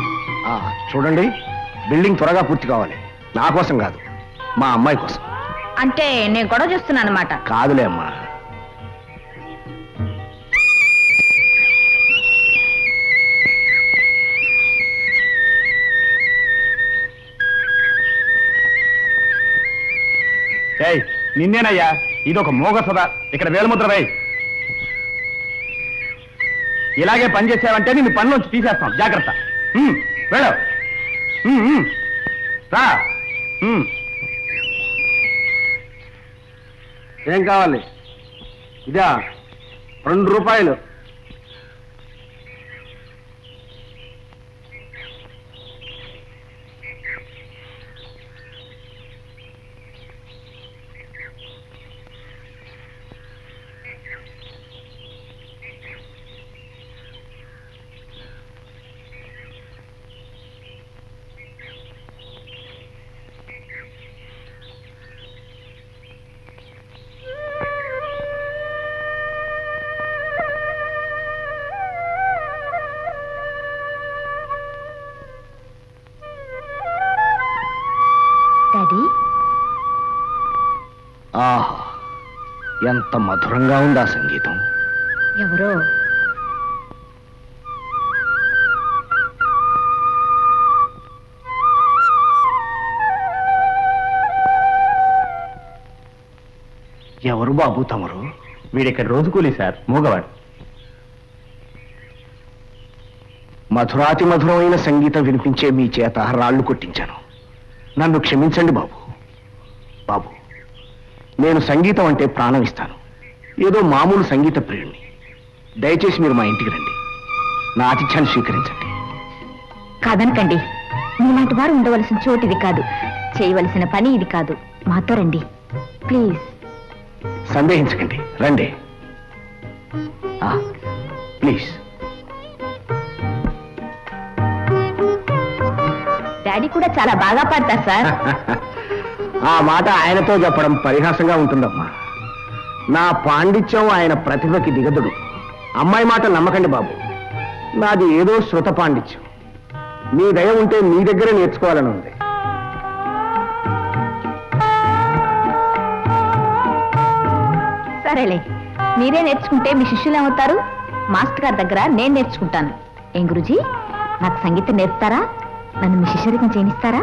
చూడండి బిల్డింగ్ త్వరగా పూర్తి కావాలి నా కోసం కాదు మా అమ్మాయి కోసం అంటే నేను గొడవ చేస్తున్నాను అనమాట కాదులే అమ్మా ఏయ్ నిన్నేనయ్యా ఇదొక మోగ సదా ఇక్కడ వేలముద్ర వేయ్ ఇలాగే పని చేసావంటే నిన్ను పనిలోంచి తీసేస్తాం జాగ్రత్త ఉమ్, వెళ్ళు ఉమ్, ఉమ్. రా ఉమ్. ఏం కావాలి ఇదా రెండు రూపాయలు డాడీ ఆహా ఎంత మధురంగా ఉంది ఆ సంగీతం ఎవరో ఎవరు బాబు తమరు వీడిక్కడ రోజు కూలీ సార్ మూగవాడు మధురాతి మధురమైన సంగీతం వినిపించే మీ చేత రాళ్లు కొట్టించాను నన్ను క్షమించండి బాబు బాబు నేను సంగీతం అంటే ప్రాణం ఇస్తాను ఏదో మామూలు సంగీత ప్రియుణ్ణి దయచేసి మీరు మా ఇంటికి రండి నా ఆతిథ్యాన్ని స్వీకరించండి కాదనకండి మీలాంటి వారు ఉండవలసిన చోటు ఇది కాదు చేయవలసిన పని ఇది కాదు మాతో రండి ప్లీజ్ సందేహించకండి రండి ఆ, ప్లీజ్ డాడీ కూడా చాలా బాగా పాడతారు సార్ ఆ మాట ఆయనతో చెప్పడం పరిహాసంగా ఉంటుందమ్మా నా పాండిత్యం ఆయన ప్రతిభకి దిగదుడు అమ్మాయి మాట నమ్మకండి బాబు నాది ఏదో శృత పాండిత్యం మీ దయ ఉంటే మీ దగ్గర నేర్చుకోవాలని ఉంది సరేలే మీరే నేర్చుకుంటే మీ శిష్యులు ఏమవుతారు మాస్టర్ గారి దగ్గర నేను నేర్చుకుంటాను ఏం గురుజీ నాకు సంగీతం నేర్పుతారా నన్ను మీ శిష్యరికం చేయనిస్తారా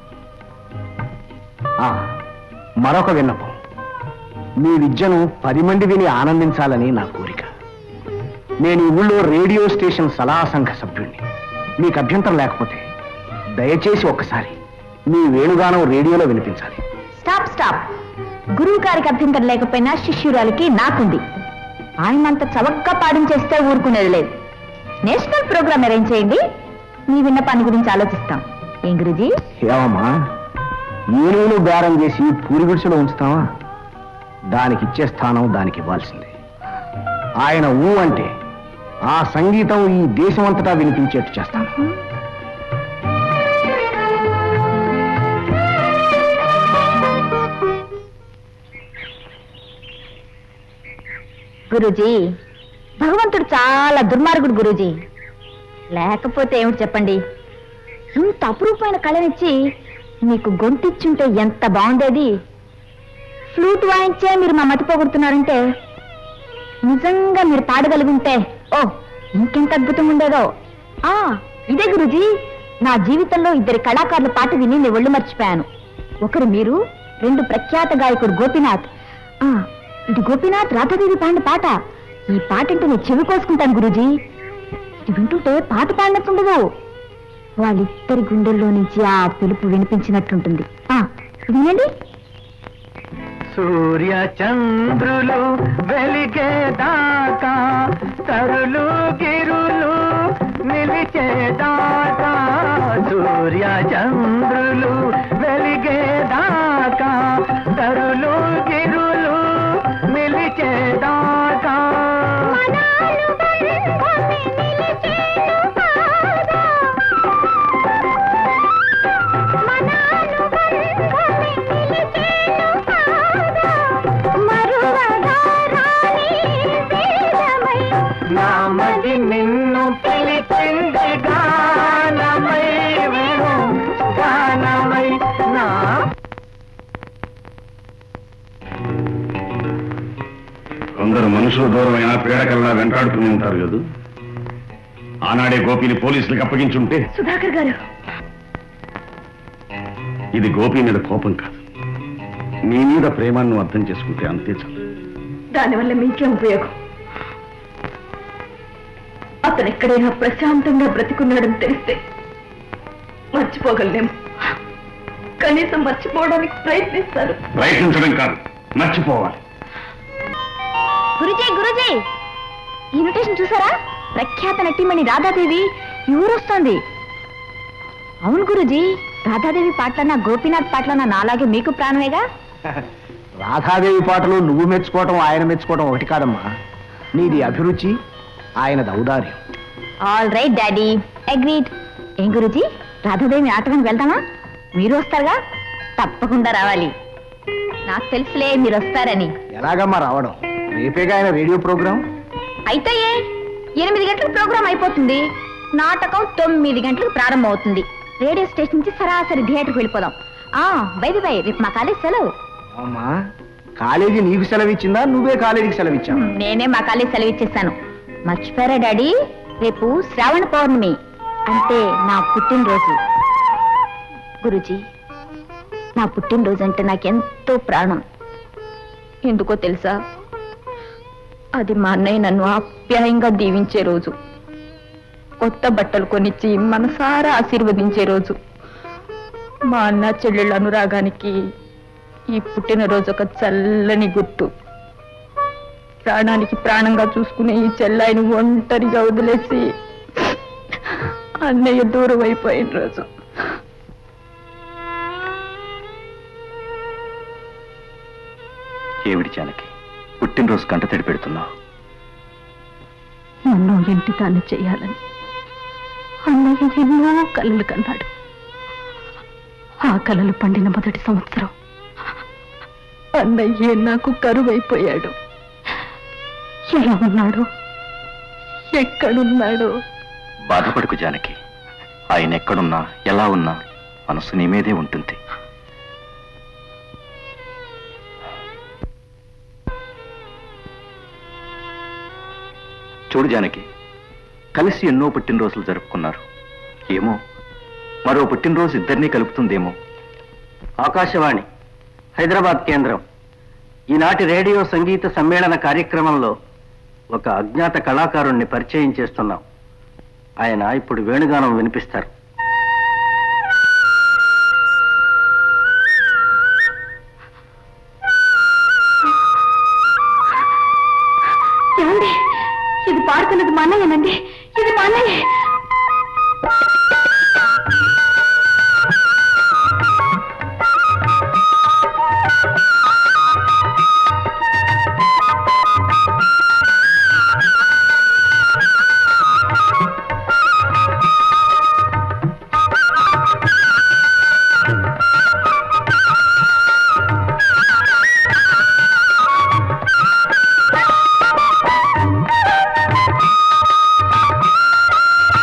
ఆ, మరొక విన్నపం మీ విద్యను పది మంది విని ఆనందించాలని నా కోరిక నేను ఈ ఊళ్ళో రేడియో స్టేషన్ సలహా సంఘ సభ్యుణ్ణి మీకు అభ్యంతరం లేకపోతే దయచేసి ఒక్కసారి మీ వేణుగానం రేడియోలో వినిపించాలి స్టాప్ స్టాప్ గురువు గారికి అభ్యంతరం లేకపోయినా శిష్యురాలికి నాకుంది ఆయనంత చవక్గా పాడించేస్తే ఊరుకునేది లేదు నేషనల్ ప్రోగ్రామ్ అరేంజ్ చేయండి మీ విన్నపాన్ని గురించి ఆలోచిస్తాం ఏం గురుజీ ఏమమ్మా ఏనుగులు బేరం చేసి పూరి గుడిసెలో ఉంచుతావా దానికి ఇచ్చే స్థానం దానికి ఇవ్వాల్సిందే ఆయన ఊ అంటే ఆ సంగీతం ఈ దేశమంతటా వినిపించేట్టు చేస్తాను గురూజీ భగవంతుడు చాలా దుర్మార్గుడు గురూజీ లేకపోతే ఏమిటి చెప్పండి ఇంత అపురూపమైన కళనిచ్చి మీకు గొంతిచ్చుంటే ఎంత బాగుండేది ఫ్లూట్ వాయించే మీరు మా మతి పోగొడుతున్నారంటే నిజంగా మీరు పాడగలిగుంటే ఓ ఇంకెంత అద్భుతం ఉండేదో ఆ ఇదే గురుజీ నా జీవితంలో ఇద్దరి కళాకారుల పాట విని నేను ఒళ్ళు మర్చిపోయాను ఒకరు మీరు రెండు ప్రఖ్యాత గాయకుడు గోపీనాథ్ ఆ ఇది గోపీనాథ్ రాధాదేవి పాడిన పాట ఈ పాట అంటే నేను చెవి కోసుకుంటాను గురుజీ ఇది వింటుంటే పాట పాడినట్టుండదు వాళ్ళిద్దరి గుండెల్లో నుంచి ఆ పిలుపు వినిపించినట్టుంటుంది ఆ వినండి సూర్య చంద్రులు వెలిగేదాకా తరులు గిరులు నిలిచేదాకా సూర్య చంద్రులు వెలిగేదాకా తరులు గిరులు నిలిచేదాకా నామది నిన్ను పిలిచింది గానమై వేణు గానమై నా కొందరు మనుషులు దూరమైన పీడకల్లా వెంటాడుతూనే ఉంటారు కదా ఆనాడే గోపిని పోలీసులకు అప్పగించుంటే సుధాకర్ గారు ఇది గోపి మీద కోపం కాదు నీ మీద ప్రేమాన్ని నువ్వు అర్థం చేసుకుంటే అంతే చాలు దానివల్ల మీకేం ఉపయోగం అతను ఎక్కడైనా ప్రశాంతంగా బ్రతికున్నాడని తెలిస్తే మర్చిపోగలనేమో కనీసం మర్చిపోవడానికి ప్రయత్నిస్తారు ప్రయత్నించడం కాదు మర్చిపోవాలి గురుజీ గురుజీ ఇన్విటేషన్ చూసారా ప్రఖ్యాత నటిమణి రాధాదేవి ఈ ఊరు వస్తోంది అవును గురుజీ రాధాదేవి పాటలన్నా గోపీనాథ్ పాటలన్నా నాలాగే మీకు ప్రాణమేగా రాధాదేవి పాటలు నువ్వు మెచ్చుకోవటం ఆయన మెచ్చుకోవటం ఒకటి కాదమ్మా నీది అభిరుచి ఆయనది ఔదార్యం ఆల్ రైట్ డాడీ అగ్రీడ్ ఏం గురుజీ రాధాదేవి ఆటగానికి వెళ్దామా మీరు వస్తారుగా తప్పకుండా రావాలి నాకు తెలుసులే మీరు వస్తారని ఎలాగమ్మా రావడం రేపేగా ఆయన రేడియో ప్రోగ్రాం అయితే ఏ ఎనిమిది గంటలకు ప్రోగ్రాం అయిపోతుంది నాటకం తొమ్మిది గంటలకు ప్రారంభం అవుతుంది రేడియో స్టేషన్ నుంచి సరాసరి థియేటర్కి వెళ్ళిపోదాం ఆ బైది బై రేపు మా కాలేజ్ సెలవు అమ్మా కాలేజీ నీకు సెలవు ఇచ్చిందా నువ్వే కాలేజీకి సెలవు ఇచ్చావు నేనే మా కాలేజ్ సెలవు ఇచ్చేసాను మర్చిపోయారా డాడీ రేపు శ్రావణ పౌర్ణమి అంటే నా పుట్టినరోజు గురుజీ నా పుట్టినరోజు అంటే నాకెంతో ప్రాణం ఎందుకో తెలుసా అది మా అన్నయ్య నన్ను ఆప్యాయంగా దీవించే రోజు కొత్త బట్టలు కొనిచ్చి మనసారా ఆశీర్వదించే రోజు మా అన్న చెల్లెళ్ళ అనురాగానికి ఈ పుట్టినరోజు ఒక చల్లని గుర్తు ప్రాణానికి ప్రాణంగా చూసుకునే ఈ చెల్లాయిని ఒంటరిగా వదిలేసి అన్నయ్య దూరం అయిపోయిన రోజు ఏమిటి జానకి పుట్టినరోజు కంట తడి పెడుతున్నావు నన్ను ఇంటి తాను చేయాలని అన్నయ్య ఎన్నో కలలు కన్నాడు ఆ కలలు పండిన మొదటి సంవత్సరం అన్నయ్య నాకు కరువైపోయాడు ఎలా ఉన్నాడు ఎక్కడున్నాడు బాధపడకు జానకి ఆయన ఎక్కడున్నా ఎలా ఉన్నా మనసు నీ మీదే ఉంటుంది చూడు జానకి కలిసి ఎన్నో పుట్టినరోజులు జరుపుకున్నారు ఏమో మరో పుట్టినరోజు ఇద్దరినీ కలుపుతుందేమో ఆకాశవాణి హైదరాబాద్ కేంద్రం ఈనాటి రేడియో సంగీత సమ్మేళన కార్యక్రమంలో ఒక అజ్ఞాత కళాకారుణ్ణి పరిచయం చేస్తున్నాం ఆయన ఇప్పుడు వేణుగానం వినిపిస్తారు ఏమండి ఇది పాడుతున్నది మా అన్నయ్యనండి ఇది మా అన్నయ్య ఆ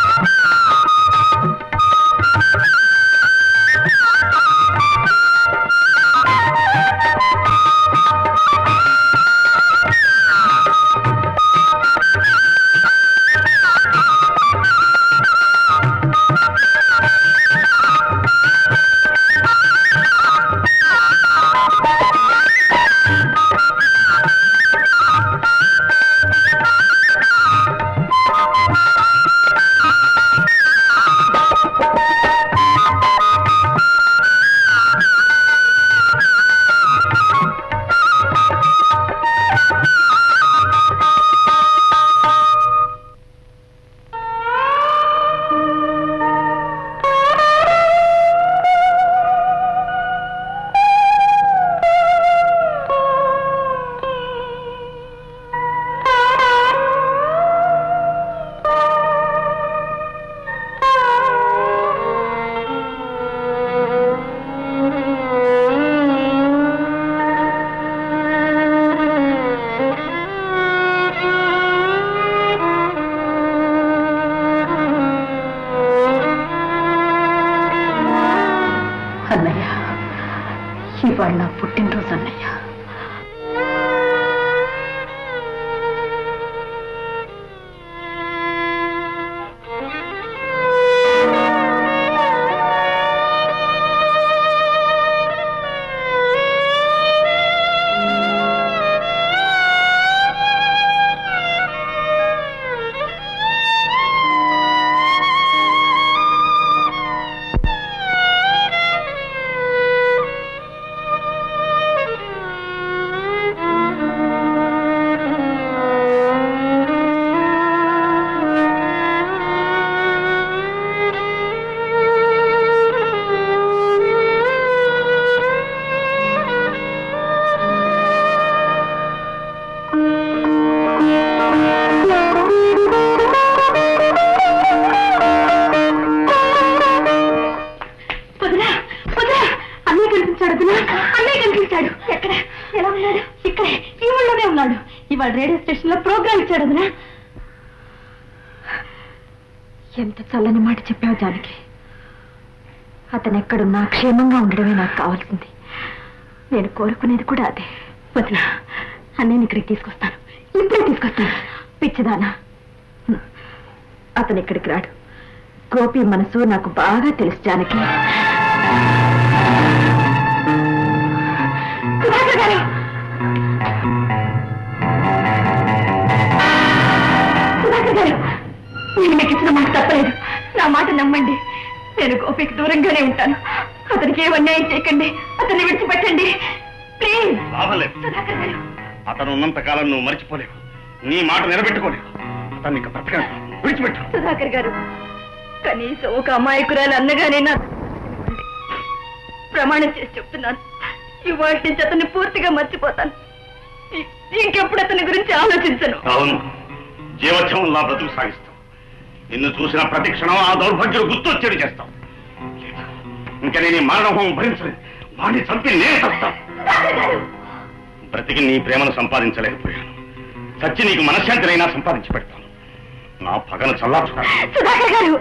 ఇవాళ రేడియో స్టేషన్ లో ప్రోగ్రామ్ ఇచ్చాడు వదినా ఎంత చల్లని మాట చెప్పావు జానకి అతను ఎక్కడున్నా క్షేమంగా ఉండడమే నాకు కావాల్సింది నేను కోరుకునేది కూడా అదే వదినా అన్నయ్యని ఇక్కడికి తీసుకొస్తాను ఇప్పుడే తీసుకొస్తాను పిచ్చిదానా హ్మ్. అతను ఇక్కడికి రాడు గోపి మనసు నాకు బాగా తెలుసు జానకి సుధాకర్ గారు సుధాకర్ గారు నేను మీకు ఇచ్చిన మాట తప్పలేదు నా మాట నమ్మండి నేను గోపికి దూరంగానే ఉంటాను అతనికి ఏ అన్యాయం చేయకండి అతన్ని విడిచిపెట్టండి ప్లీజ్ లాభలేదు సుధాకర్ గారు అతను ఉన్నంత కాలం నువ్వు మర్చిపోలేవు నీ మాట నిలబెట్టుకోలేవు అతన్ని ఇక బ్రతకను విడిచిపెట్టు సుధాకర్ గారు కనీసం ఒక అమాయకురాలు అన్నగానే నా ప్రమాణం చేసి చెప్తున్నాను ఇవాళ నుంచి అతన్ని పూర్తిగా మర్చిపోతాను ఇ- ఇంకెప్పుడు అతని గురించి ఆలోచించను అవును జీవోత్సవంలా బ్రతుకు సాగిస్తాం నిన్ను చూసిన ప్రతి క్షణం ఆ దౌర్భాగ్యం గుర్తొచ్చేది చేస్తాం లేదు. ఇంకా నేను ఈ మరణహోమం భరించలేదు వాడిని చంపి నేను చస్తాను బ్రతికి నీ ప్రేమను సంపాదించలేకపోయాను చచ్చి నీకు మనశ్శాంతినైనా సంపాదించి పెడతాను నా పగను చల్లార్చుతాను సుధాకర్ గారు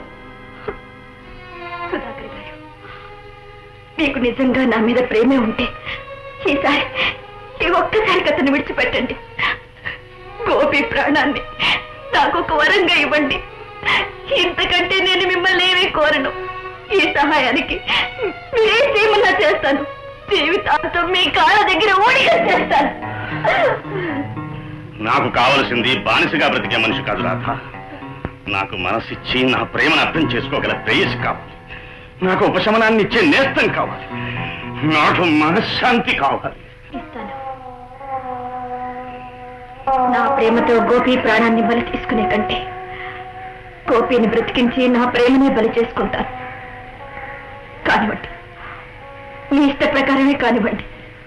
సుధాకర్ గారు మీకు నిజంగా నా మీద ప్రేమే ఉంటే ఈసారి ఈ ఒక్కసారికి అతన్ని విడిచిపెట్టండి గోపి ప్రాణాన్ని నాకు ఒక వరంగా ఇవ్వండి ఇంతకంటే నేను మిమ్మల్ని ఏమీ కోరను ఈ సహాయానికి మీరే చేయమన్నా చేస్తాను జీవితాంతం మీ కాళ్ళ దగ్గర ఊడిగా చేస్తాను నాకు కావలసింది బానిసగా బ్రతికే మనిషి కాదు రాధ నాకు మనసిచ్చి నా ప్రేమను అర్థం చేసుకోగల ప్రేయసి కావాలి నాకు ఉపశమనాన్ని ఇచ్చే నేస్తం కావాలి నాకు మనశ్శాంతి కావాలి ఇస్తాను నా ప్రేమతో గోపి ప్రాణాన్ని బలి తీసుకునే కంటే గోపిని బ్రతికించి నా ప్రేమనే బలి చేసుకుంటాను కానివ్వండి మీ ఇష్ట ప్రకారమే కానివ్వండి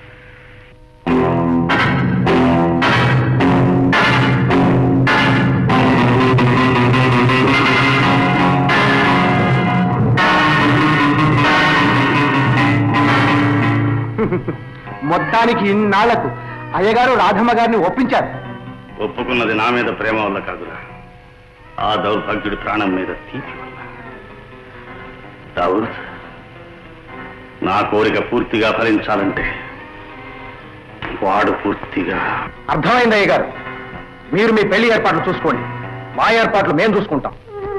మొత్తానికి ఇన్నాళ్లకు అయ్యగారు రాధమ్మ గారిని ఒప్పించారు ఒప్పుకున్నది నా మీద ప్రేమ వల్ల కాదురా ఆ దౌర్భాగ్యుడి ప్రాణం మీద తీపి వల్ల దావుద్ నా కోరిక పూర్తిగా ఫలించాలంటే వాడు పూర్తిగా అర్థమైంది అయ్యగారు మీరు మీ పెళ్లి ఏర్పాట్లు చూసుకోండి మా ఏర్పాట్లు మేము చూసుకుంటాం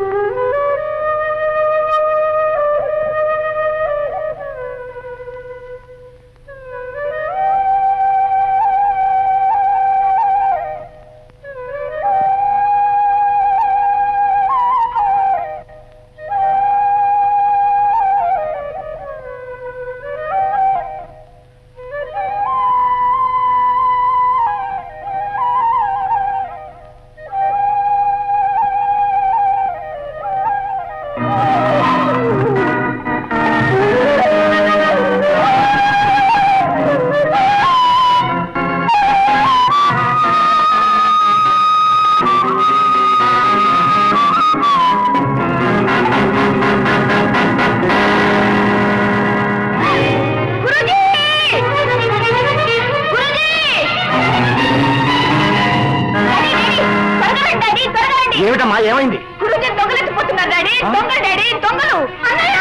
ఏమిటమ్మా ఏమైంది గురుజీ దొంగలించిపోతున్నారు డాడీ దొంగలు డాడీ దొంగలు అన్నయ్య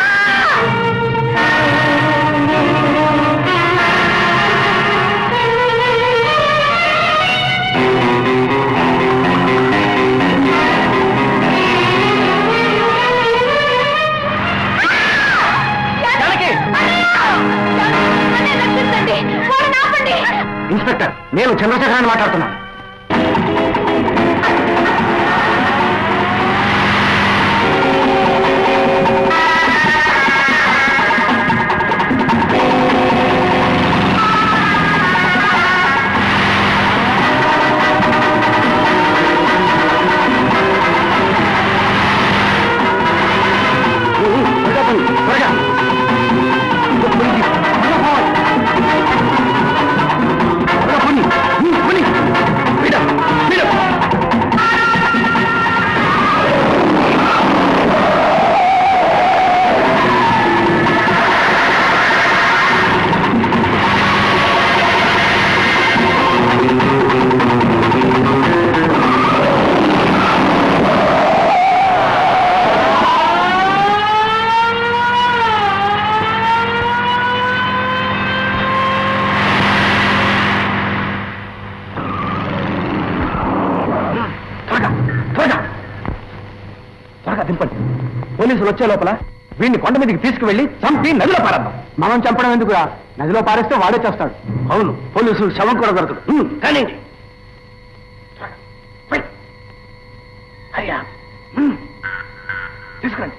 ఇన్స్పెక్టర్ నేను చంద్రశేఖరాన్ని మాట్లాడుతున్నాను త్వరగా పోయి, త్వరగా. త్వరగా పోయి. త్వరగా పోనీ. ఉమ్, పోనీ. వీడ, వీడ. పోలీసులు వచ్చే లోపల వీడిని కొండ మీదకి తీసుకువెళ్ళి చంపి నదిలో పారేద్దాం మనం చంపడం ఎందుకురా నదిలో పారేస్తే వాడే చేస్తాడు అవును పోలీసులు శవం కూడా దొరకదు ఉమ్, కానీ అయ్యా ఉమ్, తీసుకురండి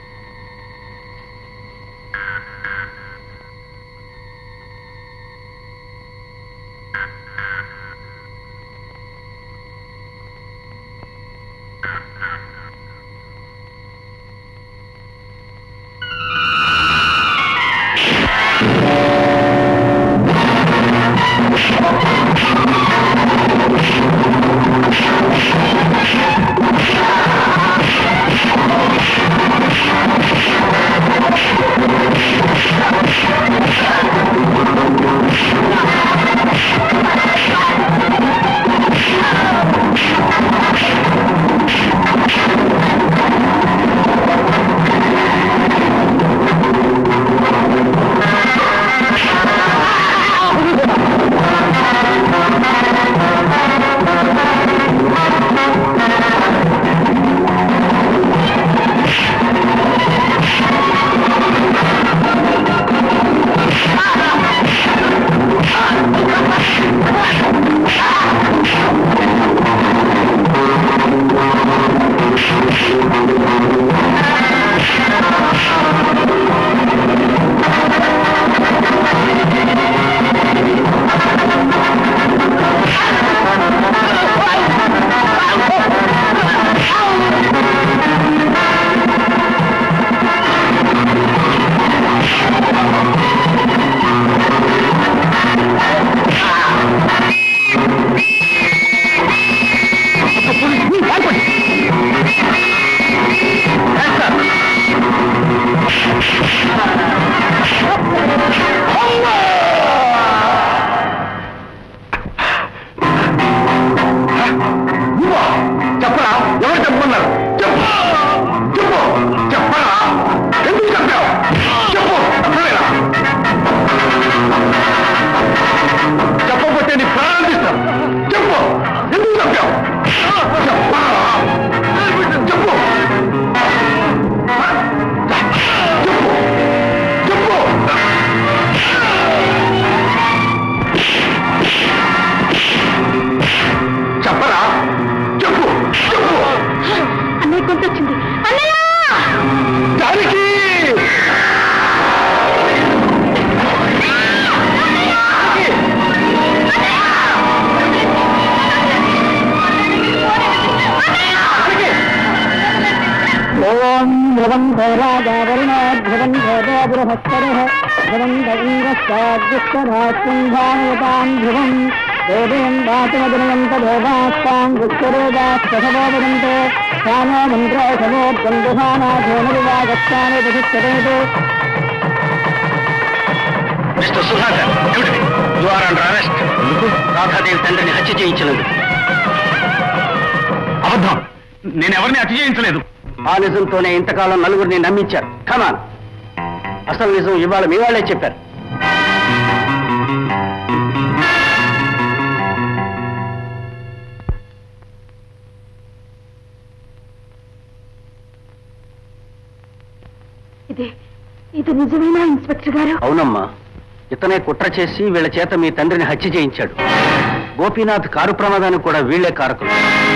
చెప్పరా ఎవరు చెప్పమన్నారు చెప్పు చెప్పు చెప్పరా ఎందుకు చెప్పావు చెప్పు చెప్పలేదా చెప్పకపోతే నీ ప్రాణాలు తీస్తాను చెప్పు ఎందుకు చెప్పావు చెప్పరా చెప్పు చెప్పు చెప్పు చెప్పరా చెప్పు చెప్పు అన్నయ్య గుర్తొచ్చింది అన్నయ్య దానికి ఓం ధ్రువం ధరాజా వరుణో ధ్రువం ధరో బృహస్పతిః ధ్రువం ధీరస్తాద్యుష్టరాత్సింధానయతాం ధ్రువం దేవేం వాచమదినయంత దేవాస్తాం వృక్షరోగాస్తభవో వదంతే స్థానో మంత్రో సమోద్గంధుహానాథోనువాగచ్చాని ప్రతిష్టరేతు మిస్టర్ సుధాకర్ ఏమిటిది యు ఆర్ అండర్ అరెస్ట్ ఎందుకు రాధాదేవి తండ్రిని హత్య చేయించినందుకు అబద్ధం నేను ఎవరిని హత్య చేయించలేదు ఆ నిజంతోనే ఇంతకాలం నలుగురిని నమ్మించారు కమాన్ అసలు నిజం ఇవాళ మీ వాళ్ళే చెప్పారు ఇది ఇది నిజమేనా ఇన్స్పెక్టర్ గారు అవునమ్మా ఇతనే కుట్ర చేసి వీళ్ళ చేత మీ తండ్రిని హత్య చేయించాడు గోపీనాథ్ కారు ప్రమాదానికి కూడా వీళ్లే కారకులు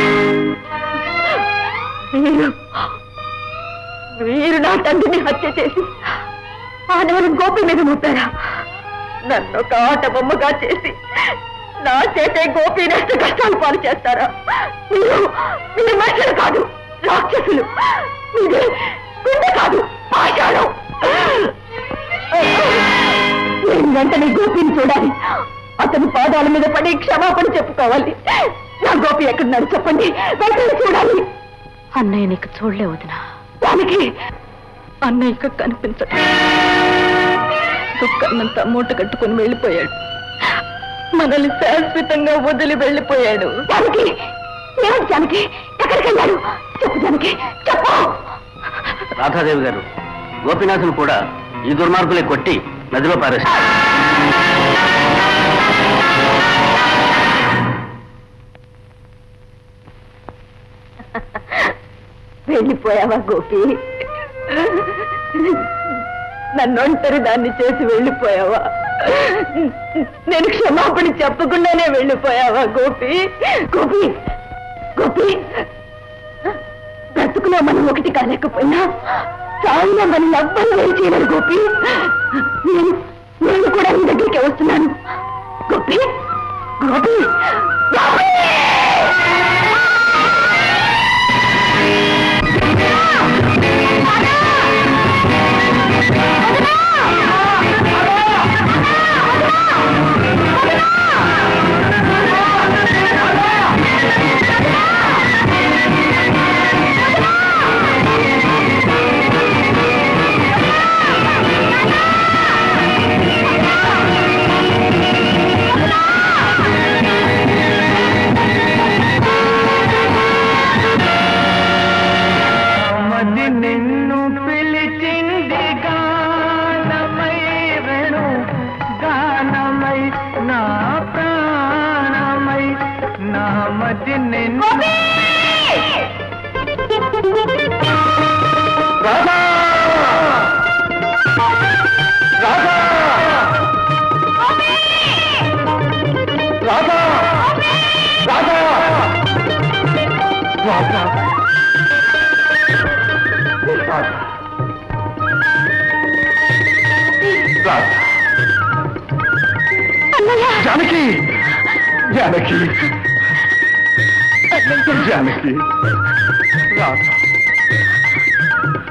మీరు మీరు నా తండ్రిని హత్య చేసి ఆనవరం గోపి మీద ముట్టారా నన్ను ఒక ఆట బొమ్మగా చేసి నా చేతే గోపి నష్ట కష్టాలు పాలు చేస్తారా మీరు మీరు మనుషులు కాదు రాక్షసులు మీది గుండె కాదు పాషాణం నేను వెంటనే గోపిని చూడాలి అతని పాదాల మీద పడి క్షమాపణ చెప్పుకోవాలి నా గోపి ఎక్కడున్నాడు చెప్పండి వెంటనే చూడాలి అన్నయ్య నీకు చూడలే వదినా దానికి అన్నయ్యకు కనిపించడు దుఃఖాన్నంతా మూట కట్టుకుని వెళ్ళిపోయాడు మనల్ని శాశ్వతంగా వదిలి వెళ్ళిపోయాడు జానకి ఏమిటి జానకి ఎక్కడికి వెళ్ళాడు చెప్పు జానకి చెప్పు రాధాదేవి గారు గోపీనాథును కూడా ఈ దుర్మార్గులే కొట్టి నదిలో పారేస్తారు వెళ్ళిపోయావా గోపి నన్ను ఒంటరి దాన్ని చేసి వెళ్ళిపోయావా నేను క్షమాపణ చెప్పకుండానే వెళ్ళిపోయావా గోపి గోపి గోపి బ్రతుకులో మనం ఒకటి కాలేకపోయినా చావులో మనం ఎవ్వరు వేరు చేయలేరు గోపి నేను నేను కూడా నీ దగ్గరికి వస్తున్నాను గోపి గోపి గోపి మది నిన్ను పిలిచింది గానమై వెను గానమై నా ప్రాణమై నా మది నిన్ను రాధా రాధా రాధా రాధా రాధా జానకి జానకి జానకి రాధ